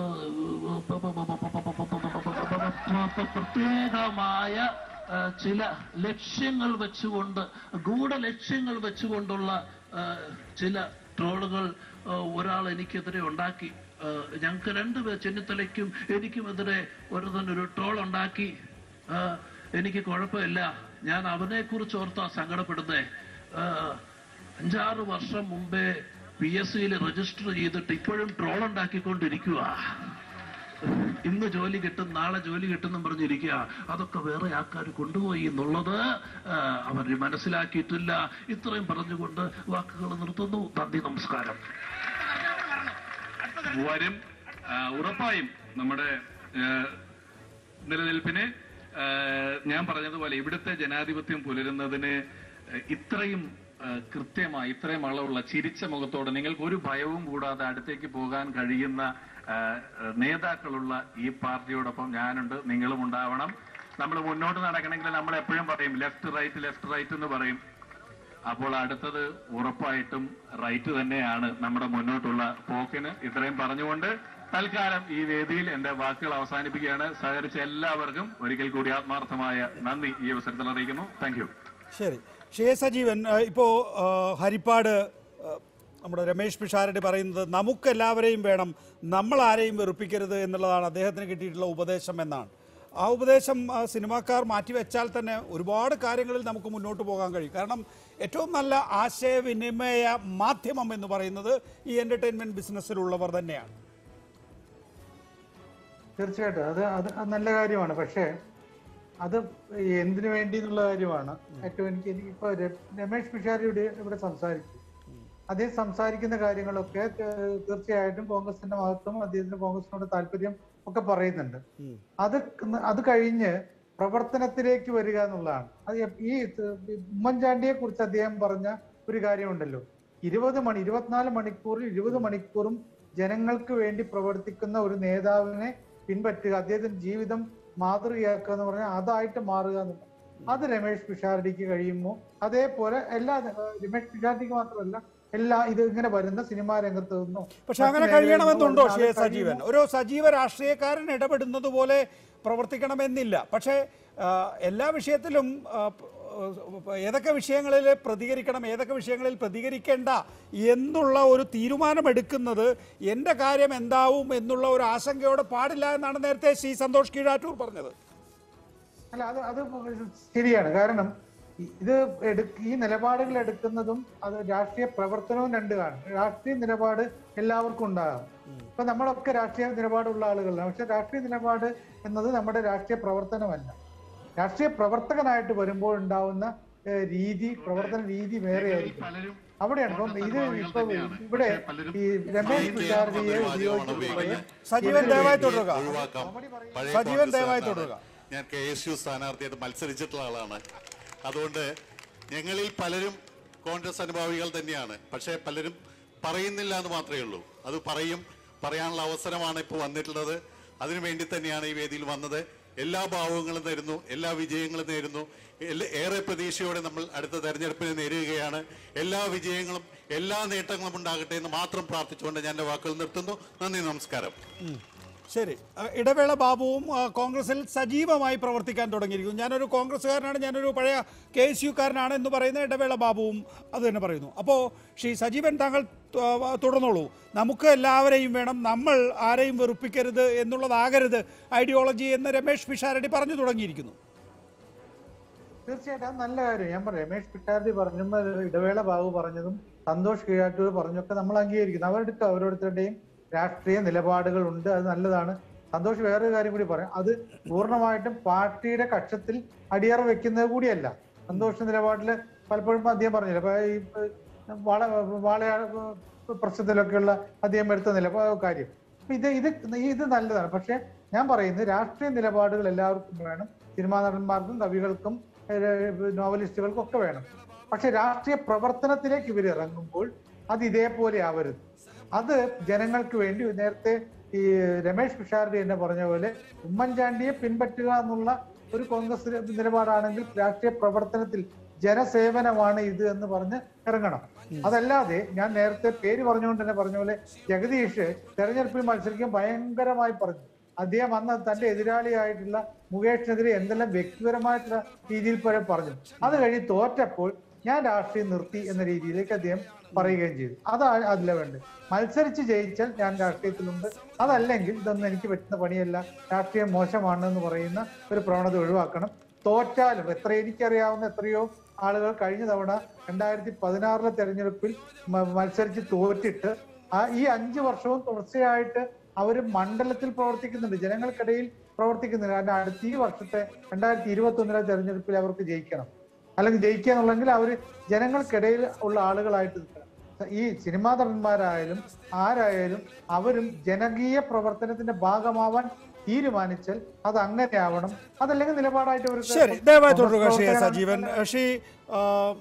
പ്രത്യേകമായ ആ, ചില ലക്ഷ്യങ്ങൾ വെച്ചുകൊണ്ട് ഗൂഢലക്ഷ്യങ്ങൾ വെച്ചുകൊണ്ടുള്ള ആ, ചില ട്രോളുകൾ ആ, ഒരാൾ എനിക്കെതിരെ ഉണ്ടാക്കി ആ, ഞങ്ങൾക്ക് രണ്ടുപേർ ചെന്നിത്തലയ്ക്കും എനിക്കുമെതിരെ ഒരു തന്നെ ഒരു ട്രോൾ ഉണ്ടാക്കി ആ, എനിക്ക് കുഴപ്പമില്ല ഞാൻ അവനെ കുറിച്ച് ഓർത്താ സങ്കടപ്പെടുന്നേ ആ, അഞ്ചാറ് വർഷം മുമ്പേ പി എസ് സിയിൽ രജിസ്റ്റർ ചെയ്തിട്ട് ഇപ്പോഴും ട്രോൾ ഉണ്ടാക്കിക്കൊണ്ടിരിക്കുക ഇന്ന് ജോലി കിട്ടും നാളെ ജോലി കിട്ടുമെന്നും പറഞ്ഞിരിക്കുക അതൊക്കെ വേറെ ആൾക്കാർ കൊണ്ടുപോയി എന്നുള്ളത് ആ, അവർ മനസ്സിലാക്കിയിട്ടില്ല ഇത്രയും പറഞ്ഞുകൊണ്ട് വാക്കുകൾ നിർത്തുന്നു നന്ദി നമസ്കാരം വരും ആ, ഉറപ്പായും നമ്മുടെ ആ, നിലനിൽപ്പിന് ആ, ഞാൻ പറഞ്ഞതുപോലെ ഇവിടുത്തെ ജനാധിപത്യം പുലരുന്നതിന് ഇത്രയും ആ, കൃത്യമായി ഇത്രയും അളവുള്ള ചിരിച്ച മുഖത്തോടെ നിങ്ങൾക്ക് ഒരു ഭയവും കൂടാതെ അടുത്തേക്ക് പോകാൻ കഴിയുന്ന ആ, നേതാക്കളുള്ള ഈ പാർട്ടിയോടൊപ്പം ഞാനുണ്ട് നിങ്ങളും ഉണ്ടാവണം നമ്മൾ മുന്നോട്ട് നടക്കണമെങ്കിൽ നമ്മൾ എപ്പോഴും പറയും ലെഫ്റ്റ് റൈറ്റ് ലെഫ്റ്റ് റൈറ്റ് എന്ന് പറയും അപ്പോൾ അടുത്തത് ഉറപ്പായിട്ടും റൈറ്റ് തന്നെയാണ് നമ്മുടെ മുന്നോട്ടുള്ള പോക്കിന് ഇത്രയും പറഞ്ഞുകൊണ്ട് തൽക്കാലം ഈ വേദിയിൽ എന്റെ വാക്കുകൾ അവസാനിപ്പിക്കുകയാണ് സഹകരിച്ച എല്ലാവർക്കും ഒരിക്കൽ കൂടി ആത്മാർത്ഥമായ നന്ദി ഈ അവസരത്തിൽ അറിയിക്കുന്നു താങ്ക് യു ശരി ഷേ സജീവൻ ആ, ഇപ്പോ ആ, ഹരിപ്പാട് ആ, നമ്മുടെ രമേശ് പിഷാരടി പറയുന്നത് നമുക്കെല്ലാവരെയും വേണം നമ്മൾ ആരെയും വെറുപ്പിക്കരുത് എന്നുള്ളതാണ് അദ്ദേഹത്തിന് കിട്ടിയിട്ടുള്ള ഉപദേശം എന്നാണ് ആ ഉപദേശം ആ, സിനിമാക്കാർ മാറ്റിവെച്ചാൽ തന്നെ ഒരുപാട് കാര്യങ്ങളിൽ നമുക്ക് മുന്നോട്ട് പോകാൻ കഴിയും കാരണം ഏറ്റവും നല്ല ആശയവിനിമയ മാധ്യമം എന്ന് പറയുന്നത് ഈ എൻ്റർടൈൻമെൻറ്റ് ബിസിനസ്സിലുള്ളവർ തന്നെയാണ് തീർച്ചയായിട്ടും അത് അത് അത് നല്ല കാര്യമാണ് പക്ഷേ അത് എന്തിനു വേണ്ടി എന്നുള്ള കാര്യമാണ് ഏറ്റവും എനിക്ക് എനിക്ക് ഇപ്പൊ ര- രമേശ് പിഷാരി ഇവിടെ ഇവിടെ സംസാരിച്ചു അദ്ദേഹം സംസാരിക്കുന്ന കാര്യങ്ങളൊക്കെ ത- തീർച്ചയായിട്ടും കോൺഗ്രസിന്റെ മഹത്വം അദ്ദേഹത്തിന് കോൺഗ്രസിനോട് താല്പര്യം ഒക്കെ പറയുന്നുണ്ട് അത് ക- അത് കഴിഞ്ഞ് പ്രവർത്തനത്തിലേക്ക് വരിക എന്നുള്ളതാണ് അത് എപ്- ഈ ത- ഉമ്മൻചാണ്ടിയെ കുറിച്ച് അദ്ദേഹം പറഞ്ഞ ഒരു കാര്യമുണ്ടല്ലോ ഇരുപത് മണി ഇരുപത്തിനാല് മണിക്കൂറിൽ ഇരുപത് മണിക്കൂറും ജനങ്ങൾക്ക് വേണ്ടി പ്രവർത്തിക്കുന്ന ഒരു നേതാവിനെ പിൻപറ്റുക അദ്ദേഹത്തിന്റെ ജീവിതം മാതൃകയാക്കുക എന്ന് പറഞ്ഞാൽ അതായിട്ട് മാറുക എന്നുള്ളത് അത് രമേശ് പിഷാരടിക്ക് കഴിയുമോ അതേപോലെ എല്ലാ ഏഹ്, രമേശ് പിഷാരടിക്ക് മാത്രമല്ല എല്ലാ ഇത് ഇങ്ങനെ വരുന്ന സിനിമാ രംഗത്ത് നിന്നും പക്ഷെ അങ്ങനെ മറ്റ് മേഖലകളിൽ നിന്നും കഴിയണമെന്നുണ്ടോ വരുന്ന ഷേ ആൾക്ക് സജീവൻ കഴിയുമോ? ഒരു സജീവ രാഷ്ട്രീയക്കാരൻ ഇടപെടുന്നത് പോലെ പ്രവർത്തിക്കണമെന്നില്ല പക്ഷേ ആ, എല്ലാ വിഷയത്തിലും ആ, പ- ആ, ഏതൊക്കെ വിഷയങ്ങളിൽ പ്രതികരിക്കണം ഏതൊക്കെ വിഷയങ്ങളിൽ പ്രതികരിക്കേണ്ട എന്നുള്ള ഒരു തീരുമാനമെടുക്കുന്നത് എൻ്റെ കാര്യം എന്താവും എന്നുള്ള ഒരു ആശങ്കയോടെ പാടില്ല എന്നാണ് നേരത്തെ ശ്രീ സന്തോഷ് കീഴാറ്റൂർ പറഞ്ഞത് അല്ല അത് അത് ശരിയാണ് കാരണം ഇ- ഇത് എടു ഈ നിലപാടുകൾ എടുക്കുന്നതും അത് രാഷ്ട്രീയ പ്രവർത്തനവും രണ്ട് കാണും രാഷ്ട്രീയ നിലപാട് എല്ലാവർക്കും ഉണ്ടാകാം ഇപ്പൊ നമ്മളൊക്കെ രാഷ്ട്രീയ നിലപാടുള്ള ആളുകളാണ് പക്ഷെ രാഷ്ട്രീയ നിലപാട് എന്നത് നമ്മുടെ രാഷ്ട്രീയ പ്രവർത്തനമല്ല രാഷ്ട്രീയ പ്രവർത്തകനായിട്ട് വരുമ്പോൾ ഉണ്ടാവുന്ന ഏഹ്, രീതി പ്രവർത്തന രീതി വേറെയായിരിക്കും പലരും അവിടെയാണ് ഇപ്പം ഇത് ഇപ്പൊ ഇവിടെ ഈ രമേശ് പിഷാരടിയെ ഉപയോഗിച്ചിട്ടുള്ളത് സജീവൻ ദയവായി തുടരുക ഒഴിവാക്കാം പഴയ സജീവൻ ദയവായി കോൺഗ്രസ്സുകാരനാണ്. തുടരുക ഞാൻ കെ എസ് യു സ്ഥാനാർത്ഥിയായിട്ട് മത്സരിച്ചിട്ടുള്ള ആളാണ് അതുകൊണ്ട് ഞങ്ങളിൽ പലരും കോൺഗ്രസ് അനുഭാവികൾ തന്നെയാണ് പക്ഷേ പലരും പറയുന്നില്ല എന്ന് മാത്രമേ ഉള്ളൂ അത് പറയും പറയാനുള്ള അവസരമാണ് ഇപ്പോൾ വന്നിട്ടുള്ളത് അതിനു വേണ്ടി തന്നെയാണ് ഈ വേദിയിൽ വന്നത് എല്ലാ ഭാവങ്ങളും നേരുന്നു എല്ലാ വിജയങ്ങളും നേരുന്നു എല്ലാ- ഏറെ പ്രതീക്ഷയോടെ നമ്മൾ അടുത്ത തെരഞ്ഞെടുപ്പിനെ നേരിടുകയാണ് എല്ലാ വിജയങ്ങളും എല്ലാ നേട്ടങ്ങളും ഉണ്ടാകട്ടെ എന്ന് മാത്രം പ്രാർത്ഥിച്ചുകൊണ്ട് ഞാൻ എൻ്റെ വാക്കുകൾ നിർത്തുന്നു നന്ദി നമസ്കാരം ശരി അഹ് ഇടവേള ബാബുവും ആ, കോൺഗ്രസിൽ സജീവമായി പ്രവർത്തിക്കാൻ തുടങ്ങിയിരിക്കുന്നു ഞാനൊരു കോൺഗ്രസ്സുകാരനാണ് ഞാനൊരു പഴയ കെ എസ് യുക്കാരനാണ് എന്ന് പറയുന്ന ഇടവേള ബാബുവും അത് തന്നെ പറയുന്നു അപ്പോൾ ശ്രീ സജീവൻ താങ്കൾ തു- തുടർന്നോളൂ നമുക്ക് എല്ലാവരെയും വേണം നമ്മൾ ആരെയും വെറുപ്പിക്കരുത് എന്നുള്ളതാകരുത് ഐഡിയോളജി എന്ന് രമേഷ് പിഷാരടി പറഞ്ഞു തുടങ്ങിയിരിക്കുന്നു തീർച്ചയായിട്ടും അത് നല്ല കാര്യം ഞാൻ പറയാം രമേഷ് പിട്ടാരടി പറഞ്ഞതും അത് ഇടവേള ബാബു പറഞ്ഞതും സന്തോഷ് കീഴാറ്റൂർ പറഞ്ഞൊക്കെ നമ്മൾ അംഗീകരിക്കുന്നു അവരുടെ ഓരോരുത്തരുടെയും രാഷ്ട്രീയ നിലപാടുകൾ ഉണ്ട് അത് നല്ലതാണ് സന്തോഷ് വേറൊരു കാര്യം കൂടി പറയാം അത് പൂർണ്ണമായിട്ടും പാർട്ടിയുടെ കക്ഷത്തിൽ അടിയറ വെക്കുന്നത് കൂടിയല്ല സന്തോഷ് നിലപാടില് പലപ്പോഴും അദ്ദേഹം പറഞ്ഞില്ല അപ്പൊ ഈ ഏഹ്, വാള വാളയാർ പ്രശ്നത്തിലൊക്കെയുള്ള അദ്ദേഹം എടുത്ത നിലപാ കാര്യം അപ്പൊ ഇത് ഇത് ഇത് നല്ലതാണ് പക്ഷെ ഞാൻ പറയുന്നത് രാഷ്ട്രീയ നിലപാടുകൾ എല്ലാവർക്കും വേണം സിനിമാ നടന്മാർക്കും കവികൾക്കും ഏഹ്, നോവലിസ്റ്റുകൾക്കും ഒക്കെ വേണം പക്ഷെ രാഷ്ട്രീയ പ്രവർത്തനത്തിലേക്ക് ഇവർ ഇറങ്ങുമ്പോൾ അത് ഇതേപോലെ ആവരുത് അത് ജനങ്ങൾക്ക് വേണ്ടി നേരത്തെ ഈ രമേഷ് പിഷാരടി എന്നെ പറഞ്ഞ പോലെ ഉമ്മൻചാണ്ടിയെ പിൻപറ്റുക എന്നുള്ള ഒരു കോൺഗ്രസ് നിലപാടാണെങ്കിൽ രാഷ്ട്രീയ പ്രവർത്തനത്തിൽ ജനസേവനമാണ് ഇത് എന്ന് പറഞ്ഞ് ഇറങ്ങണം അതല്ലാതെ ഞാൻ നേരത്തെ പേര് പറഞ്ഞുകൊണ്ട് തന്നെ പറഞ്ഞ പോലെ ജഗദീഷ് തെരഞ്ഞെടുപ്പിൽ മത്സരിക്കാൻ ഭയങ്കരമായി പറഞ്ഞു അദ്ദേഹം അന്ന് തന്റെ എതിരാളിയായിട്ടുള്ള മുകേഷിനെതിരെ എന്തെല്ലാം വ്യക്തിപരമായിട്ടുള്ള രീതിയിൽ പോലെ പറഞ്ഞു അത് കഴിഞ്ഞ് തോറ്റപ്പോൾ ഞാൻ രാഷ്ട്രീയം നിർത്തി എന്ന രീതിയിലേക്ക് അദ്ദേഹം പറയുകയും ചെയ്തു അതാണ് അതില വേണ്ടത് മത്സരിച്ച് ജയിച്ചാൽ ഞാൻ രാഷ്ട്രീയത്തിലുണ്ട് അതല്ലെങ്കിൽ ഇതൊന്നും എനിക്ക് പറ്റുന്ന പണിയല്ല രാഷ്ട്രീയം മോശമാണ് എന്ന് പറയുന്ന ഒരു പ്രവണത ഒഴിവാക്കണം തോറ്റാലും എത്ര എനിക്കറിയാവുന്ന എത്രയോ ആളുകൾ കഴിഞ്ഞ തവണ രണ്ടായിരത്തി പതിനാറിലെ തെരഞ്ഞെടുപ്പിൽ മ- മത്സരിച്ച് തോറ്റിട്ട് ആ ഈ അഞ്ചു വർഷവും തുടർച്ചയായിട്ട് അവർ മണ്ഡലത്തിൽ പ്രവർത്തിക്കുന്നുണ്ട് ജനങ്ങൾക്കിടയിൽ പ്രവർത്തിക്കുന്നുണ്ട് കാരണം അടുത്ത ഈ വർഷത്തെ രണ്ടായിരത്തി ഇരുപത്തി ഒന്നിലെ തെരഞ്ഞെടുപ്പിൽ അവർക്ക് ജയിക്കണം അല്ലെങ്കിൽ ജയിക്കുക എന്നുള്ളെങ്കിൽ അവർ ജനങ്ങൾക്കിടയിൽ ഉള്ള ആളുകളായിട്ട് നിൽക്കണം ഈ സിനിമാ നടന്മാരായാലും ആരായാലും അവരും ജനകീയ പ്രവർത്തനത്തിന്റെ ഭാഗമാവാൻ തീരുമാനിച്ചാൽ അത് അങ്ങനെ ആവണം അതല്ലെങ്കിൽ നിലപാടായിട്ട് ഒരു ശരി ദയവായി തുടരുക ശ്രീ എസ്. സജീവൻ ശ്രീ ആ,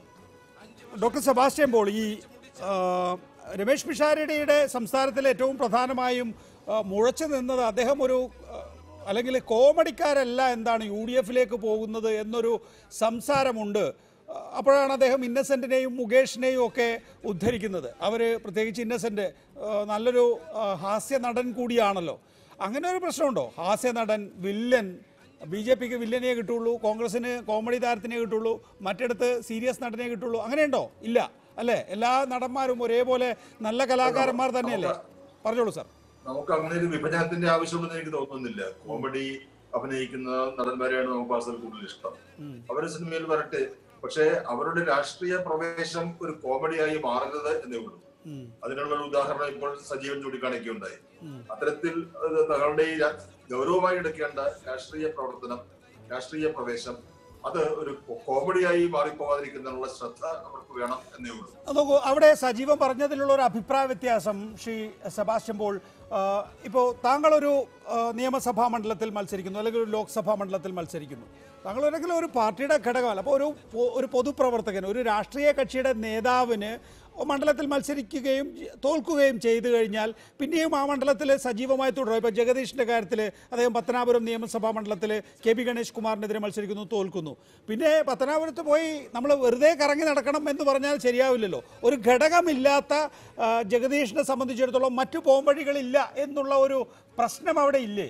ഡോക്ടർ സെബാസ്റ്റ്യൻ പോൾ ഈ ആ, രമേഷ് പിഷാരടിയുടെ സംസ്ഥാനത്തിലെ ഏറ്റവും പ്രധാനമായും ആ, മുഴച്ചു നിന്നത് അദ്ദേഹം ഒരു ആ, അല്ലെങ്കിൽ കോമഡിക്കാരല്ല എന്താണ് യു ഡി എഫിലേക്ക് പോകുന്നത് എന്നൊരു സംസാരമുണ്ട് ആ, അപ്പോഴാണ് അദ്ദേഹം ഇന്നസെന്റിനെയും മുകേഷിനെയും ഒക്കെ ഉദ്ധരിക്കുന്നത് അവർ പ്രത്യേകിച്ച് ഇന്നസെന്റ് ആ, നല്ലൊരു ആ, ഹാസ്യ നടൻ കൂടിയാണല്ലോ അങ്ങനെ ഒരു പ്രശ്നമുണ്ടോ ഹാസ്യ നടൻ വില്ലൻ ബി ജെ പിക്ക് വില്ലനെ കിട്ടുള്ളൂ കോൺഗ്രസിന് കോമഡി താരത്തിനെ കിട്ടുള്ളൂ മറ്റിടത്ത് സീരിയസ് നടനെ കിട്ടുള്ളൂ അങ്ങനെയുണ്ടോ ഇല്ല അല്ലേ എല്ലാ നടന്മാരും ഒരേപോലെ നല്ല കലാകാരന്മാർ തന്നെയല്ലേ പറഞ്ഞോളൂ സാർ നമുക്ക് അങ്ങനെ ഒരു വിഭജനത്തിന്റെ ആവശ്യമുണ്ടെന്ന് എനിക്ക് തോന്നുന്നില്ല കോമഡി അഭിനയിക്കുന്ന നടന്മാരെയാണ് നമുക്ക് വാസ്തവത്തിൽ കൂടുതൽ ഇഷ്ടം അവര് സിനിമയിൽ വരട്ടെ പക്ഷേ അവരുടെ രാഷ്ട്രീയ പ്രവേശം ഒരു കോമഡിയായി മാറരുത് എന്നേ ഉള്ളൂ അതിനുള്ള ഒരു ഉദാഹരണം ഇപ്പോൾ സജീവൻ ചൂണ്ടിക്കാണിക്കുകയുണ്ടായി അത്തരത്തിൽ അത് തങ്ങളുടെ ഈ രാ- ഗൗരവമായി എടുക്കേണ്ട രാഷ്ട്രീയ പ്രവർത്തനം രാഷ്ട്രീയ പ്രവേശം അത് ഒരു കോമഡിയായി മാറിപ്പോകാതിരിക്കുന്നതിനുള്ള ശ്രദ്ധ അവർക്ക് വേണം എന്നേ ഉള്ളൂ അത് നോക്കൂ അവിടെ സജീവൻ പറഞ്ഞതിലുള്ള ഒരു അഭിപ്രായ വ്യത്യാസം ശ്രീ സെബാസ്റ്റ്യൻ പോൾ ആ, ഇപ്പോൾ താങ്കളൊരു ആ, നിയമസഭാ മണ്ഡലത്തിൽ മത്സരിക്കുന്നു അല്ലെങ്കിൽ ഒരു ലോക്സഭാ മണ്ഡലത്തിൽ മത്സരിക്കുന്നു താങ്കൾ ഒരിക്കലും ഒരു പാർട്ടിയുടെ ഘടകമല്ല അപ്പോൾ ഒരു പൊ- ഒരു പൊതുപ്രവർത്തകൻ ഒരു രാഷ്ട്രീയ കക്ഷിയുടെ നേതാവിന് മണ്ഡലത്തിൽ മത്സരിക്കുകയും തോൽക്കുകയും ചെയ്തു കഴിഞ്ഞാൽ പിന്നെയും ആ മണ്ഡലത്തിൽ സജീവമായി തുടരും ഇപ്പോൾ ജഗദീഷിൻ്റെ കാര്യത്തിൽ അദ്ദേഹം പത്തനാപുരം നിയമസഭാ മണ്ഡലത്തിൽ കെ പി ഗണേഷ് കുമാറിനെതിരെ മത്സരിക്കുന്നു തോൽക്കുന്നു പിന്നെ പത്തനാപുരത്ത് പോയി നമ്മൾ വെറുതെ കറങ്ങി നടക്കണം എന്ന് പറഞ്ഞാൽ ശരിയാവില്ലല്ലോ ഒരു ഘടകമില്ലാത്ത ആ, ജഗദീഷിനെ സംബന്ധിച്ചിടത്തോളം മറ്റു പോംവഴികളില്ല എന്നുള്ള ഒരു പ്രശ്നം അവിടെ ഇല്ലേ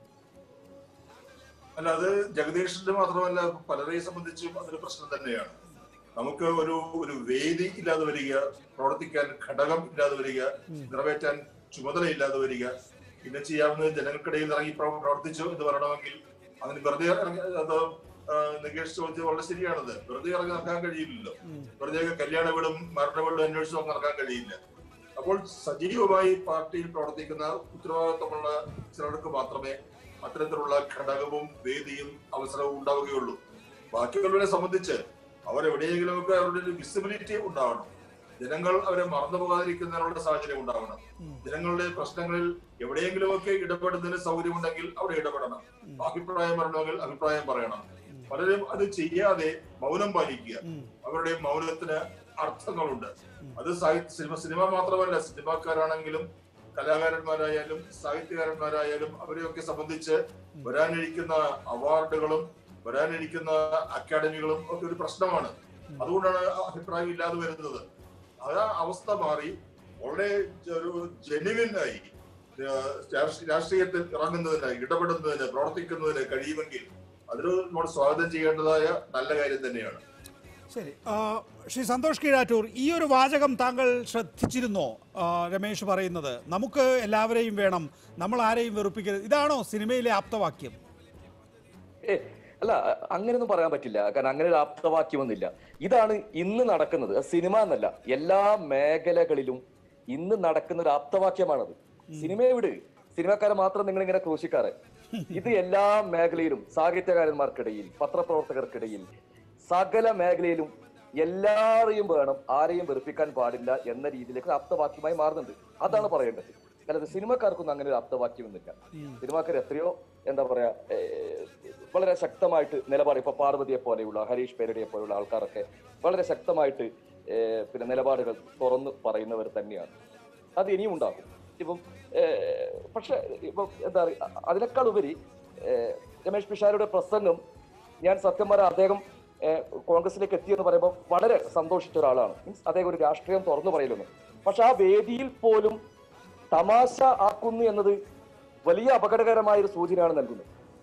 അല്ല അത് ജഗദീഷിന്റെ മാത്രമല്ല പലരെയും സംബന്ധിച്ചും അതൊരു പ്രശ്നം തന്നെയാണ് നമുക്ക് ഒരു ഒരു വേദി ഇല്ലാതെ വരിക പ്രവർത്തിക്കാൻ ഘടകം ഇല്ലാതെ വരിക നിറവേറ്റാൻ ചുമതല ഇല്ലാതെ വരിക പിന്നെ ചെയ്യാവുന്നത് ജനങ്ങൾക്കിടയിൽ ഇറങ്ങി പ്രവ- പ്രവർത്തിച്ചു എന്ന് പറയണമെങ്കിൽ അതിന് വെറുതെ ഇറങ്ങി അത് ആ, നികേഷ് ചോദിച്ചത് വളരെ ശരിയാണത് വെറുതെ ഇറങ്ങി നടക്കാൻ കഴിയില്ലല്ലോ വെറുതെ കല്യാണ വീടും മരണ വീടും അന്വേഷിച്ചും നടക്കാൻ കഴിയില്ല അപ്പോൾ സജീവമായി പാർട്ടിയിൽ പ്രവർത്തിക്കുന്ന ഉത്തരവാദിത്തമുള്ള ചിലർക്ക് മാത്രമേ അത്തരത്തിലുള്ള ഘടകവും വേദിയും അവസരവും ഉണ്ടാവുകയുള്ളൂ ബാക്കിയുള്ളവരെ സംബന്ധിച്ച് അവർ എവിടെയെങ്കിലുമൊക്കെ അവരുടെ ഒരു വിസിബിലിറ്റി ഉണ്ടാവണം ജനങ്ങൾ അവരെ മറന്നു പോകാതിരിക്കുന്നതിനുള്ള സാഹചര്യം ഉണ്ടാവണം ജനങ്ങളുടെ പ്രശ്നങ്ങളിൽ എവിടെയെങ്കിലുമൊക്കെ ഇടപെടുന്നതിന് സൗകര്യമുണ്ടെങ്കിൽ അവിടെ ഇടപെടണം അഭിപ്രായം പറയണമെങ്കിൽ അഭിപ്രായം പറയണം പലരും അത് ചെയ്യാതെ മൗനം പാലിക്കുക അവരുടെ മൗനത്തിന് അർത്ഥങ്ങളുണ്ട് അത് സാഹിത്യ സിനിമ സിനിമ മാത്രമല്ല സിനിമാക്കാരാണെങ്കിലും കലാകാരന്മാരായാലും സാഹിത്യകാരന്മാരായാലും അവരെയൊക്കെ സംബന്ധിച്ച് വരാനിരിക്കുന്ന അവാർഡുകളും വരാനിരിക്കുന്ന അക്കാഡമികളും ഒക്കെ ഒരു പ്രശ്നമാണ് അതുകൊണ്ടാണ് ആ അഭിപ്രായം ഇല്ലാതെ വരുന്നത് അത് ആ അവസ്ഥ മാറി വളരെ ഒരു ജെനുവിൻ ആയി ഏഹ്, രാഷ്ട്രീ- രാഷ്ട്രീയത്തിൽ ഇറങ്ങുന്നതിന് ഇടപെടുന്നതിന് പ്രവർത്തിക്കുന്നതിന് കഴിയുമെങ്കിൽ അതൊരു നമ്മൾ സ്വാഗതം ചെയ്യേണ്ടതായ നല്ല കാര്യം തന്നെയാണ് ശരി ആ, ശ്രീ സന്തോഷ് കീഴാറ്റൂർ ഈ ഒരു വാചകം താങ്കൾ ശ്രദ്ധിച്ചിരുന്നോ ആ, രമേശ് പറയുന്നത് നമുക്ക് എല്ലാവരെയും വേണം നമ്മൾ ആരെയും വെറുപ്പിക്കരുത് ഇതാണോ സിനിമയിലെ ആപ്തവാക്യം ഏ അല്ല അങ്ങനെയൊന്നും പറയാൻ പറ്റില്ല കാരണം അങ്ങനെ ഒരു ആപ്തവാക്യമൊന്നുമില്ല ഇതാണ് ഇന്ന് നടക്കുന്നത് അത് സിനിമ എന്നല്ല എല്ലാ മേഖലകളിലും ഇന്ന് നടക്കുന്ന ഒരു ആപ്തവാക്യമാണത് സിനിമയെ വിട് സിനിമക്കാരെ മാത്രം നിങ്ങൾ ഇങ്ങനെ ക്രൂശിക്കാറ് ഇത് എല്ലാ മേഖലയിലും സാഹിത്യകാരന്മാർക്കിടയിൽ പത്രപ്രവർത്തകർക്കിടയിൽ സകല മേഖലയിലും എല്ലാവരെയും വേണം ആരെയും വെറുപ്പിക്കാൻ പാടില്ല എന്ന രീതിയിലേക്ക് ആപ്തവാക്യമായി മാറുന്നുണ്ട് അതാണ് പറയേണ്ടത് അല്ലാതെ സിനിമക്കാർക്കൊന്നും അങ്ങനെ ഒരു ആപ്തവാക്യമൊന്നുമില്ല സിനിമാക്കാർ എത്രയോ എന്താ പറയാ ഏഹ്, വളരെ ശക്തമായിട്ട് നിലപാട് ഇപ്പൊ പാർവതിയെ പോലെയുള്ള ഹരീഷ് പേരടിയെ പോലെയുള്ള ആൾക്കാരൊക്കെ വളരെ ശക്തമായിട്ട് ഏഹ്, പിന്നെ നിലപാടുകൾ തുറന്ന് പറയുന്നവർ തന്നെയാണ് അത് ഇനിയും ഉണ്ടാകും ഇപ്പം ഏഹ്, പക്ഷെ ഇപ്പം എന്താ പറയുക അതിനേക്കാൾ ഉപരി ഏഹ്, രമേഷ് പിഷാരുടെ പ്രസംഗം ഞാൻ സത്യം പറയാം അദ്ദേഹം ഏഹ്, കോൺഗ്രസിലേക്ക് എത്തിയെന്ന് പറയുമ്പോൾ വളരെ സന്തോഷിച്ച ഒരാളാണ് മീൻസ് അദ്ദേഹം ഒരു രാഷ്ട്രീയം തുറന്നു പറയലൊന്നും പക്ഷെ ആ വേദിയിൽ പോലും തമാശ ആക്കുന്നു എന്നത് വലിയ അപകടകരമായ ഒരു സൂചനയാണ് നൽകുന്നത്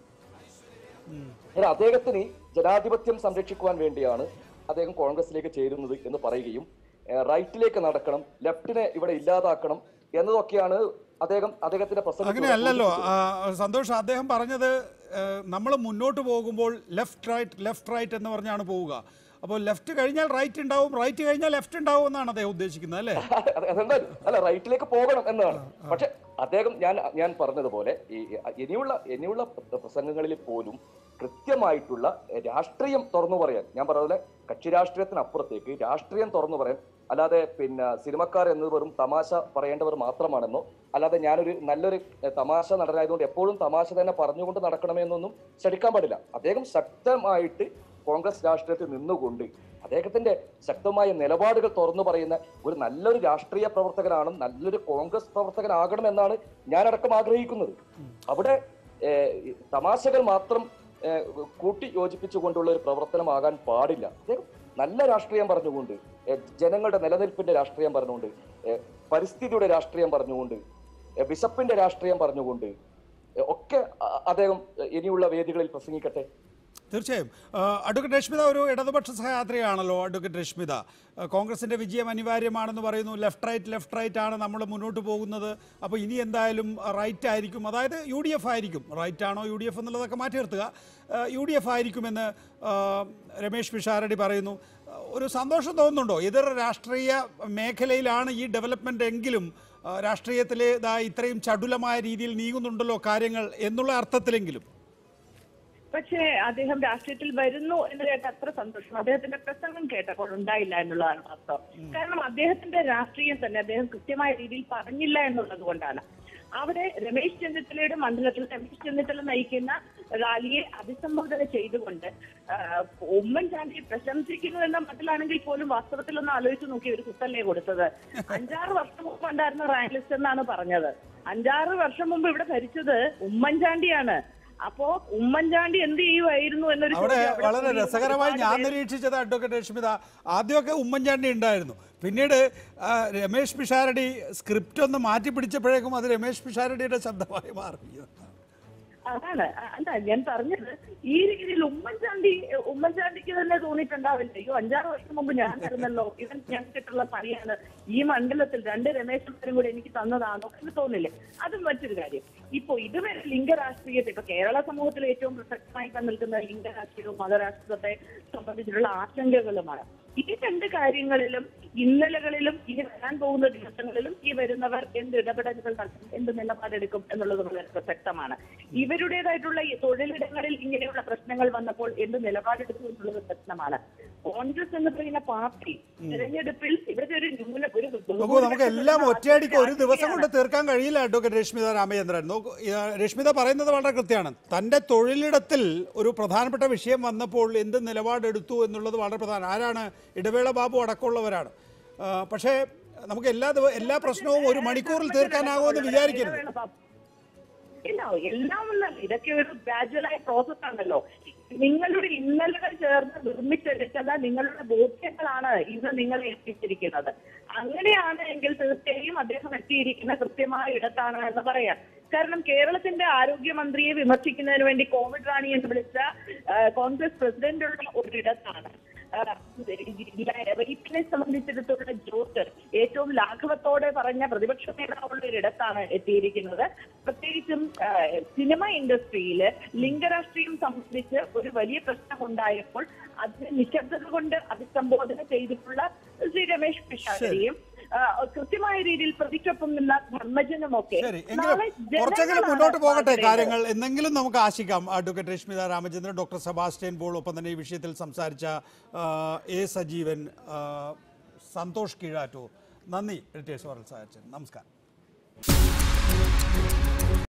എന്നാൽ അദ്ദേഹത്തിന് ജനാധിപത്യം സംരക്ഷിക്കുവാൻ വേണ്ടിയാണ് അദ്ദേഹം കോൺഗ്രസിലേക്ക് ചേരുന്നത് എന്ന് പറയുകയും ഏഹ്, റൈറ്റിലേക്ക് നടക്കണം ലെഫ്റ്റിനെ ഇവിടെ ഇല്ലാതാക്കണം എന്നതൊക്കെയാണ് അദ്ദേഹം അദ്ദേഹത്തിന്റെ പ്രസംഗത്തിലൂടെ അങ്ങനെയല്ലല്ലോ സൂചിപ്പിച്ചത്. ആ, സന്തോഷ് അദ്ദേഹം പറഞ്ഞത് നമ്മൾ മുന്നോട്ട് പോകുമ്പോൾ ലെഫ്റ്റ് റൈറ്റ് ലെഫ്റ്റ് റൈറ്റ് എന്ന് പറഞ്ഞാണ് പോവുക അപ്പോൾ ലെഫ്റ്റ് കഴിഞ്ഞാൽ റൈറ്റ് ഉണ്ടാവും റൈറ്റ് കഴിഞ്ഞാൽ ലെഫ്റ്റ് ഉണ്ടാവും എന്നാണ് അദ്ദേഹം ഉദ്ദേശിക്കുന്നത് അല്ലേ അത് അതെന്തായാലും അല്ല റൈറ്റിലേക്ക് പോകണം എന്നാണ് പക്ഷെ അദ്ദേഹം ഞാൻ ഞാൻ പറഞ്ഞതുപോലെ ഈ ഇനിയുള്ള ഇനിയുള്ള പ്രസംഗങ്ങളിൽ പോലും കൃത്യമായിട്ടുള്ള രാഷ്ട്രീയം തുറന്നു പറയാൻ ഞാൻ പറഞ്ഞതുപോലെ കക്ഷി രാഷ്ട്രീയത്തിനപ്പുറത്തേക്ക് രാഷ്ട്രീയം തുറന്നു പറയാൻ അല്ലാതെ പിന്നെ സിനിമക്കാർ എന്നത് വെറും തമാശ പറയേണ്ടവർ മാത്രമാണെന്നോ അല്ലാതെ ഞാനൊരു നല്ലൊരു എഹ്, തമാശ നടനായതുകൊണ്ട് എപ്പോഴും തമാശ തന്നെ പറഞ്ഞുകൊണ്ട് നടക്കണമെന്നൊന്നും ശടിക്കാൻ പാടില്ല അദ്ദേഹം ശക്തമായിട്ട് കോൺഗ്രസ് രാഷ്ട്രീയത്തിൽ നിന്നുകൊണ്ട് അദ്ദേഹത്തിന്റെ ശക്തമായ നിലപാടുകൾ തുറന്നു പറയുന്ന ഒരു നല്ലൊരു രാഷ്ട്രീയ പ്രവർത്തകനാണ് നല്ലൊരു കോൺഗ്രസ് പ്രവർത്തകനാകണമെന്നാണ് ഞാനടക്കം ആഗ്രഹിക്കുന്നത് അവിടെ ഏഹ്, ഈ തമാശകൾ മാത്രം ഏഹ്, കൂട്ടി യോജിപ്പിച്ചുകൊണ്ടുള്ള ഒരു പ്രവർത്തനമാകാൻ പാടില്ല അദ്ദേഹം നല്ല രാഷ്ട്രീയം പറഞ്ഞുകൊണ്ട് ഏഹ്, ജനങ്ങളുടെ നിലനിൽപ്പിന്റെ രാഷ്ട്രീയം പറഞ്ഞുകൊണ്ട് ഏഹ്, പരിസ്ഥിതിയുടെ രാഷ്ട്രീയം പറഞ്ഞുകൊണ്ട് ഏഹ്, വിശപ്പിന്റെ രാഷ്ട്രീയം പറഞ്ഞുകൊണ്ട് ഏഹ്, ഒക്കെ അ- അദ്ദേഹം ഇനിയുള്ള വേദികളിൽ പ്രസംഗിക്കട്ടെ തീർച്ചയായും ആ, അഡ്വക്കേറ്റ് രശ്മിത ഒരു ഇടതുപക്ഷ സഹയാത്രികയാണല്ലോ അഡ്വക്കേറ്റ് രശ്മിത ആ, കോൺഗ്രസിന്റെ വിജയം അനിവാര്യമാണെന്ന് പറയുന്നു ലെഫ്റ്റ് റൈറ്റ് ലെഫ്റ്റ് റൈറ്റ് ആണ് നമ്മൾ മുന്നോട്ട് പോകുന്നത് അപ്പോൾ ഇനി എന്തായാലും റൈറ്റ് ആയിരിക്കും അതായത് യു ഡി എഫ് ആയിരിക്കും റൈറ്റ് ആണോ യു ഡി എഫ് എന്നുള്ളതൊക്കെ മാറ്റി നിർത്തുക യു ഡി എഫ് ആയിരിക്കുമെന്ന് ആ, രമേശ് പിഷാരടി പറയുന്നു ആ, ഒരു സന്തോഷം തോന്നുന്നുണ്ടോ ഇതര രാഷ്ട്രീയ മേഖലയിലാണ് ഈ ഡെവലപ്മെന്റ് എങ്കിലും ആ, രാഷ്ട്രീയത്തിലെ ഇതാ ഇത്രയും ചടുലമായ രീതിയിൽ നീങ്ങുന്നുണ്ടല്ലോ കാര്യങ്ങൾ എന്നുള്ള അർത്ഥത്തിലെങ്കിലും പക്ഷേ അദ്ദേഹം രാഷ്ട്രീയത്തിൽ വരുന്നു എന്ന് കേട്ട അത്ര സന്തോഷം അദ്ദേഹത്തിന്റെ പ്രസംഗം കേട്ടപ്പോൾ ഉണ്ടായില്ല എന്നുള്ളതാണ് വാസ്തവം കാരണം അദ്ദേഹത്തിന്റെ രാഷ്ട്രീയം തന്നെ അദ്ദേഹം കൃത്യമായ രീതിയിൽ പറഞ്ഞില്ല എന്നുള്ളത് കൊണ്ടാണ് അവിടെ രമേശ് ചെന്നിത്തലയുടെ മണ്ഡലത്തിൽ രമേശ് ചെന്നിത്തല നയിക്കുന്ന റാലിയെ അഭിസംബോധന ചെയ്തുകൊണ്ട് ആ, ഉമ്മൻചാണ്ടിയെ പ്രശംസിക്കുന്നു എന്ന മട്ടിലാണെങ്കിൽ പോലും വാസ്തവത്തിൽ ഒന്ന് ആലോചിച്ച് നോക്കി ഒരു കുത്തല്ലേ കൊടുത്തത് അഞ്ചാറ് വർഷം മുമ്പ് ഉണ്ടായിരുന്ന റാങ്ക് ലിസ്റ്റ് എന്നാണ് പറഞ്ഞത് അഞ്ചാറ് വർഷം മുമ്പ് ഇവിടെ ഭരിച്ചത് ഉമ്മൻചാണ്ടിയാണ് അപ്പോ ഉമ്മൻചാണ്ടി എന്ത് ചെയ്യുമായിരുന്നു എന്നൊരു അവിടെ ചോദ്യം അവിടെ വളരെ കൂടി രസകരമായി ഒരുപാട് ഞാൻ പേര് നിരീക്ഷിച്ചത് അഡ്വക്കേറ്റ് രശ്മിത ആദ്യമൊക്കെ ഉമ്മൻചാണ്ടി ഉണ്ടായിരുന്നു പിന്നീട് ആ, രമേശ് പിഷാരടി സ്ക്രിപ്റ്റ് ഒന്ന് മാറ്റി പിടിച്ചപ്പോഴേക്കും അത് രമേശ് പിഷാരടിയുടെ ശബ്ദമായി മാറി അതാണ് അ- അല്ല ഞാൻ പറഞ്ഞത് ഈ രീതിയിൽ ഉമ്മൻചാണ്ടി ഉമ്മൻചാണ്ടിക്ക് തന്നെ തോന്നിയിട്ടുണ്ടാവില്ല അയ്യോ അഞ്ചാറ് വർഷം മുമ്പ് ഞാനായിരുന്നല്ലോ ഇവൻ ഞങ്ങൾക്കിട്ടുള്ള പണിയാണ് ഈ മണ്ഡലത്തിൽ രണ്ട് രമേശന്മാരും കൂടി എനിക്ക് തന്നതാണോ എന്ന് തോന്നില്ലേ അതും മറ്റൊരു കാര്യം ഇപ്പൊ ഇതുവരെ ലിംഗരാഷ്ട്രീയത്തെ ഇപ്പൊ കേരള സമൂഹത്തിൽ ഏറ്റവും പ്രസക്തമായി നിൽക്കുന്ന ലിംഗരാഷ്ട്രീയവും മതരാഷ്ട്രീയത്തെ സംബന്ധിച്ചിട്ടുള്ള ആശങ്കകളുമാണ് ഈ രണ്ട് കാര്യങ്ങളിലും ഇന്നലകളിലും ഇനി വരാൻ പോകുന്ന ദിവസങ്ങളിലും ഈ വരുന്നവർ എന്ത് ഇടപെടലുകൾ നടത്തും എന്ത് നിലപാടെടുക്കും എന്നുള്ളത് വളരെ പ്രസക്തമാണ് ഇവരുടേതായിട്ടുള്ള ഈ തൊഴിലിടങ്ങളിൽ ഇങ്ങനെയുള്ള പ്രശ്നങ്ങൾ വന്നപ്പോൾ എന്ത് നിലപാടെടുക്കും എന്നുള്ളത് പ്രശ്നമാണ് കോൺഗ്രസ് എന്ന് പറയുന്ന പാർട്ടി തെരഞ്ഞെടുപ്പിൽ ഇവിടുത്തെ ഒരു ന്യൂന ഒരു നോക്കൂ നമുക്ക് എല്ലാം ഒറ്റയടിക്ക് ഒരു ദിവസം കൊണ്ട് തീർക്കാൻ കഴിയില്ല അഡ്വക്കേറ്റ് രശ്മിത രാമചന്ദ്രൻ നോക്കൂ ഈ, ആ, രശ്മിത പറയുന്നത് വളരെ കൃത്യമാണ് തൻ്റെ തൊഴിലിടത്തിൽ ഒരു പ്രധാനപ്പെട്ട വിഷയം വന്നപ്പോൾ എന്ത് നിലപാടെടുത്തു എന്നുള്ളത് വളരെ പ്രധാനം ആരാണ് ഇടവേള ബാബു അടക്കമുള്ളവരാണ് ആ, പക്ഷേ നമുക്ക് എല്ലാ ദിവ എല്ലാ പ്രശ്നവും ഒരു മണിക്കൂറിൽ തീർക്കാനാകുമെന്ന് വിചാരിക്കരുത് ഇല്ല എല്ലാം ഒന്നല്ല ഇതൊക്കെ ഒരു ഗ്രാജുവലായ പ്രോസസ് ആണല്ലോ നിങ്ങളുടെ ഇന്നലകൾ ചേർന്ന് നിർമ്മിച്ചെടുക്കുന്ന നിങ്ങളുടെ ബോധ്യങ്ങളാണ് ഇന്ന് നിങ്ങൾ എത്തിച്ചിരിക്കുന്നത് അങ്ങനെയാണ് എങ്കിൽ തീർച്ചയായും അദ്ദേഹം എത്തിയിരിക്കുന്ന കൃത്യമായ ഇടത്താണ് എന്ന് പറയാം കാരണം കേരളത്തിന്റെ ആരോഗ്യമന്ത്രിയെ വിമർശിക്കുന്നതിന് വേണ്ടി കോവിഡ് റാണി എന്ന് വിളിച്ച ആ, കോൺഗ്രസ് പ്രസിഡന്റുള്ള ഒരിടത്താണ് ആ, റേപ്പിനെ സംബന്ധിച്ചിടത്തോളം ജോസ് ഏറ്റവും ലാഘവത്തോടെ പറഞ്ഞ പ്രതിപക്ഷ നേതാവുള്ള ഒരിടത്താണ് എത്തിയിരിക്കുന്നത് പ്രത്യേകിച്ചും ആ, സിനിമ ഇൻഡസ്ട്രിയിൽ ലിംഗരാഷ്ട്രീയം സംബന്ധിച്ച് ഒരു വലിയ പ്രശ്നം ഉണ്ടായപ്പോൾ അതിനെ നിശബ്ദത കൊണ്ട് അഭിസംബോധന ചെയ്തിട്ടുള്ള ശ്രീ രമേശ് പിഷാരിയും ആ, കൃത്യമായ രീതിയിൽ പ്രതിക്കൊപ്പം നിന്ന ധർമ്മജനുമൊക്കെ ശരി എങ്കിലും നാളെ കുറച്ചെങ്കിലും ജനങ്ങളാണ് മുന്നോട്ട് പോകട്ടെ മാതൃകകൾ. കാര്യങ്ങൾ എന്നെങ്കിലും നമുക്ക് ആശിക്കാം അഡ്വക്കേറ്റ് രശ്മിത രാമചന്ദ്രൻ ഡോക്ടർ സെബാസ്റ്റ്യൻ പോൾ ഒപ്പം തന്നെ ഈ വിഷയത്തിൽ സംസാരിച്ച ആ, എ സജീവൻ ആ, സന്തോഷ് കീഴാറ്റൂർ നന്ദി എഡിറ്റേഴ്സ് ഓറൽ സഹായിച്ചത് നമസ്കാരം